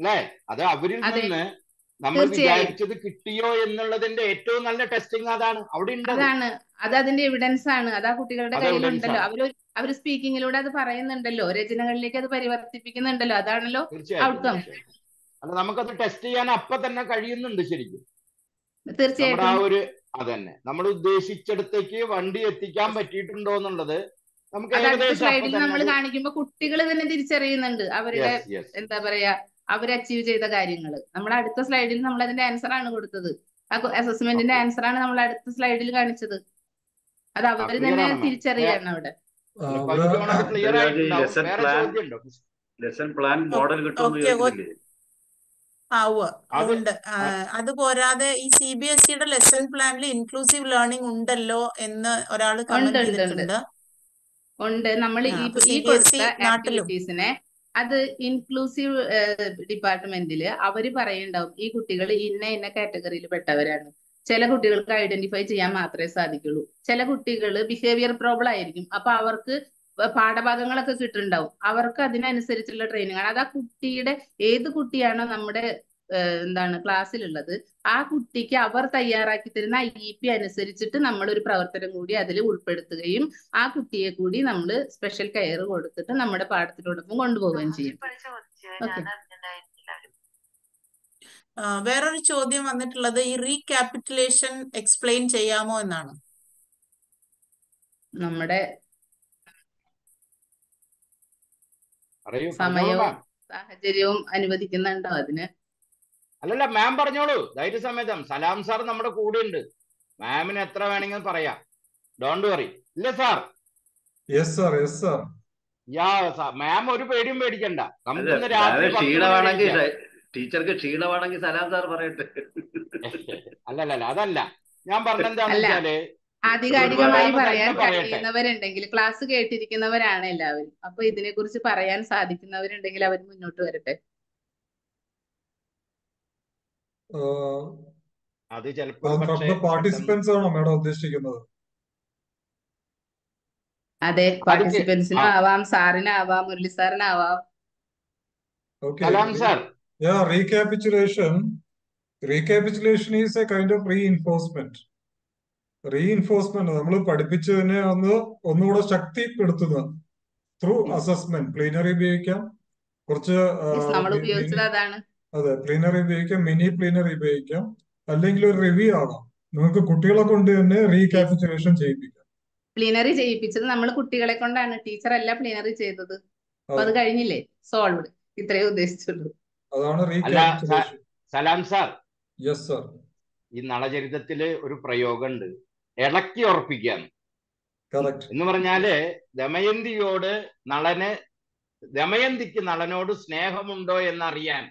അല്ലേ അത് അവരിൽ അതെ നിന്ന് നമ്മൾ തീർച്ചയായും വിചാരിച്ചത് കിട്ടിയോ എന്നുള്ളതിന്റെ ഏറ്റവും നല്ല ടെസ്റ്റിംഗ് അതാണ് അവിടെ ഉണ്ട് അത് അതാണ് അത് അതിന്റെ എവിഡൻസ് ആണ് അത് ആ കുട്ടികളുടെ അത് എവിഡൻസ് കയ്യിലുണ്ടല്ലോ ആണ് അവര് അവര് സ്പീക്കിങ്ങിലൂടെ അത് പറയുന്നുണ്ടല്ലോ രചനകളിലേക്ക് അത് പരിവർത്തിപ്പിക്കുന്നുണ്ടല്ലോ അതാണല്ലോ തീർച്ചയായിട്ടും ഔട്ട്കം തീർച്ചയായിട്ടും അല്ല നമുക്കത് ടെസ്റ്റ് ചെയ്യാൻ അപ്പൊ തന്നെ കഴിയുന്നുണ്ട് ശരിക്കും നമ്മുടെ ആ തീർച്ചയായിട്ടും ഒരു അതന്നെ നമ്മൾ ഉദ്ദേശിച്ചിടത്തേക്ക് വണ്ടി എത്തിക്കാൻ പറ്റിയിട്ടുണ്ടോ എന്നുള്ളത് നമുക്ക് അത് അടുത്ത ഏകദേശം അപ്പൊ സ്ലൈഡിൽ തന്നെ നമ്മൾ അത് കാണിക്കുമ്പോൾ കുട്ടികൾ തന്നെ തിരിച്ചറിയുന്നുണ്ട് അവരുടെ യെസ് യെസ് എന്താ പറയാ അവർ അച്ചീവ് ചെയ്ത കാര്യങ്ങൾ നമ്മൾ അടുത്ത സ്ലൈഡിൽ നമ്മൾ അതിന്റെ ആൻസർ ആണ് കൊടുത്തത് ആ അസസ്മെന്റിന്റെ ഓക്കെ ആൻസർ ആണ് നമ്മൾ അടുത്ത സ്ലൈഡിൽ കാണിച്ചത് അത് ആ അവര് ക്ലിയർ തന്നെ ആണ് മാം തിരിച്ചറിയാണ് അവിടെ ആ, അപ്പൊ അവിടെ എനിക്ക് തോന്നുന്നത് ക്ലിയർ പരിപാടി ആയിട്ടുണ്ടാവും ലെസൺ വേറെ പ്ലാൻ ചോദ്യം ഉണ്ടോ ലെസൺ പ്ലാൻ മോഡൽ കിട്ടുമെന്ന് ഓക്കെ ചോദിക്കുന്നില്ലേ ആ ഉവ്വ് അത് ഉണ്ട് ആ, ആ, അത് പോരാതെ ഈ സി ബി എസ് സിയുടെ ലെസൺ പ്ലാനിൽ ഇൻക്ലൂസീവ് ലേണിംഗ് ഉണ്ടല്ലോ എന്ന് ഒരാൾ ഉണ്ട് കമന്റ് ഉണ്ട് ഉണ്ട് ചെയ്തിട്ടുണ്ട് ഉണ്ട് നമ്മൾ ആ ഈ അപ്പൊ ഈ സി ബി എസ് കൊടുത്ത ഇ നാട്ടിലും ആക്ടിവിറ്റീസിനെ അത് ഇൻക്ലൂസീവ് ഡിപ്പാർട്ട്മെന്റിൽ അവര് പറയുണ്ടാവും ഈ കുട്ടികൾ ഇന്ന ഇന്ന കാറ്റഗറിയിൽ പെട്ടവരാണ് ചില കുട്ടികൾക്ക് ഐഡന്റിഫൈ ചെയ്യാൻ മാത്രമേ സാധിക്കുള്ളൂ ചില കുട്ടികൾ ബിഹേവിയർ പ്രോബ്ലം ആയിരിക്കും അപ്പൊ അവർക്ക് പ- പാഠഭാഗങ്ങളൊക്കെ കിട്ടുന്നുണ്ടാവും അവർക്ക് അതിനനുസരിച്ചുള്ള ട്രെയിനിങ് ആണ് അത് ആ കുട്ടിയുടെ ഏത് കുട്ടിയാണോ നമ്മുടെ ഏഹ്, എന്താണ് ക്ലാസ്സിലുള്ളത് ആ കുട്ടിക്ക് അവർ തയ്യാറാക്കി തരുന്ന ഐ ഇ പി അനുസരിച്ചിട്ട് നമ്മൾ ഒരു പ്രവർത്തനം കൂടി അതിൽ ഉൾപ്പെടുത്തുകയും ആ കുട്ടിയെ കൂടി നമ്മൾ സ്പെഷ്യൽ കെയർ കൊടുത്തിട്ട് നമ്മുടെ പാഠത്തിനോടൊപ്പം കൊണ്ടുപോവുകയും ചെയ്യും ഓക്കെ ആ, വേറൊരു ചോദ്യം വന്നിട്ടുള്ളത് ഈ റീക്യാപിറ്റുലേഷൻ എക്സ്പ്ലെയിൻ ചെയ്യാമോ എന്നാണ് നമ്മുടെ പറയൂ പറഞ്ഞോളൂ സമയവും മാം സാഹചര്യവും അനുവദിക്കുന്നുണ്ടോ അതിന് അല്ലല്ല മാം പറഞ്ഞോളൂ ധൈര്യസമേതം സലാം സാർ നമ്മുടെ കൂടെ ഉണ്ട് മാമിന് എത്ര വേണമെങ്കിലും പറയാം ഡോണ്ട് വറി ഇല്ല sir yes sir yes sir yeah ma'am ഒരു പേടിയും പേടിക്കണ്ട അല്ല നമുക്കിന്ന് രാത്രി മാമെ പത്ത് മണി വരെ ക്ഷീണമാണെങ്കിൽ ഇരിക്കാം ടീച്ചർക്ക് ക്ഷീണമാണെങ്കിൽ സലാം സാർ പറയട്ടെ അല്ലല്ല അതല്ല ഞാൻ പറഞ്ഞെന്താന്ന് അല്ല വെച്ചാല് ആധികാരികമായി മാം പറയാൻ തന്നെ പറയട്ടെ കഴിയുന്നവരുണ്ടെങ്കിൽ ക്ലാസ് കേട്ടിരിക്കുന്നവരാണ് എല്ലാവരും അപ്പൊ ഇതിനെക്കുറിച്ച് പറയാൻ സാധിക്കുന്നവരുണ്ടെങ്കിൽ അവർ മുന്നോട്ട് വരട്ടെ അത് ചിലപ്പോൾ പക്ഷേ നമ്മുടെ പെട്ടെന്ന് പാർട്ടിസിപ്പൻസ് ആണോ മേഡം ഉദ്ദേശിക്കുന്നത് അതെ അതിക്ക് പാർട്ടിസിപ്പൻസിനും ആ ആവാം സാറിനാവാം Murali സാറിനാവാം Okay. Salam sir Yeah, recapitulation. Recapitulation is a kind of reinforcement. Reinforcement നമ്മൾ പഠിപ്പിച്ചതിനെ ഒന്ന് ഒന്നുകൂടെ ശക്തിപ്പെടുത്തുക ത്രൂ Yes. അസസ്മെന്റ് പ്ലീനറി ഉപയോഗിക്കാം കുറച്ച് ആ, Yes, നമ്മൾ മി- മിനി ഉപയോഗിച്ചത് അതാണ് അതെ പ്ലീനറി ഉപയോഗിക്കാം മിനി പ്ലീനറി ഉപയോഗിക്കാം അല്ലെങ്കിൽ ഒരു റിവ്യൂ ആകാം നിങ്ങൾക്ക് കുട്ടികളെ കൊണ്ട് തന്നെ Yes. റീകാപ്പിറ്റുലേഷൻ ചെയ്യിപ്പിക്കാം പ്ലീനറി ചെയ്യിപ്പിച്ചത് നമ്മൾ കുട്ടികളെ കൊണ്ടാണ് ടീച്ചർ അല്ല പ്ലീനറി ചെയ്തത് അപ്പൊ അത് അതെ കഴിഞ്ഞില്ലേ സോൾവ്ഡ് ഇത്രയേ ഉദ്ദേശിച്ചുള്ളൂ അതാണ് അല്ല സ- recapitulation Salam sir yes sir ഈ നളചരിതത്തില് ഒരു പ്രയോഗമുണ്ട് ഇളക്കി ഉറപ്പിക്കാൻ കറക്റ്റ് എന്ന് പറഞ്ഞാല് ദമയന്തിയോട് നളന് ദമയന്തിക്ക് നളനോട് സ്നേഹമുണ്ടോ എന്നറിയാൻ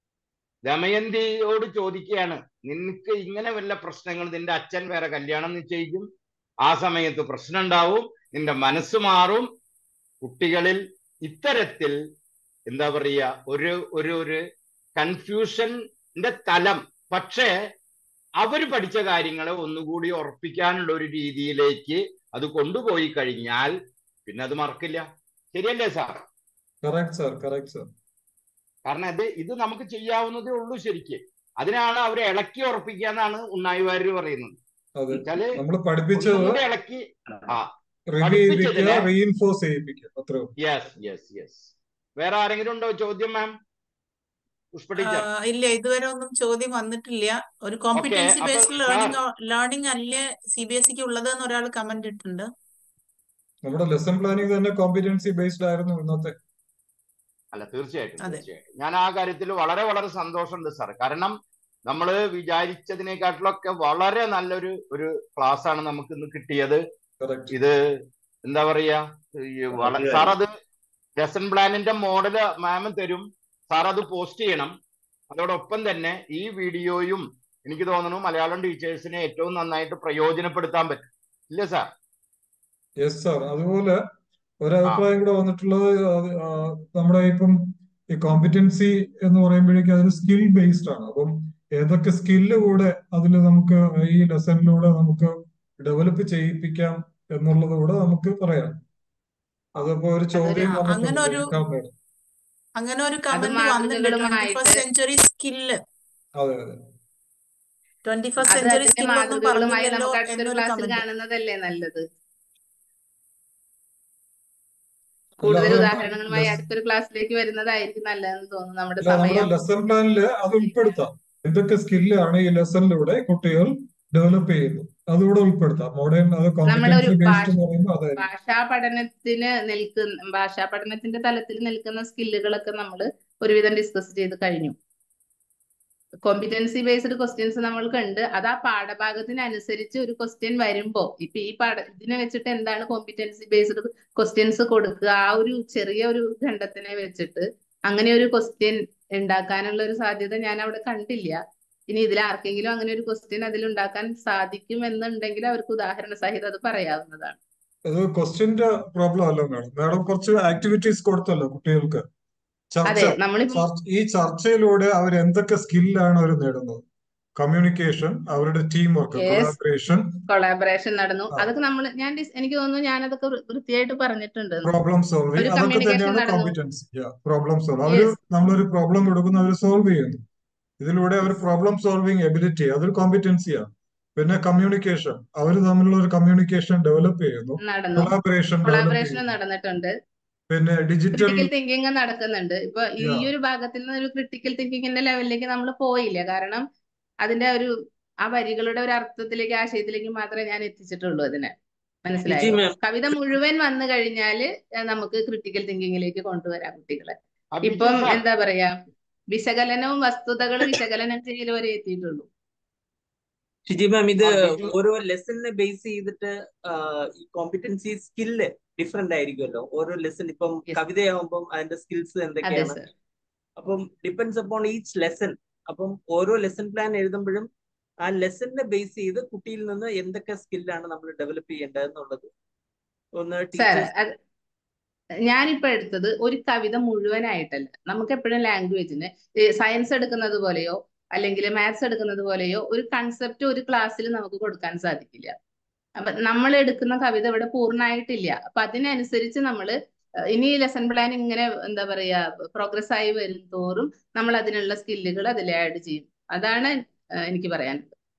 ദമയന്തിയോട് ചോദിക്കുകയാണ് നിനക്ക് ഇങ്ങനെ വല്ല പ്രശ്നങ്ങൾ നിന്റെ അച്ഛൻ വേറെ കല്യാണം നിശ്ചയിക്കും ആ സമയത്ത് പ്രശ്നം ഉണ്ടാവും നിന്റെ മനസ്സ് മാറും കുട്ടികളിൽ ഇത്തരത്തിൽ എന്താ പറയുക ഒരു ഒരു ഒരു കൺഫ്യൂഷന്റെ തലം പക്ഷേ അവര് പഠിച്ച കാര്യങ്ങളെ ഒന്നുകൂടി ഉറപ്പിക്കാനുള്ള ഒരു രീതിയിലേക്ക് അത് കൊണ്ടുപോയി കഴിഞ്ഞാൽ പിന്നെ അത് മറക്കില്ല ശരിയല്ലേ sir correct sir correct sir കാരണം ഇത് ഇത് നമുക്ക് ചെയ്യാവുന്നതേ ഉള്ളൂ ശരിക്ക് അതിനാണ് അവരെ ഇളക്കി ഉറപ്പിക്കുക എന്നാണ് ഉണ്ണായി വാര്യർ പറയുന്നത് അതെ എന്നുവെച്ചാല് നമ്മൾ ഒന്നും പഠിപ്പിച്ചത് കൂടി ഇളക്കി ആ റിവ്യൂ ചെയ്യിപ്പിക്കുക പഠിപ്പിച്ചതിനെ റീഇൻഫോഴ്സ് ചെയ്യിപ്പിക്കുക അത്രേ ഉള്ളൂ യെസ് യെസ് യെസ് വേറെ ആരെങ്കിലും ഉണ്ടോ ചോദ്യം മാം പുഷ്പ ആ, ടീച്ചർ ഇല്ല ഇതുവരെ ഒന്നും ചോദ്യം വന്നിട്ടില്ല ഒരു ഓക്കെ കോമ്പിറ്റൻസി അപ്പൊ ബേസ്ഡ് സാർ ലേണിംഗ് ലേണിംഗ് അല്ലേ സി ബി എസ് സിക്ക് ഉള്ളത് എന്ന് ഒരാൾ കമന്റ് ഇട്ടിട്ടുണ്ട് നമ്മുടെ ലെസൺ പ്ലാനിങ് തന്നെ കോമ്പിറ്റൻസി ബേസ്ഡ് ആയിരുന്നു ഇന്നത്തെ അല്ല തീർച്ചയായിട്ടും അതെ തീർച്ചയായിട്ടും ഞാൻ ആ കാര്യത്തിൽ വളരെ വളരെ സന്തോഷമുണ്ട് സാർ കാരണം നമ്മൾ വിചാരിച്ചതിനെക്കാട്ടിലൊക്കെ വളരെ നല്ലൊരു ഒരു ക്ലാസ് ആണ് നമുക്ക് ഇന്ന് കിട്ടിയത് കറക്റ്റ് ഇത് എന്താ പറയാ ഈ വള- സാർ തീർച്ചയായും അത് ലെസൺ പ്ലാനിന്റെ മോഡല് മാം തരും സാർ അത് പോസ്റ്റ് ചെയ്യണം അതോടൊപ്പം തന്നെ ഈ വീഡിയോയും എനിക്ക് തോന്നുന്നു മലയാളം ടീച്ചേഴ്സിനെ ഏറ്റവും നന്നായിട്ട് പ്രയോജനപ്പെടുത്താൻ പറ്റും ഇല്ലേ സാർ യെസ് സാർ അതുപോലെ ഒരു ആ അഭിപ്രായം കൂടെ വന്നിട്ടുള്ളത് അത് ആ, നമ്മുടെ ഇപ്പം ഈ കോമ്പിറ്റൻസി എന്ന് പറയുമ്പോഴേക്കും അതൊരു സ്കിൽ ബേസ്ഡ് ആണ് അപ്പം ഏതൊക്കെ സ്കില്ല് കൂടെ അതിൽ നമുക്ക് ഈ ലെസണിലൂടെ നമുക്ക് ഡെവലപ്പ് ചെയ്യിപ്പിക്കാം എന്നുള്ളത് കൂടെ നമുക്ക് പറയാം അതിപ്പോ ഒരു അതൊരു ചോദ്യം അങ്ങനെ വന്നിട്ടുണ്ട് ഒരു രേഖാ മേഡം അങ്ങനെ ഒരു അത് കമന്റ് വന്നിട്ടുണ്ട് ട്വന്റി മാതൃകകളുമായിട്ട് ഫസ്റ്റ് സെഞ്ചുറി സ്കില്ല് അതെ അതെ ട്വന്റി ഫസ്റ്റ് അത് സെഞ്ചുറി അതിന്റെ സ്കിൽ ഒന്നും മാതൃകകളുമായി പറഞ്ഞില്ലല്ലോ നമുക്ക് അടുത്തൊരു എന്നൊരു ക്ലാസ്സിൽ കമന്റ് കാണുന്നതല്ലേ നല്ലത് അല്ല കൂടുതൽ അത് ഉദാഹരണങ്ങളുമായി ലെസ് അടുത്തൊരു ക്ലാസ്സിലേക്ക് വരുന്നതായിരിക്കും നല്ലതെന്ന് തോന്നുന്നു നമ്മുടെ അല്ല നമ്മുടെ സമയം ലെസൺ പ്ലാനിൽ അത് ഉൾപ്പെടുത്താം എന്തൊക്കെ സ്കില്ലാണ് ഈ ലെസണിലൂടെ കുട്ടികൾ ഡെവലപ്പ് ചെയ്യുന്നു അതുകൂടെ ഉൾപ്പെടുത്താം മോഡേൺ അത് നമ്മളൊരു കോമ്പിറ്റൻസി ബേസ്ഡ് ഭാഷ എന്ന് പറയുമ്പോൾ അതായിരിക്കും ഭാഷാ പഠനത്തിന് നിൽക്കുന്ന ഭാഷാ പഠനത്തിന്റെ തലത്തിൽ നിൽക്കുന്ന സ്കില്ലുകളൊക്കെ നമ്മൾ ഒരുവിധം ഡിസ്കസ് ചെയ്ത് കഴിഞ്ഞു കോമ്പിറ്റൻസി ബേസ്ഡ് ക്വസ്റ്റ്യൻസ് നമ്മൾ കണ്ട് അത് ആ പാഠഭാഗത്തിനനുസരിച്ച് ഒരു ക്വസ്റ്റ്യൻ വരുമ്പോ ഇപ്പൊ ഈ പാഠ ഇതിനെ വെച്ചിട്ട് എന്താണ് കോമ്പിറ്റൻസി ബേസ്ഡ് ക്വസ്റ്റ്യൻസ് കൊടുക്കുക ആ ഒരു ചെറിയ ഒരു ഖണ്ഡത്തിനെ വെച്ചിട്ട് അങ്ങനെ ഒരു ക്വസ്റ്റ്യൻ ഉണ്ടാക്കാനുള്ള ഒരു സാധ്യത ഞാൻ അവിടെ കണ്ടില്ല ഇനി ഇതിൽ ആർക്കെങ്കിലും അങ്ങനെ ഒരു ക്വസ്റ്റ്യൻ അതിൽ ഉണ്ടാക്കാൻ സാധിക്കും എന്നുണ്ടെങ്കിൽ അവർക്ക് ഉദാഹരണ സഹിതം അത് പറയാവുന്നതാണ് അത് ക്വസ്റ്റ്യന്റെ പ്രോബ്ലം അല്ല മാഡം മാഡം കുറച്ച് ആക്ടിവിറ്റീസ് കൊടുത്തല്ലോ കുട്ടികൾക്ക് ചർച്ച അതെ നമ്മളിപ്പോ ചർച്ച- ഈ ചർച്ചയിലൂടെ അവർ എന്തൊക്കെ സ്കില്ലാണ് അവർ നേടുന്നത് കമ്മ്യൂണിക്കേഷൻ അവരുടെ team work yes collaboration collaboration നടന്നു അതൊക്കെ നമ്മൾ ഞാൻ ഡിസ്- എനിക്ക് തോന്നുന്നു ഞാനതൊക്കെ വൃ- വൃത്തിയായിട്ട് പറഞ്ഞിട്ടുണ്ട് പ്രോബ്ലം സോൾവിങ് ഒരു അതൊക്കെ കമ്മ്യൂണിക്കേഷൻ തന്നെയാണ് നടന്നു കോമ്പിറ്റൻസി പ്രോബ്ലം സോൾവ് അവര് യെസ് നമ്മളൊരു പ്രോബ്ലം കൊടുക്കുന്നു അവർ സോൾവ് ചെയ്യുന്നു ഇതിലൂടെ അവർ പ്രോബ്ലം സോൾവിങ് എബിലിറ്റി അതൊരു കോമ്പിറ്റൻസിയാണ് പിന്നെ കമ്മ്യൂണിക്കേഷൻ അവർ തമ്മിലുള്ള ഒരു കമ്മ്യൂണിക്കേഷൻ ഡെവലപ്പ് ചെയ്യുന്നു നടന്നു കൊളാബറേഷൻ ഡെവലപ്പ് കൊളാബറേഷൻ ചെയ്യുന്നു നടന്നിട്ടുണ്ട് പിന്നെ ഡിജിറ്റൽ ക്രിട്ടിക്കൽ തിങ്കിങ് നടക്കുന്നുണ്ട് ഇപ്പൊ ഈ ഒരു ഭാഗത്തിൽ നിന്ന് ഒരു ക്രിട്ടിക്കൽ തിങ്കിങ്ങിന്റെ ലെവലിലേക്ക് നമ്മൾ പോയില്ല കാരണം അതിന്റെ ഒരു ആ വരികളുടെ ഒരു അർത്ഥത്തിലേക്ക് ആശയത്തിലേക്ക് മാത്രമേ ഞാൻ എത്തിച്ചിട്ടുള്ളൂ അതിനെ ജിജി മനസ്സിലായോ മാം കവിത മുഴുവൻ വന്നു കഴിഞ്ഞാല് ഏഹ് നമുക്ക് ക്രിട്ടിക്കൽ തിങ്കിങ്ങിലേക്ക് കൊണ്ടുവരാം കുട്ടികളെ ആ ബിജു ഇപ്പം സാർ എന്താ പറയാ വിശകലനവും വസ്തുതകൾ വിശകലനം ചെയ്യൽ വരെ എത്തിയിട്ടുള്ളൂ ഷിജി മാം ഇത് ആ ബിജു ഓരോ ലെസണിനെ ബേസ് ചെയ്തിട്ട് ആ, ഈ കോമ്പിറ്റൻസി സ്കില്ല് ഡിഫറെന്റ് ആയിരിക്കുമല്ലോ ഓരോ ലെസൺ ഇപ്പം യെസ് കവിതയാവുമ്പം അതിന്റെ സ്കിൽസ് അതെ എന്തൊക്കെയാണ് സർ അപ്പം ഡിപ്പെൻസ് അപ്പോൺ ഈച്ച് ലെസൺ അപ്പം ഓരോ ലെസൺ പ്ലാൻ എഴുതുമ്പോഴും ആ ലെസണിനെ ബേസ് ചെയ്ത് കുട്ടിയിൽ നിന്ന് എന്തൊക്കെ സ്കില്ലാണ് നമ്മൾ ഡെവലപ്പ് ചെയ്യേണ്ടത് എന്നുള്ളത് ഒന്ന് സാർ ടീച്ചേഴ്സ് അത് ഞാനിപ്പോ എടുത്തത് ഒരു കവിത മുഴുവനായിട്ടല്ല നമുക്ക് എപ്പോഴും ലാംഗ്വേജിന് സയൻസ് എടുക്കുന്നത് പോലെയോ അല്ലെങ്കിൽ മാത്സ് എടുക്കുന്നത് പോലെയോ ഒരു കൺസെപ്റ്റ് ഒരു ക്ലാസ്സിൽ നമുക്ക് കൊടുക്കാൻ സാധിക്കില്ല അപ്പൊ നമ്മൾ എടുക്കുന്ന കവിത ഇവിടെ പൂർണ്ണമായിട്ടില്ല അപ്പൊ അതിനനുസരിച്ച് നമ്മൾ ഇനി ലെസൺ പ്ലാൻ ഇങ്ങനെ എന്താ പറയാ പ്രോഗ്രസ് ആയി വരും തോറും നമ്മൾ അതിനുള്ള സ്കില്ലുകൾ അതിൽ ആഡ് ചെയ്യും അതാണ് ഏഹ് എനിക്ക് പറയാൻ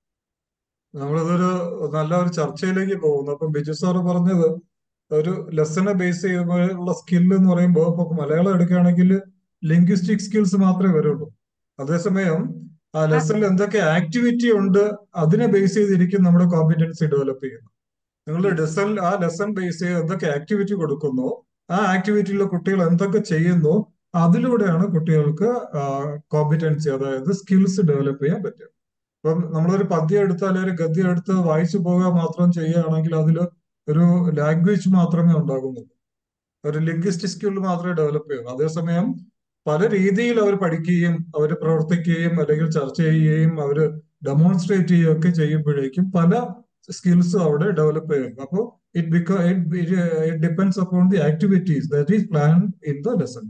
നമ്മളിതൊരു നല്ല ഒരു ചർച്ചയിലേക്ക് പോകുന്നു അപ്പം ബിജു സാറ് പറഞ്ഞത് ഒരു ലെസനെ ബേസ് ചെയ്തുള്ള സ്കിൽ എന്ന് പറയുമ്പോൾ ഇപ്പൊ മലയാളം എടുക്കുകയാണെങ്കിൽ ലിംഗ്വിസ്റ്റിക് സ്കിൽസ് മാത്രമേ വരുള്ളൂ അതേസമയം ആ ലെസണിൽ എന്തൊക്കെ ആക്ടിവിറ്റി ഉണ്ട് അതിനെ ബേസ് ചെയ്തിരിക്കും നമ്മുടെ കോമ്പിറ്റൻസി ഡെവലപ്പ് ചെയ്യുന്നത് നിങ്ങളുടെ ലെസൺ ആ ലെസൺ ബേസ് ചെയ്ത് എന്തൊക്കെ ആക്ടിവിറ്റി കൊടുക്കുന്നു ആ ആക്ടിവിറ്റിയിലെ കുട്ടികൾ എന്തൊക്കെ ചെയ്യുന്നു അതിലൂടെയാണ് കുട്ടികൾക്ക് കോമ്പിറ്റൻസി അതായത് സ്കിൽസ് ഡെവലപ്പ് ചെയ്യാൻ പറ്റുക ഇപ്പം നമ്മളൊരു പദ്യം എടുത്ത് അല്ലെങ്കിൽ ഒരു ഗദ്യം എടുത്ത് വായിച്ചു പോകുക മാത്രം ചെയ്യുകയാണെങ്കിൽ അതിൽ ഒരു ലാംഗ്വേജ് മാത്രമേ ഉണ്ടാകുന്നുള്ളൂ ഒരു ലിംഗ്വിസ്റ്റിക് സ്കിൽ മാത്രമേ ഡെവലപ്പ് ചെയ്യൂ അതേസമയം പല രീതിയിൽ അവർ പഠിക്കുകയും അവർ പ്രവർത്തിക്കുകയും അല്ലെങ്കിൽ ചർച്ച ചെയ്യുകയും അവർ ഡെമോൺസ്ട്രേറ്റ് ചെയ്യുകയും ഒക്കെ ചെയ്യുമ്പോഴേക്കും പല സ്കിൽസും അവിടെ ഡെവലപ്പ് ചെയ്യും അപ്പോൾ ഇറ്റ് ബിക്ക it depends upon the activities that is plan in the lesson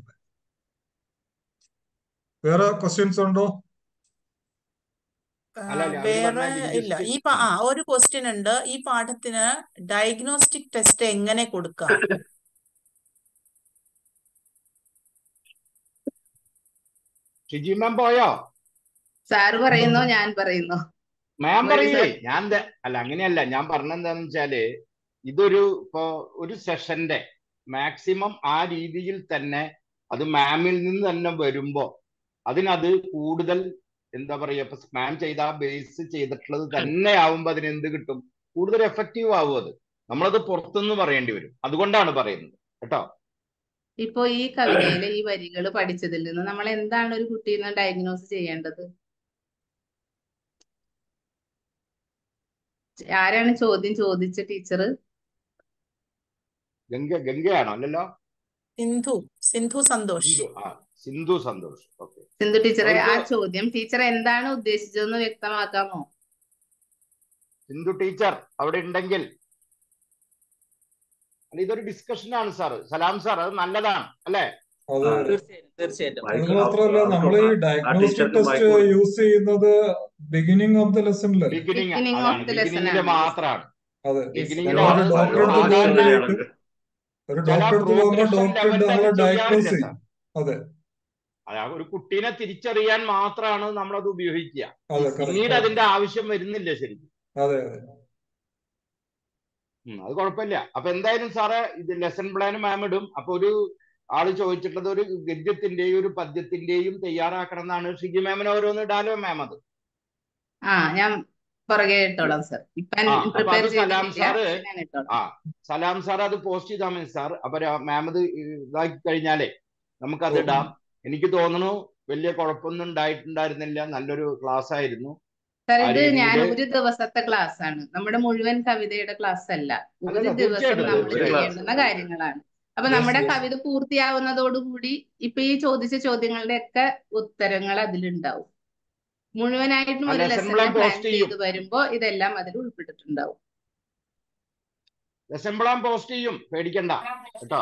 വേറെ ക്വസ്റ്റ്യൻസ് ഉണ്ടോ ആ, അല്ല അല്ല അവര് വേറെ പറഞ്ഞ ഇല്ല ഈ ലിംഗ്വിസ്റ്റിക് പാ- ആ ഒരു ക്വസ്റ്റ്യൻ ഉണ്ട് ഈ പാഠത്തിന് ഡയഗ്നോസ്റ്റിക് ടെസ്റ്റ് എങ്ങനെ കൊടുക്കാം ഷിജി മാം പോയോ സാറ് പറയുന്നോ ഞാൻ പറയുന്നോ മാം മുരളി പറയേ സാർ ഞാൻ ദേ- അല്ല അങ്ങനെയല്ല ഞാൻ പറഞ്ഞെന്താന്ന് വെച്ചാല് ഇതൊരു ഇപ്പോ ഒരു സെഷന്റെ മാക്സിമം ആ രീതിയിൽ തന്നെ അത് മാമിൽ നിന്ന് തന്നെ വരുമ്പോ അതിനത് കൂടുതൽ എന്താ പറയാ ഇപ്പൊ മാം ചെയ്ത ആ ബേസ് ചെയ്തിട്ടുള്ളത് തന്നെ ആവുമ്പോ അതിന് എന്ത് കിട്ടും കൂടുതൽ എഫക്റ്റീവ് ആവും അത് നമ്മളത് പുറത്തുനിന്ന് പറയേണ്ടി വരും അതുകൊണ്ടാണ് പറയുന്നത് കേട്ടോ ഇപ്പോ ഈ കവിതയിലെ ഈ വരികൾ പഠിച്ചതിൽ നിന്ന് നമ്മൾ എന്താണ് ഒരു കുട്ടീനെ ഡയഗ്നോസ് ചെയ്യേണ്ടത് ആരാണ് ചോദ്യം ചോദിച്ച ടീച്ചർ ഗംഗ ഗംഗയാണോ അല്ലല്ലോ സിന്ധു സിന്ധു സന്തോഷ് സിന്ധു ആ സിന്ധു സന്തോഷ് ഓക്കെ സിന്ധു ടീച്ചറെ ആ അവർക്ക് ചോദ്യം ടീച്ചർ എന്താണ് ഉദ്ദേശിച്ചതെന്ന് വ്യക്തമാക്കാമോ സിന്ധു ടീച്ചർ അവിടെ ഉണ്ടെങ്കിൽ അല്ല ഇതൊരു ഡിസ്കഷനാണ് സാർ സലാം സാർ അത് നല്ലതാണ് അല്ലേ അതെ ആ, അതെ തീർച്ചയായും തീർച്ചയായിട്ടും അത് മൈക്ക് മാത്രമല്ല നമ്മൾ ഈ അവർക്ക് ആ ഡയഗ്നോസ്റ്റിക് ടീച്ചർക്ക് ടെസ്റ്റ് മൈക്ക് കൊടുക്കും യൂസ് ചെയ്യുന്നത് ബിഗിനിങ് ഓഫ് ദ ലെസണിലല്ലേ ബിഗിനിങ് ബിഗിനിങ് അതാണ് ഓഫ് ദി ലെസൺ ബിഗിനിങ്ങിൽ ആണ് മാത്രമാണ് അതെ യെസ് ബിഗിനിങ്ങിലാണ് നമ്മളൊരു ലോക ഡോക്ടറെ അടുത്ത് ലോകത്ത് സാധാരണ പോകുമ്പോഴേക്കും തന്നെയാണത് ഒരു ചില ഡോക്ടറെ അടുത്ത് പോകുമ്പോൾ പ്രോഗ്രഷൻ ഡോക്ടർ ലെവലിൽ അത് നമ്മളെ ചെയ്യാറില്ല ഡയഗ്നോസ് സാർ ചെയ്യും അതെ അത് ആ ഒരു കുട്ടീനെ തിരിച്ചറിയാൻ മാത്രമാണ് നമ്മളത് ഉപയോഗിക്കുക അതെ പിന്നീട് കറക്റ്റ് അതിന്റെ ആവശ്യം വരുന്നില്ല ശരിക്കും അതെ അതെ ഉം, അത് കുഴപ്പമില്ല അപ്പൊ എന്തായാലും സാറേ ഇത് ലെസൺ പ്ലാൻ മാം ഇടും അപ്പൊ ഒരു ആള് ചോദിച്ചിട്ടുള്ളത് ഒരു ഗദ്യത്തിന്റെയും ഒരു പദ്യത്തിന്റെയും തയ്യാറാക്കണം എന്നാണ് ഷിജി മാമിന് ഓരോന്ന് ഇടാലോ മാം അത് ആ ഞാൻ പുറകെ ഇട്ടോളാം സർ ഇപ്പൊ ആ അപ്പൊ പ്രിപ്പയർ അത് സലാം ചെയ്തിട്ടില്ല സാറ് പക്ഷെ ഞാൻ ഇട്ടോളാം ആ സലാം സാർ അത് പോസ്റ്റ് ചെയ്താൽ മതി സാർ അപ്പൊ മാം അത് ഇതാക്കി കഴിഞ്ഞാലേ നമുക്കത് ഓ ഇടാം എനിക്ക് തോന്നുന്നു വലിയ കുഴപ്പമൊന്നും ഉണ്ടായിട്ടുണ്ടായിരുന്നില്ല നല്ലൊരു ക്ലാസ് ആയിരുന്നു സർ ആ ഇത് ഞാൻ രീതിയില് ഒരു ദിവസത്തെ ക്ലാസ് ആണ് നമ്മുടെ മുഴുവൻ കവിതയുടെ ക്ലാസ് അല്ല ഒരു അല്ലല്ല ദിവസം തീർച്ചയായിട്ടും നമ്മൾ ഒരു ക്ലാസ് ചെയ്യേണ്ടുന്ന കാര്യങ്ങളാണ് അപ്പൊ യെസ് നമ്മുടെ യെസ് കവിത പൂർത്തിയാവുന്നതോടുകൂടി ഇപ്പൊ ഈ ചോദിച്ച ചോദ്യങ്ങളുടെ ഒക്കെ ഉത്തരങ്ങൾ അതിലുണ്ടാവും മുഴുവനായിട്ടും ആ ഒരു ലെസൺ ലെസണിനെ പ്ലാൻ പ്ലാൻ പോസ്റ്റ് ചെയ്യും ചെയ്ത് വരുമ്പോ ഇതെല്ലാം അതിൽ ഉൾപ്പെട്ടിട്ടുണ്ടാവും ലെസൺ പ്ലാൻ പോസ്റ്റ് ചെയ്യും പേടിക്കണ്ട കേട്ടോ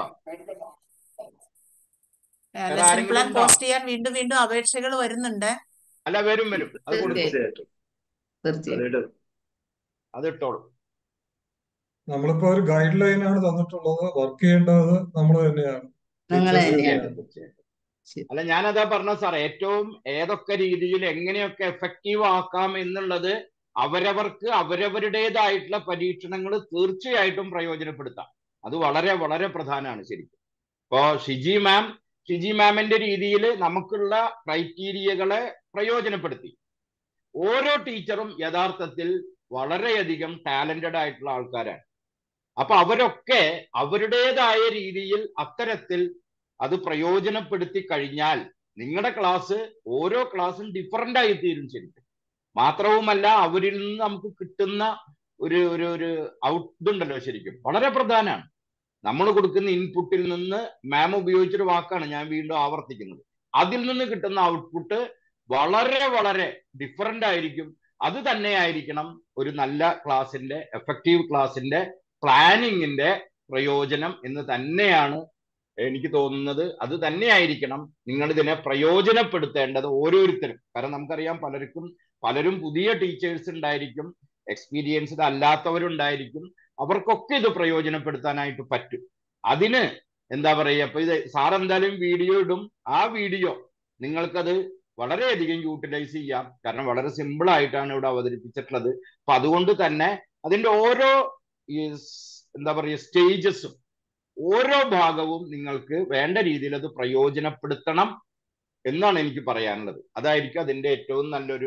വേറെ ലെസൺ ആരെങ്കിലും പ്ലാൻ ഉണ്ടോ പോസ്റ്റ് ചെയ്യാൻ വീണ്ടും വീണ്ടും അപേക്ഷകൾ വരുന്നുണ്ട് അല്ല വരും വരും അത് കൊടുക്കും തീർച്ചയായിട്ടും തീർച്ചയായിട്ടും തീർച്ചയായിട്ടും അതിടും അത് ഇട്ടോളൂ നമ്മളിപ്പോ ഒരു ഗൈഡ് ലൈനാണ് തന്നിട്ടുള്ളത് വർക്ക് ചെയ്യേണ്ടത് നമ്മൾ തന്നെയാണ് നിങ്ങൾ ടീച്ചേഴ്സ് തന്നെയാണ് തീർച്ചയായിട്ടും തന്നെയാണ് തീർച്ചയായിട്ടും ശരി അല്ല ഞാനതാ പറഞ്ഞ സാർ ഏറ്റവും ഏതൊക്കെ രീതിയിൽ എങ്ങനെയൊക്കെ എഫക്റ്റീവ് ആക്കാം എന്നുള്ളത് അവരവർക്ക് അവരവരുടേതായിട്ടുള്ള പരീക്ഷണങ്ങൾ തീർച്ചയായിട്ടും പ്രയോജനപ്പെടുത്താം അത് വളരെ വളരെ പ്രധാനമാണ് ശരിക്കും ഇപ്പോ ഷിജി മാം ഷിജി മാമിന്റെ രീതിയിൽ നമുക്കുള്ള ക്രൈറ്റീരിയകളെ പ്രയോജനപ്പെടുത്തി ഓരോ ടീച്ചറും യഥാർത്ഥത്തിൽ വളരെയധികം ടാലന്റഡ് ആയിട്ടുള്ള ആൾക്കാരാണ് അപ്പൊ അവരൊക്കെ അവരുടേതായ രീതിയിൽ അത്തരത്തിൽ അത് പ്രയോജനപ്പെടുത്തി കഴിഞ്ഞാൽ നിങ്ങളുടെ ക്ലാസ് ഓരോ ക്ലാസ്സും ഡിഫറൻ്റ് ആയി തീരും ശരിക്കും മാത്രവുമല്ല അവരിൽ നിന്ന് നമുക്ക് കിട്ടുന്ന ഒരു ഒരു ഒരു ഔട്ട് ഇതുണ്ടല്ലോ ശരിക്കും വളരെ പ്രധാനമാണ് നമ്മൾ കൊടുക്കുന്ന ഇൻപുട്ടിൽ നിന്ന് മാം ഉപയോഗിച്ചൊരു വാക്കാണ് ഞാൻ വീണ്ടും ആവർത്തിക്കുന്നത് അതിൽ നിന്ന് കിട്ടുന്ന ഔട്ട്പുട്ട് വളരെ വളരെ ഡിഫറൻ്റ് ആയിരിക്കും അത് തന്നെയായിരിക്കണം ഒരു നല്ല ക്ലാസിന്റെ എഫക്റ്റീവ് ക്ലാസിന്റെ പ്ലാനിങ്ങിന്റെ പ്രയോജനം എന്ന് തന്നെയാണ് എനിക്ക് തോന്നുന്നത് അത് തന്നെയായിരിക്കണം നിങ്ങൾ ഇതിനെ പ്രയോജനപ്പെടുത്തേണ്ടത് ഓരോരുത്തരും കാരണം നമുക്കറിയാം പലർക്കും പലരും പുതിയ ടീച്ചേഴ്സ് ഉണ്ടായിരിക്കും എക്സ്പീരിയൻസ്ഡ് അല്ലാത്തവരുണ്ടായിരിക്കും അവർക്കൊക്കെ ഇത് പ്രയോജനപ്പെടുത്താനായിട്ട് പറ്റും അതിന് എന്താ പറയുക അപ്പൊ ഇത് സാർ എന്തായാലും വീഡിയോ ഇടും ആ വീഡിയോ നിങ്ങൾക്കത് വളരെയധികം യൂട്ടിലൈസ് ചെയ്യാം കാരണം വളരെ സിമ്പിൾ ആയിട്ടാണ് ഇവിടെ അവതരിപ്പിച്ചിട്ടുള്ളത് അപ്പൊ അതുകൊണ്ട് തന്നെ അതിന്റെ ഓരോ ഈ സ്- എന്താ പറയുക സ്റ്റേജസും ഓരോ ഭാഗവും നിങ്ങൾക്ക് വേണ്ട രീതിയിൽ അത് പ്രയോജനപ്പെടുത്തണം എന്നാണ് എനിക്ക് പറയാനുള്ളത് അതായിരിക്കും അതിന്റെ ഏറ്റവും നല്ലൊരു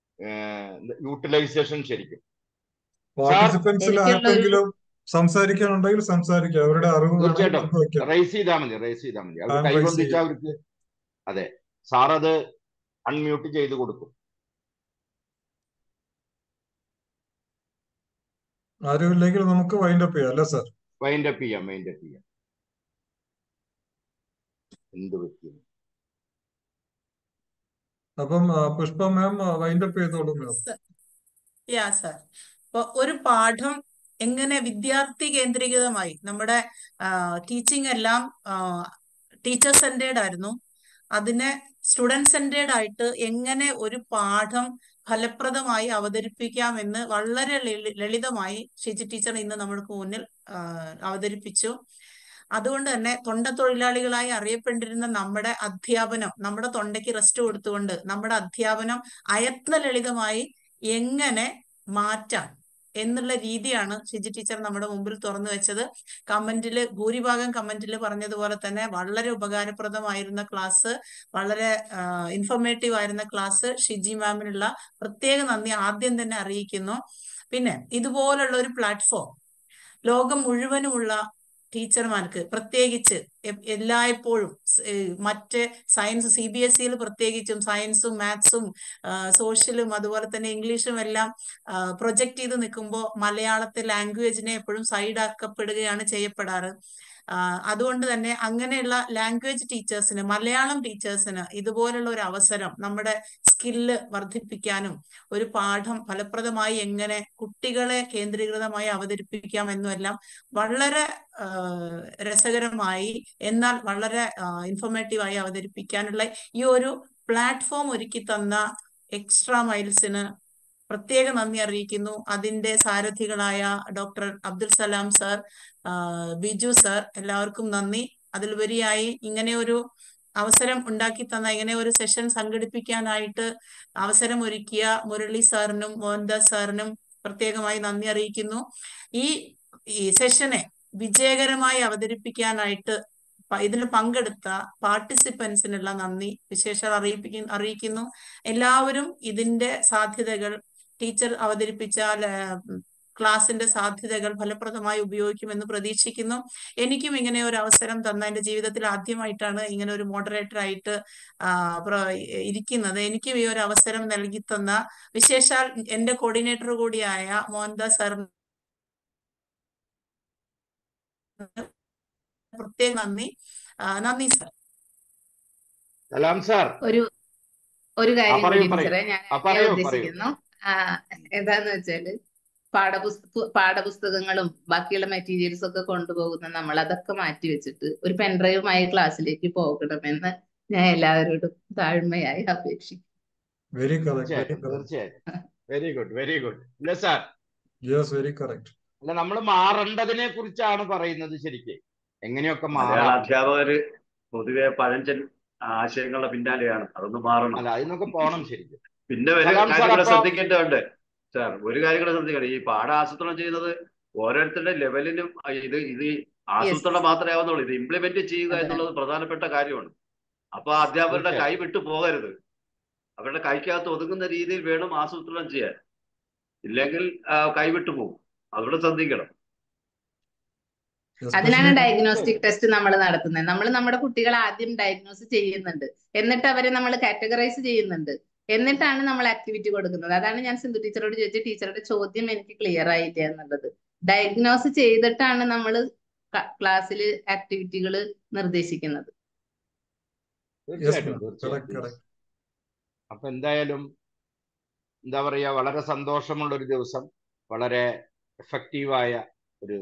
യൂട്ടിലൈസേഷൻ ശരിക്കും സാർ പാർട്ടിസിപ്പൻസിൽ എനിക്കുള്ള ഒരു ആർക്കെങ്കിലും സംസാരിക്കാനുണ്ടെങ്കിൽ സംസാരിക്കാം അവരുടെ അറിവ് വേണമെങ്കിൽ തീർച്ചയായിട്ടും പങ്കുവയ്ക്കാം റൈസ് ചെയ്താൽ മതി റൈസ് ചെയ്താൽ മതി അവർ ഹാൻഡ് റൈസ് കൈകൊണ്ടിച്ചാൽ ചെയ്യാം അവർക്ക് അതെ സാർ അത് അൺമ്യൂട്ട് ചെയ്ത് കൊടുക്കും ആരുമില്ലെങ്കിൽ നമുക്ക് വൈൻഡ് അപ്പ് ചെയ്യാം അല്ലേ സാർ വൈൻഡ് അപ്പ് ചെയ്യാം വൈൻഡ് അപ്പ് ചെയ്യാം എന്ത് പറ്റി അപ്പം ആ, പുഷ്പ മാം വൈൻഡ് അപ്പ് ചെയ്തോളൂ മാം യാ സർ ഇപ്പൊ ഒരു പാഠം എങ്ങനെ വിദ്യാർത്ഥി കേന്ദ്രീകൃതമായി നമ്മുടെ ടീച്ചിങ് എല്ലാം ടീച്ചർ സെന്റേർഡ് ആയിരുന്നു അതിനെ സ്റ്റുഡന്റ് സെന്റേർഡ് ആയിട്ട് എങ്ങനെ ഒരു പാഠം ഫലപ്രദമായി അവതരിപ്പിക്കാമെന്ന് വളരെ ലളി- ലളിതമായി ഷിജി ടീച്ചർ ഇന്ന് നമ്മൾക്ക് മുന്നിൽ ആ, അവതരിപ്പിച്ചു അതുകൊണ്ട് തന്നെ തൊണ്ട തൊഴിലാളികളായി അറിയപ്പെട്ടിരുന്ന നമ്മുടെ അധ്യാപനം നമ്മുടെ തൊണ്ടയ്ക്ക് റെസ്റ്റ് കൊടുത്തുകൊണ്ട് നമ്മുടെ അധ്യാപനം അയത്ന ലളിതമായി എങ്ങനെ മാറ്റാം എന്നുള്ള രീതിയാണ് ഷിജി ടീച്ചർ നമ്മുടെ മുമ്പിൽ തുറന്നു വെച്ചത് കമന്റില് ഭൂരിഭാഗം കമന്റിൽ പറഞ്ഞതുപോലെ തന്നെ വളരെ ഉപകാരപ്രദമായിരുന്ന ക്ലാസ് വളരെ ഇൻഫോർമേറ്റീവ് ആയിരുന്ന ക്ലാസ് ഷിജി മാമിനുള്ള പ്രത്യേക നന്ദി ആദ്യം തന്നെ അറിയിക്കുന്നു പിന്നെ ഇതുപോലുള്ള ഒരു പ്ലാറ്റ്ഫോം ലോകം മുഴുവനുമുള്ള ടീച്ചർമാർക്ക് പ്രത്യേകിച്ച് എ- എല്ലായ്പ്പോഴും സ്- ഏഹ് മറ്റ് സയൻസ് സി ബി എസ് സിയിൽ പ്രത്യേകിച്ചും സയൻസും മാത്സും സോഷ്യലും അതുപോലെ തന്നെ ഇംഗ്ലീഷും എല്ലാം പ്രൊജക്ട് ചെയ്ത് നിൽക്കുമ്പോൾ മലയാളത്തെ ലാംഗ്വേജിനെ എപ്പോഴും സൈഡ് ആക്കപ്പെടുകയാണ് ചെയ്യപ്പെടാറ് ആ, അതുകൊണ്ട് തന്നെ അങ്ങനെയുള്ള ലാംഗ്വേജ് ടീച്ചേഴ്സിന് മലയാളം ടീച്ചേഴ്സിന് ഇതുപോലുള്ള ഒരു അവസരം നമ്മുടെ സ്കില്ല് വർദ്ധിപ്പിക്കാനും ഒരു പാഠം ഫലപ്രദമായി എങ്ങനെ കുട്ടികളെ കേന്ദ്രീകൃതമായി അവതരിപ്പിക്കാം എന്നുമെല്ലാം വളരെ ആ, രസകരമായി എന്നാൽ വളരെ ഇൻഫോർമേറ്റീവായി അവതരിപ്പിക്കാനുള്ള ഈ ഒരു പ്ലാറ്റ്ഫോം ഒരുക്കി തന്ന എക്സ്ട്രാ മൈൽസിന് പ്രത്യേക നന്ദി അറിയിക്കുന്നു അതിന്റെ സാരഥികളായ doctor Abdul Salam sir Biju sir എല്ലാവർക്കും നന്ദി അതിലുപരിയായി ഇങ്ങനെ ഒരു അവസരം ഉണ്ടാക്കി തന്ന ഇങ്ങനെ ഒരു സെഷൻ സംഘടിപ്പിക്കാനായിട്ട് അവസരം ഒരുക്കിയ മുരളി സാറിനും മോഹൻദാസ് സാറിനും പ്രത്യേകമായി നന്ദി അറിയിക്കുന്നു ഈ ഈ സെഷനെ വിജയകരമായി അവതരിപ്പിക്കാനായിട്ട് പ- ഇതിൽ പങ്കെടുത്ത പാർട്ടിസിപ്പൻസിനുള്ള നന്ദി വിശേഷാൽ അറിയിപ്പിക്കുന്നു അറിയിക്കുന്നു എല്ലാവരും ഇതിന്റെ സാധ്യതകൾ ടീച്ചർ അവതരിപ്പിച്ച ല- ക്ലാസിന്റെ സാധ്യതകൾ ഫലപ്രദമായി ഉപയോഗിക്കുമെന്ന് പ്രതീക്ഷിക്കുന്നു എനിക്കും ഇങ്ങനെ ഒരു അവസരം തന്ന എന്റെ ജീവിതത്തിൽ ആദ്യമായിട്ടാണ് ഇങ്ങനെ ഒരു മോഡറേറ്റർ ആയിട്ട് ആ, പ്ര- ഇരിക്കുന്നത് എനിക്കും ഈ ഒരു അവസരം നൽകി തന്ന വിശേഷാൽ എന്റെ കോർഡിനേറ്റർ കൂടിയായ മോഹൻദാസ് സാറിന് പ്രത്യേക നന്ദി ആ, നന്ദി സാർ സലാം സാർ ഒരു ഒരു ആ കാര്യം പറയൂ കൂടി പറയൂ ടീച്ചറെ ഞാൻ ആ അറിയാൻ പറയൂ പറയൂ ഉദ്ദേശിക്കുന്നു ആ, എന്താന്ന് വെച്ചാല് പാഠപുസ്ത പാഠപുസ്തകങ്ങളും ബാക്കിയുള്ള മെറ്റീരിയൽസ് ഒക്കെ കൊണ്ടുപോകുന്ന നമ്മൾ അതൊക്കെ മാറ്റി വെച്ചിട്ട് ഒരു പെൻഡ്രൈവുമായി ക്ലാസ്സിലേക്ക് പോകണമെന്ന് ഞാൻ എല്ലാവരോടും താഴ്മയായി അപേക്ഷിക്കുന്നു വെരി കറക്റ്റ് വെരി തീർച്ചയായിട്ടും കറക്റ്റ് തീർച്ചയായിട്ടും വെരി ഗുഡ് വെരി ഗുഡ് ഇല്ല സാർ യെസ് വെരി കറക്റ്റ് അല്ല നമ്മൾ മാറേണ്ടതിനെ കുറിച്ചാണ് പറയുന്നത് ശരിക്ക് എങ്ങനെയൊക്കെ മലയാള മാറാം അധ്യാപകര് പൊതുവെ പഴഞ്ചൻ ആശയങ്ങളുടെ പിന്നാലെയാണ് അതൊന്ന് മാറണം അല്ല അതിനൊക്കെ പോണം ശരിക്കും പിന്നെ ഒരു സലാം സാർ കാര്യം കൂടെ അപ്പൊ ശ്രദ്ധിക്കേണ്ടതുണ്ട് സാർ ഒരു കാര്യം കൂടെ ശ്രദ്ധിക്കണം ഈ പാഠ ആസൂത്രണം ചെയ്യുന്നത് ഓരോരുത്തരുടെ ലെവലിനും ഇത് ഇത് ഈ യെസ് ആസൂത്രണം മാത്രമേ ആവുന്നുള്ളൂ ഇത് ഇംപ്ലിമെന്റ് ചെയ്യുക അതെ എന്നുള്ളത് പ്രധാനപ്പെട്ട കാര്യമാണ് അപ്പൊ ആ അധ്യാപകരുടെ കൈ തീർച്ചയായിട്ടും വിട്ടു പോകരുത് അവരുടെ കൈക്കകത്ത് ഒതുങ്ങുന്ന രീതിയിൽ വേണം ആസൂത്രണം ചെയ്യാൻ ഇല്ലെങ്കിൽ ആ, കൈവിട്ടു പോകും അതുകൂടെ ശ്രദ്ധിക്കണം അതിനാണ് എസ്പെഷ്യലി ഡയഗ്നോസ്റ്റിക് ടെസ്റ്റ് നമ്മൾ നടത്തുന്നത് നമ്മൾ നമ്മുടെ കുട്ടികളെ ആദ്യം ഡയഗ്നോസ് ചെയ്യുന്നുണ്ട് എന്നിട്ട് അവരെ നമ്മൾ കാറ്റഗറൈസ് ചെയ്യുന്നുണ്ട് എന്നിട്ടാണ് നമ്മൾ ആക്ടിവിറ്റി കൊടുക്കുന്നത് അതാണ് ഞാൻ സിന്ധു ടീച്ചറോട് ചോദിച്ച ടീച്ചറുടെ ചോദ്യം എനിക്ക് ക്ലിയർ ആയില്ല എന്നുള്ളത് ഡയഗ്നോസ് ചെയ്തിട്ടാണ് നമ്മൾ ക്ലാസ്സിൽ ആക്ടിവിറ്റികൾ നിർദ്ദേശിക്കുന്നത് യെസ് തീർച്ചയായിട്ടും മാം കറക്റ്റ് തീർച്ചയായിട്ടും യെസ് കറക്റ്റ് അപ്പൊ എന്തായാലും എന്താ പറയാ വളരെ സന്തോഷമുള്ള ഒരു ദിവസം വളരെ എഫക്റ്റീവായ ഒരു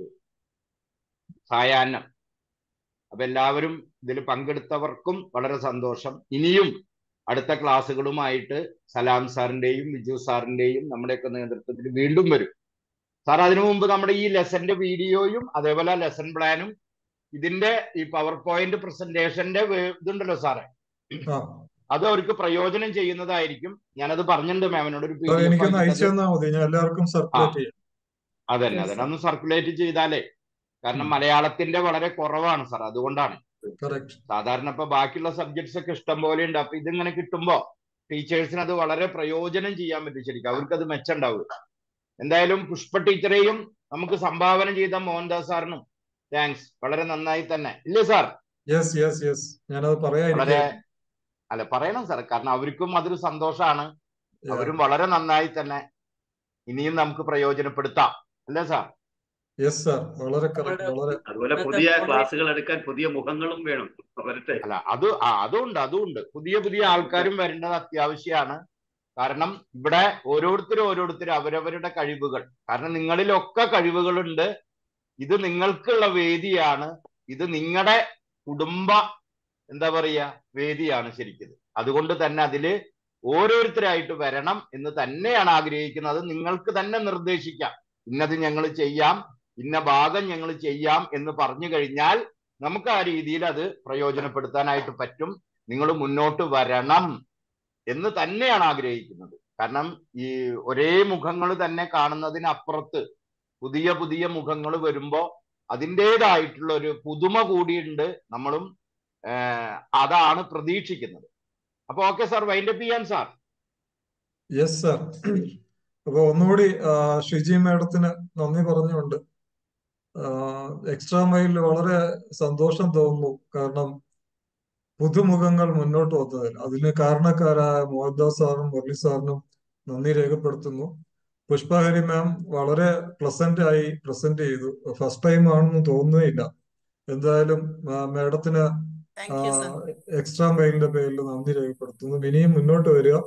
സായാഹ്നം അപ്പൊ എല്ലാവരും ഇതിൽ പങ്കെടുത്തവർക്കും വളരെ സന്തോഷം ഇനിയും അടുത്ത ക്ലാസ്സുകളുമായിട്ട് സലാം സാറിന്റെയും വിജു സാറിന്റെയും നമ്മുടെയൊക്കെ നേതൃത്വത്തിൽ വീണ്ടും വരും സാർ അതിനു മുമ്പ് നമ്മുടെ ഈ ലെസന്റെ വീഡിയോയും അതേപോലെ ലെസൺ പ്ലാനും ഇതിന്റെ ഈ പവർ പോയിന്റ് പ്രസന്റേഷന്റെ ഇതുണ്ടല്ലോ സാറേ ആ അത് അവർക്ക് പ്രയോജനം ചെയ്യുന്നതായിരിക്കും ഞാനത് പറഞ്ഞിട്ടുണ്ട് മാമിനോട് ഒരു പി അത് ഡി എഫ് എനിക്കൊന്ന് ആക്കിയിട്ട് അയച്ചു അത് തന്നാൽ മതി ഞാൻ എല്ലാവർക്കും ആ സർക്കുലേറ്റ് ചെയ്യാം അതന്നെ യെസ് അതന്നെ ഒന്ന് സർക്കുലേറ്റ് ചെയ്താലേ കാരണം ഉം മലയാളത്തിന്റെ വളരെ കുറവാണ് സാർ അതുകൊണ്ടാണ് കറക്റ്റ് സാധാരണ ഇപ്പൊ ബാക്കിയുള്ള സബ്ജക്ട്സ് ഒക്കെ ഇഷ്ടം പോലെ ഉണ്ട് അപ്പൊ ഇതിങ്ങനെ കിട്ടുമ്പോ ടീച്ചേഴ്സിന് അത് വളരെ പ്രയോജനം ചെയ്യാൻ പറ്റും ശരിക്കും അവർക്ക് അത് മെച്ചുണ്ടാവും എന്തായാലും പുഷ്പ ടീച്ചറെയും നമുക്ക് സംഭാവന ചെയ്ത മോഹൻദാസ് സാറിനും താങ്ക്സ് വളരെ നന്നായി തന്നെ ഇല്ലേ സാർ യെസ് യെസ് യെസ് ഞാനത് വളരെ പറയാനിരിക്കായിരുന്നു അല്ല പറയണം സാർ കാരണം അവർക്കും അതൊരു സന്തോഷമാണ് യാ അവരും വളരെ നന്നായി തന്നെ ഇനിയും നമുക്ക് പ്രയോജനപ്പെടുത്താം അല്ലേ സാർ യെസ് സാർ വളരെ നമ്മുടെ കറക്റ്റ് വളരെ അതുപോലെ ഇന്നത്തെ പുതിയ മോഡറേറ്റർ ക്ലാസ്സുകൾ എടുക്കാൻ പുതിയ മുഖങ്ങളും വേണം വരട്ടെ അല്ല അത് ആ, അതുണ്ട് അതുണ്ട് പുതിയ പുതിയ ആൾക്കാരും വരേണ്ടത് അത്യാവശ്യമാണ് കാരണം ഇവിടെ ഓരോരുത്തരും ഓരോരുത്തരും അവരവരുടെ കഴിവുകൾ കാരണം നിങ്ങളിലൊക്കെ കഴിവുകളുണ്ട് ഇത് നിങ്ങൾക്കുള്ള വേദിയാണ് ഇത് നിങ്ങളുടെ കുടുംബ എന്താ പറയുക വേദിയാണ് ശരിക്കും അതുകൊണ്ട് തന്നെ അതില് ഓരോരുത്തരായിട്ട് വരണം എന്ന് തന്നെയാണ് ആഗ്രഹിക്കുന്നത് അത് നിങ്ങൾക്ക് തന്നെ നിർദ്ദേശിക്കാം ഇന്നത് ഞങ്ങൾ ചെയ്യാം ഇന്ന ഭാഗം ഞങ്ങൾ ചെയ്യാം എന്ന് പറഞ്ഞു കഴിഞ്ഞാൽ നമുക്ക് ആ രീതിയിൽ അത് പ്രയോജനപ്പെടുത്താനായിട്ട് പറ്റും നിങ്ങൾ മുന്നോട്ട് വരണം എന്ന് തന്നെയാണ് ആഗ്രഹിക്കുന്നത് കാരണം ഈ ഒരേ മുഖങ്ങൾ തന്നെ കാണുന്നതിനപ്പുറത്ത് പുതിയ പുതിയ മുഖങ്ങൾ വരുമ്പോ അതിൻ്റെതായിട്ടുള്ള ഒരു പുതുമ കൂടിയുണ്ട് നമ്മളും ഏഹ്, അതാണ് പ്രതീക്ഷിക്കുന്നത് അപ്പൊ ഓക്കെ സാർ വൈൻഡപ്പ് ചെയ്യാൻ സാർ യെസ് സാർ അപ്പൊ ഒന്നുകൂടി ആ, ഷിജി മാഡത്തിന് നന്ദി പറഞ്ഞുകൊണ്ട് എക്സ്ട്രാ മൈലിൽ വളരെ സന്തോഷം തോന്നുന്നു കാരണം പുതുമുഖങ്ങൾ മുന്നോട്ട് വന്നതിൽ അതിന് കാരണക്കാരായ മോഹൻദാസ് സാറിനും മുരളി സാറിനും നന്ദി രേഖപ്പെടുത്തുന്നു പുഷ്പഹരി മാം വളരെ പ്ലസന്റ് ആയി പ്രസന്റ് ചെയ്തു ഫസ്റ്റ് ടൈം ആണെന്ന് തോന്നുന്നേയില്ല എന്തായാലും മാഡത്തിന് താങ്ക് യു സർ എക്സ്ട്രാ മൈലിന്റെ പേരിൽ നന്ദി രേഖപ്പെടുത്തുന്നു ഇനിയും മുന്നോട്ട് വരിക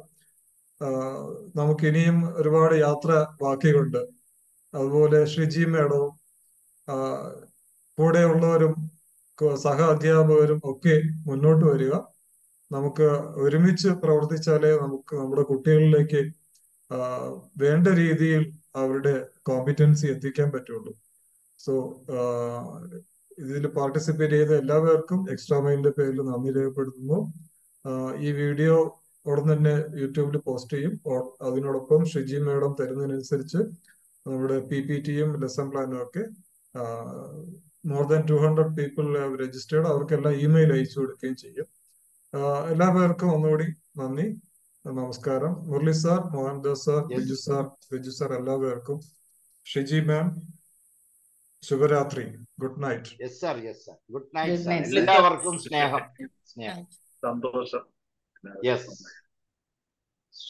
ആഹ് നമുക്ക് ഇനിയും ഒരുപാട് യാത്ര ബാക്കിയുണ്ട് അതുപോലെ ഷിജി മേഡവും ആഹ് കൂടെയുള്ളവരും ക- സഹ അധ്യാപകരും ഒക്കെ മുന്നോട്ട് വരിക നമുക്ക് ഒരുമിച്ച് പ്രവർത്തിച്ചാലേ നമുക്ക് നമ്മുടെ കുട്ടികളിലേക്ക് ആഹ് വേണ്ട രീതിയിൽ അവരുടെ കോമ്പിറ്റൻസി എത്തിക്കാൻ പറ്റുള്ളൂ സോ ഇതിൽ പാർട്ടിസിപ്പേറ്റ് ചെയ്ത എല്ലാവർക്കും എക്സ്ട്രാ മൈൻഡിന്റെ പേരിൽ നന്ദി രേഖപ്പെടുത്തുന്നു ആ, ഈ വീഡിയോ ഉടൻ തന്നെ യൂട്യൂബിൽ പോസ്റ്റ് ചെയ്യും ഓ- അതിനോടൊപ്പം ഷിജി മേഡം തരുന്നതിനനുസരിച്ച് നമ്മുടെ പി പി ടിയും ലെസൺ പ്ലാനും ഒക്കെ more than two hundred people registered അവർക്കെല്ലാം ഇമെയിൽ അയച്ചു കൊടുക്കുകയും ചെയ്യും ആ, എല്ലാ പേർക്കും ഒന്നുകൂടി നന്ദി നമസ്കാരം Murali sir Mohandas sir Yes. Biju sir Biju sir എല്ലാവർക്കും ഷിജി മാം ശുഭരാത്രി good night yes sir yes sir good night Good sir night, sir. എല്ലാവർക്കും സ്നേഹം സ്നേഹം സന്തോഷം യെസ്